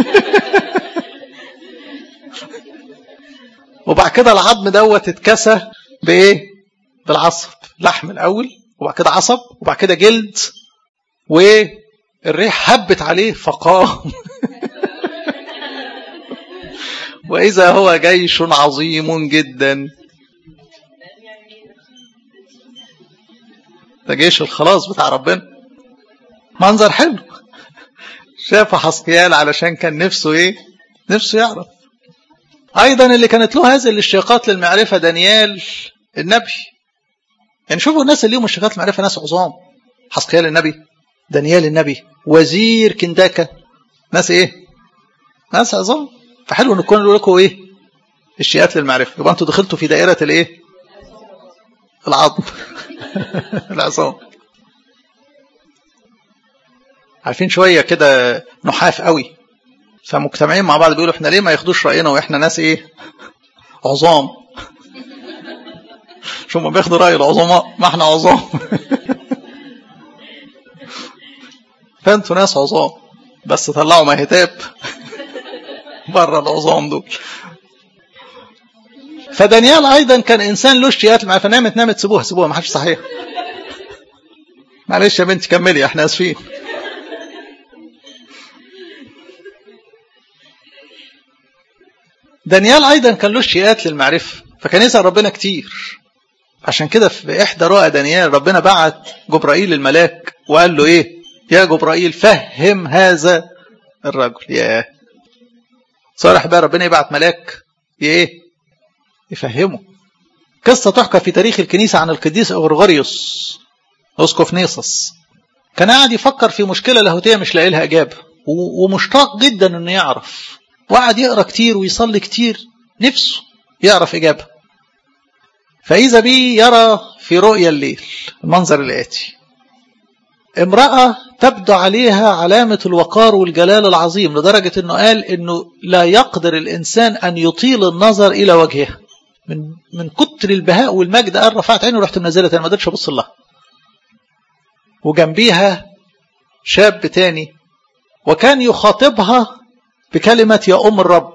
وبعد كده العظم دوت اتكسى بايه بالعصب لحم الاول وبعد كده عصب وبعد كده جلد والريح هبت عليه فقام واذا هو جيش عظيم جدا ده جيش الخلاص بتاع ربنا منظر حلو شاف حسقيال علشان كان نفسه ايه نفسه يعرف ايضا اللي كانت له هذه الاشتياقات للمعرفه دانيال النبي يعني شوفوا الناس اللي لهم اشتياقات للمعرفه ناس عظام حسقيال النبي دانيال النبي وزير كنداكا ناس ايه ناس عظام فحلو ان يكون لكم ايه اشتياقات للمعرفه يبقى انتوا دخلتوا في دائره الايه العظم العظام عارفين شويه كده نحاف قوي فمجتمعين مع بعض بيقولوا احنا ليه ما ياخدوش راينا واحنا ناس ايه عظام شو ما بياخدوا راي العظماء ما احنا عظام فانتوا ناس عظام بس طلعوا مهتاب بره العظام دول فدانيال ايضا كان انسان له اشتياقات معاه فنامت نامت سيبوها سيبوها ما حدش صحيح معلش يا بنتي كملي احنا اسفين دانيال ايضا كان له اشتياقات للمعرفه فكان يسال ربنا كتير عشان كده في احدى رؤى دانيال ربنا بعت جبرائيل الملاك وقال له ايه يا جبرائيل فهم هذا الرجل يا صالح بقى ربنا يبعت ملاك ايه يفهمه قصة تحكى في تاريخ الكنيسة عن القديس أغرغوريوس أسقف نيسوس كان قاعد يفكر في مشكلة لاهوتية مش لاقي لها إجابة ومشتاق جدا إنه يعرف وقعد يقرأ كتير ويصلي كتير نفسه يعرف إجابة فإذا بي يرى في رؤيا الليل المنظر الآتي امرأة تبدو عليها علامة الوقار والجلال العظيم لدرجة أنه قال أنه لا يقدر الإنسان أن يطيل النظر إلى وجهها من من كتر البهاء والمجد قال رفعت عيني ورحت منزلة تاني ما قدرتش أبص لها وجنبيها شاب تاني وكان يخاطبها بكلمة يا أم الرب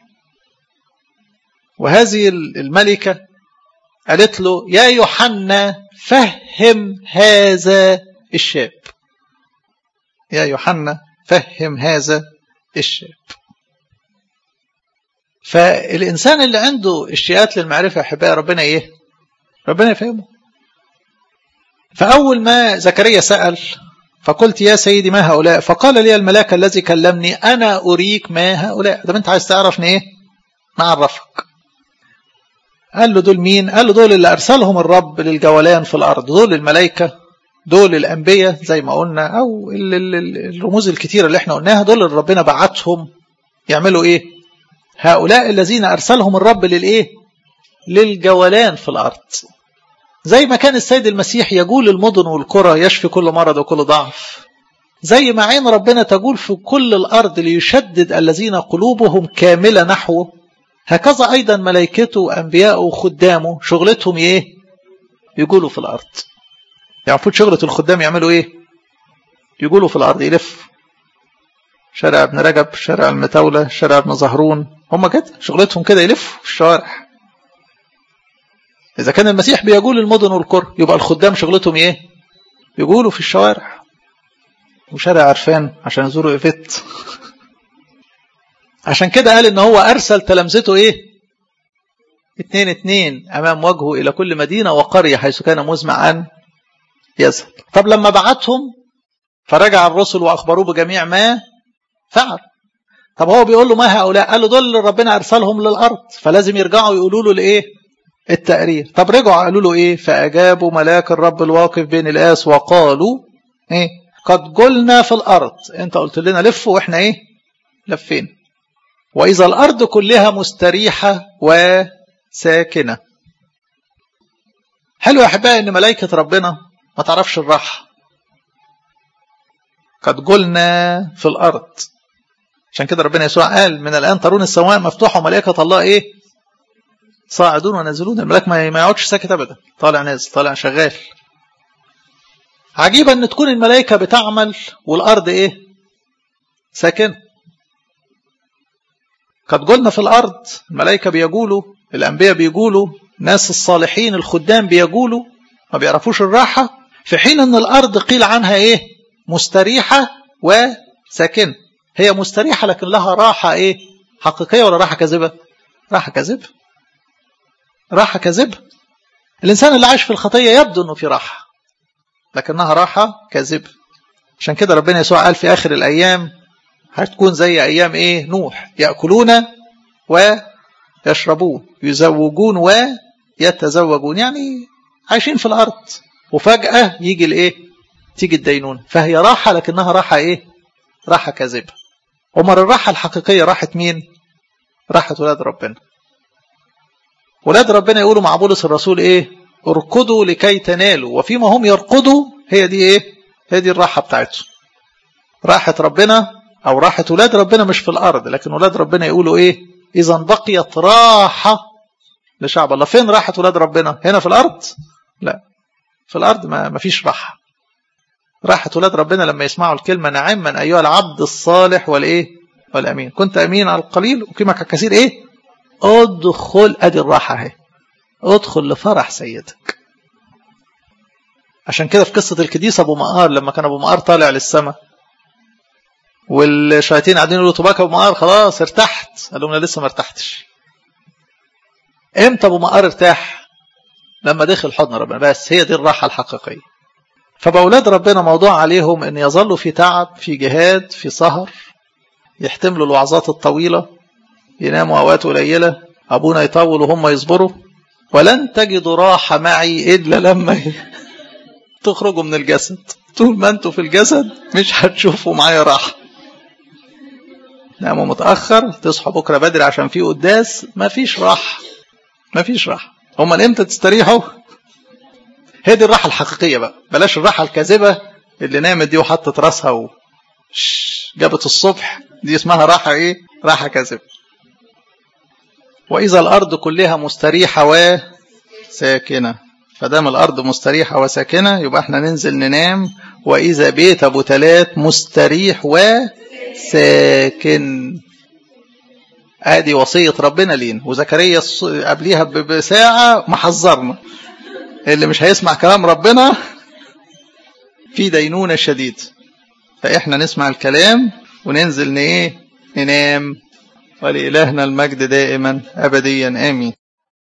وهذه الملكة قالت له يا يوحنا فهم هذا الشاب يا يوحنا فهم هذا الشاب فالإنسان اللي عنده اشتياقات للمعرفة يا أحبائي ربنا إيه؟ ربنا يفهمه فأول ما زكريا سأل فقلت يا سيدي ما هؤلاء فقال لي الملاك الذي كلمني أنا أريك ما هؤلاء طب أنت عايز تعرفني إيه؟ نعرفك قال له دول مين؟ قال له دول اللي أرسلهم الرب للجولان في الأرض دول الملائكة دول الأنبياء زي ما قلنا أو الرموز الكتيرة اللي احنا قلناها دول اللي ربنا بعتهم يعملوا إيه؟ هؤلاء الذين أرسلهم الرب للإيه؟ للجولان في الأرض زي ما كان السيد المسيح يجول المدن والقرى يشفي كل مرض وكل ضعف زي ما عين ربنا تجول في كل الأرض ليشدد الذين قلوبهم كاملة نحوه هكذا أيضا ملائكته وأنبياءه وخدامه شغلتهم إيه؟ يقولوا في الأرض يعني المفروض شغلة الخدام يعملوا إيه؟ يقولوا في الأرض يلف شارع ابن رجب شارع المتاولة شارع ابن زهرون هم كده شغلتهم كده يلفوا في الشوارع إذا كان المسيح بيقول المدن والقرى يبقى الخدام شغلتهم إيه؟ يقولوا في الشوارع وشارع عرفان عشان يزوروا إيفيت عشان كده قال إن هو أرسل تلامذته إيه؟ اتنين اتنين أمام وجهه إلى كل مدينة وقرية حيث كان مزمع أن يذهب طب لما بعتهم فرجع الرسل وأخبروه بجميع ما فعل طب هو بيقول له ما هؤلاء قال له دول اللي ربنا أرسلهم للأرض فلازم يرجعوا يقولوا له لإيه التقرير طب رجعوا قالوا له إيه فأجابوا ملاك الرب الواقف بين الآس وقالوا إيه قد قلنا في الأرض أنت قلت لنا لفوا وإحنا إيه لفين وإذا الأرض كلها مستريحة وساكنة حلو يا أحبائي إن ملائكة ربنا ما تعرفش الراحة قد قلنا في الأرض عشان كده ربنا يسوع قال من الآن ترون السماء مفتوحة وملائكة الله إيه صاعدون ونازلون الملاك ما يقعدش ساكت أبدا طالع نازل طالع شغال عجيبا أن تكون الملائكة بتعمل والأرض إيه ساكن قد قلنا في الأرض الملائكة بيقولوا الأنبياء بيقولوا ناس الصالحين الخدام بيقولوا ما بيعرفوش الراحة في حين أن الأرض قيل عنها إيه مستريحة وساكنة هي مستريحة لكن لها راحة إيه حقيقية ولا راحة كاذبة راحة كاذبة راحة كاذبة الإنسان اللي عايش في الخطية يبدو أنه في راحة لكنها راحة كاذبة عشان كده ربنا يسوع قال في آخر الأيام هتكون زي أيام إيه نوح يأكلون ويشربون يزوجون ويتزوجون يعني عايشين في الأرض وفجأة يجي الإيه تيجي الدينونة فهي راحة لكنها راحة إيه راحة كاذبة أمر الراحة الحقيقية راحة مين راحة ولاد ربنا ولاد ربنا يقولوا مع بولس الرسول إيه اركضوا لكي تنالوا وفيما هم يرقدوا هي دي إيه هي دي الراحة بتاعتهم راحة ربنا أو راحة ولاد ربنا مش في الأرض لكن ولاد ربنا يقولوا إيه إذا بقيت راحة لشعب الله فين راحة ولاد ربنا هنا في الأرض لا في الأرض ما, ما فيش راحة راحة ولاد ربنا لما يسمعوا الكلمة نعما أيها العبد الصالح والإيه والأمين كنت أمين على القليل أقيمك على الكثير إيه ادخل أدي الراحة اهي ادخل لفرح سيدك عشان كده في قصة الكديس أبو مقار لما كان أبو مقار طالع للسماء والشياطين قاعدين يقولوا طباك ابو مقار خلاص ارتحت قال لهم انا لسه ما ارتحتش امتى ابو مقار ارتاح لما دخل حضن ربنا بس هي دي الراحه الحقيقيه فباولاد ربنا موضوع عليهم ان يظلوا في تعب في جهاد في سهر يحتملوا الوعظات الطويله يناموا اوقات قليله ابونا يطول وهم يصبروا ولن تجدوا راحه معي الا لما تخرجوا من الجسد طول ما انتوا في الجسد مش هتشوفوا معايا راحه ناموا متأخر تصحوا بكرة بدري عشان في قداس مفيش راحة مفيش راحة هما امتى تستريحوا هي دي الراحة الحقيقية بقى بلاش الراحة الكاذبة اللي نامت دي وحطت راسها و جابت الصبح دي اسمها راحة ايه راحة كاذبة وإذا الأرض كلها مستريحة وساكنة فدام الأرض مستريحة وساكنة يبقى احنا ننزل ننام وإذا بيت أبو تلات مستريح و ساكن ادي وصية ربنا لينا وزكريا قبليها بساعة محذرنا اللي مش هيسمع كلام ربنا في دينونة شديد فإحنا نسمع الكلام وننزل ايه ننام ولإلهنا المجد دائما أبديا آمين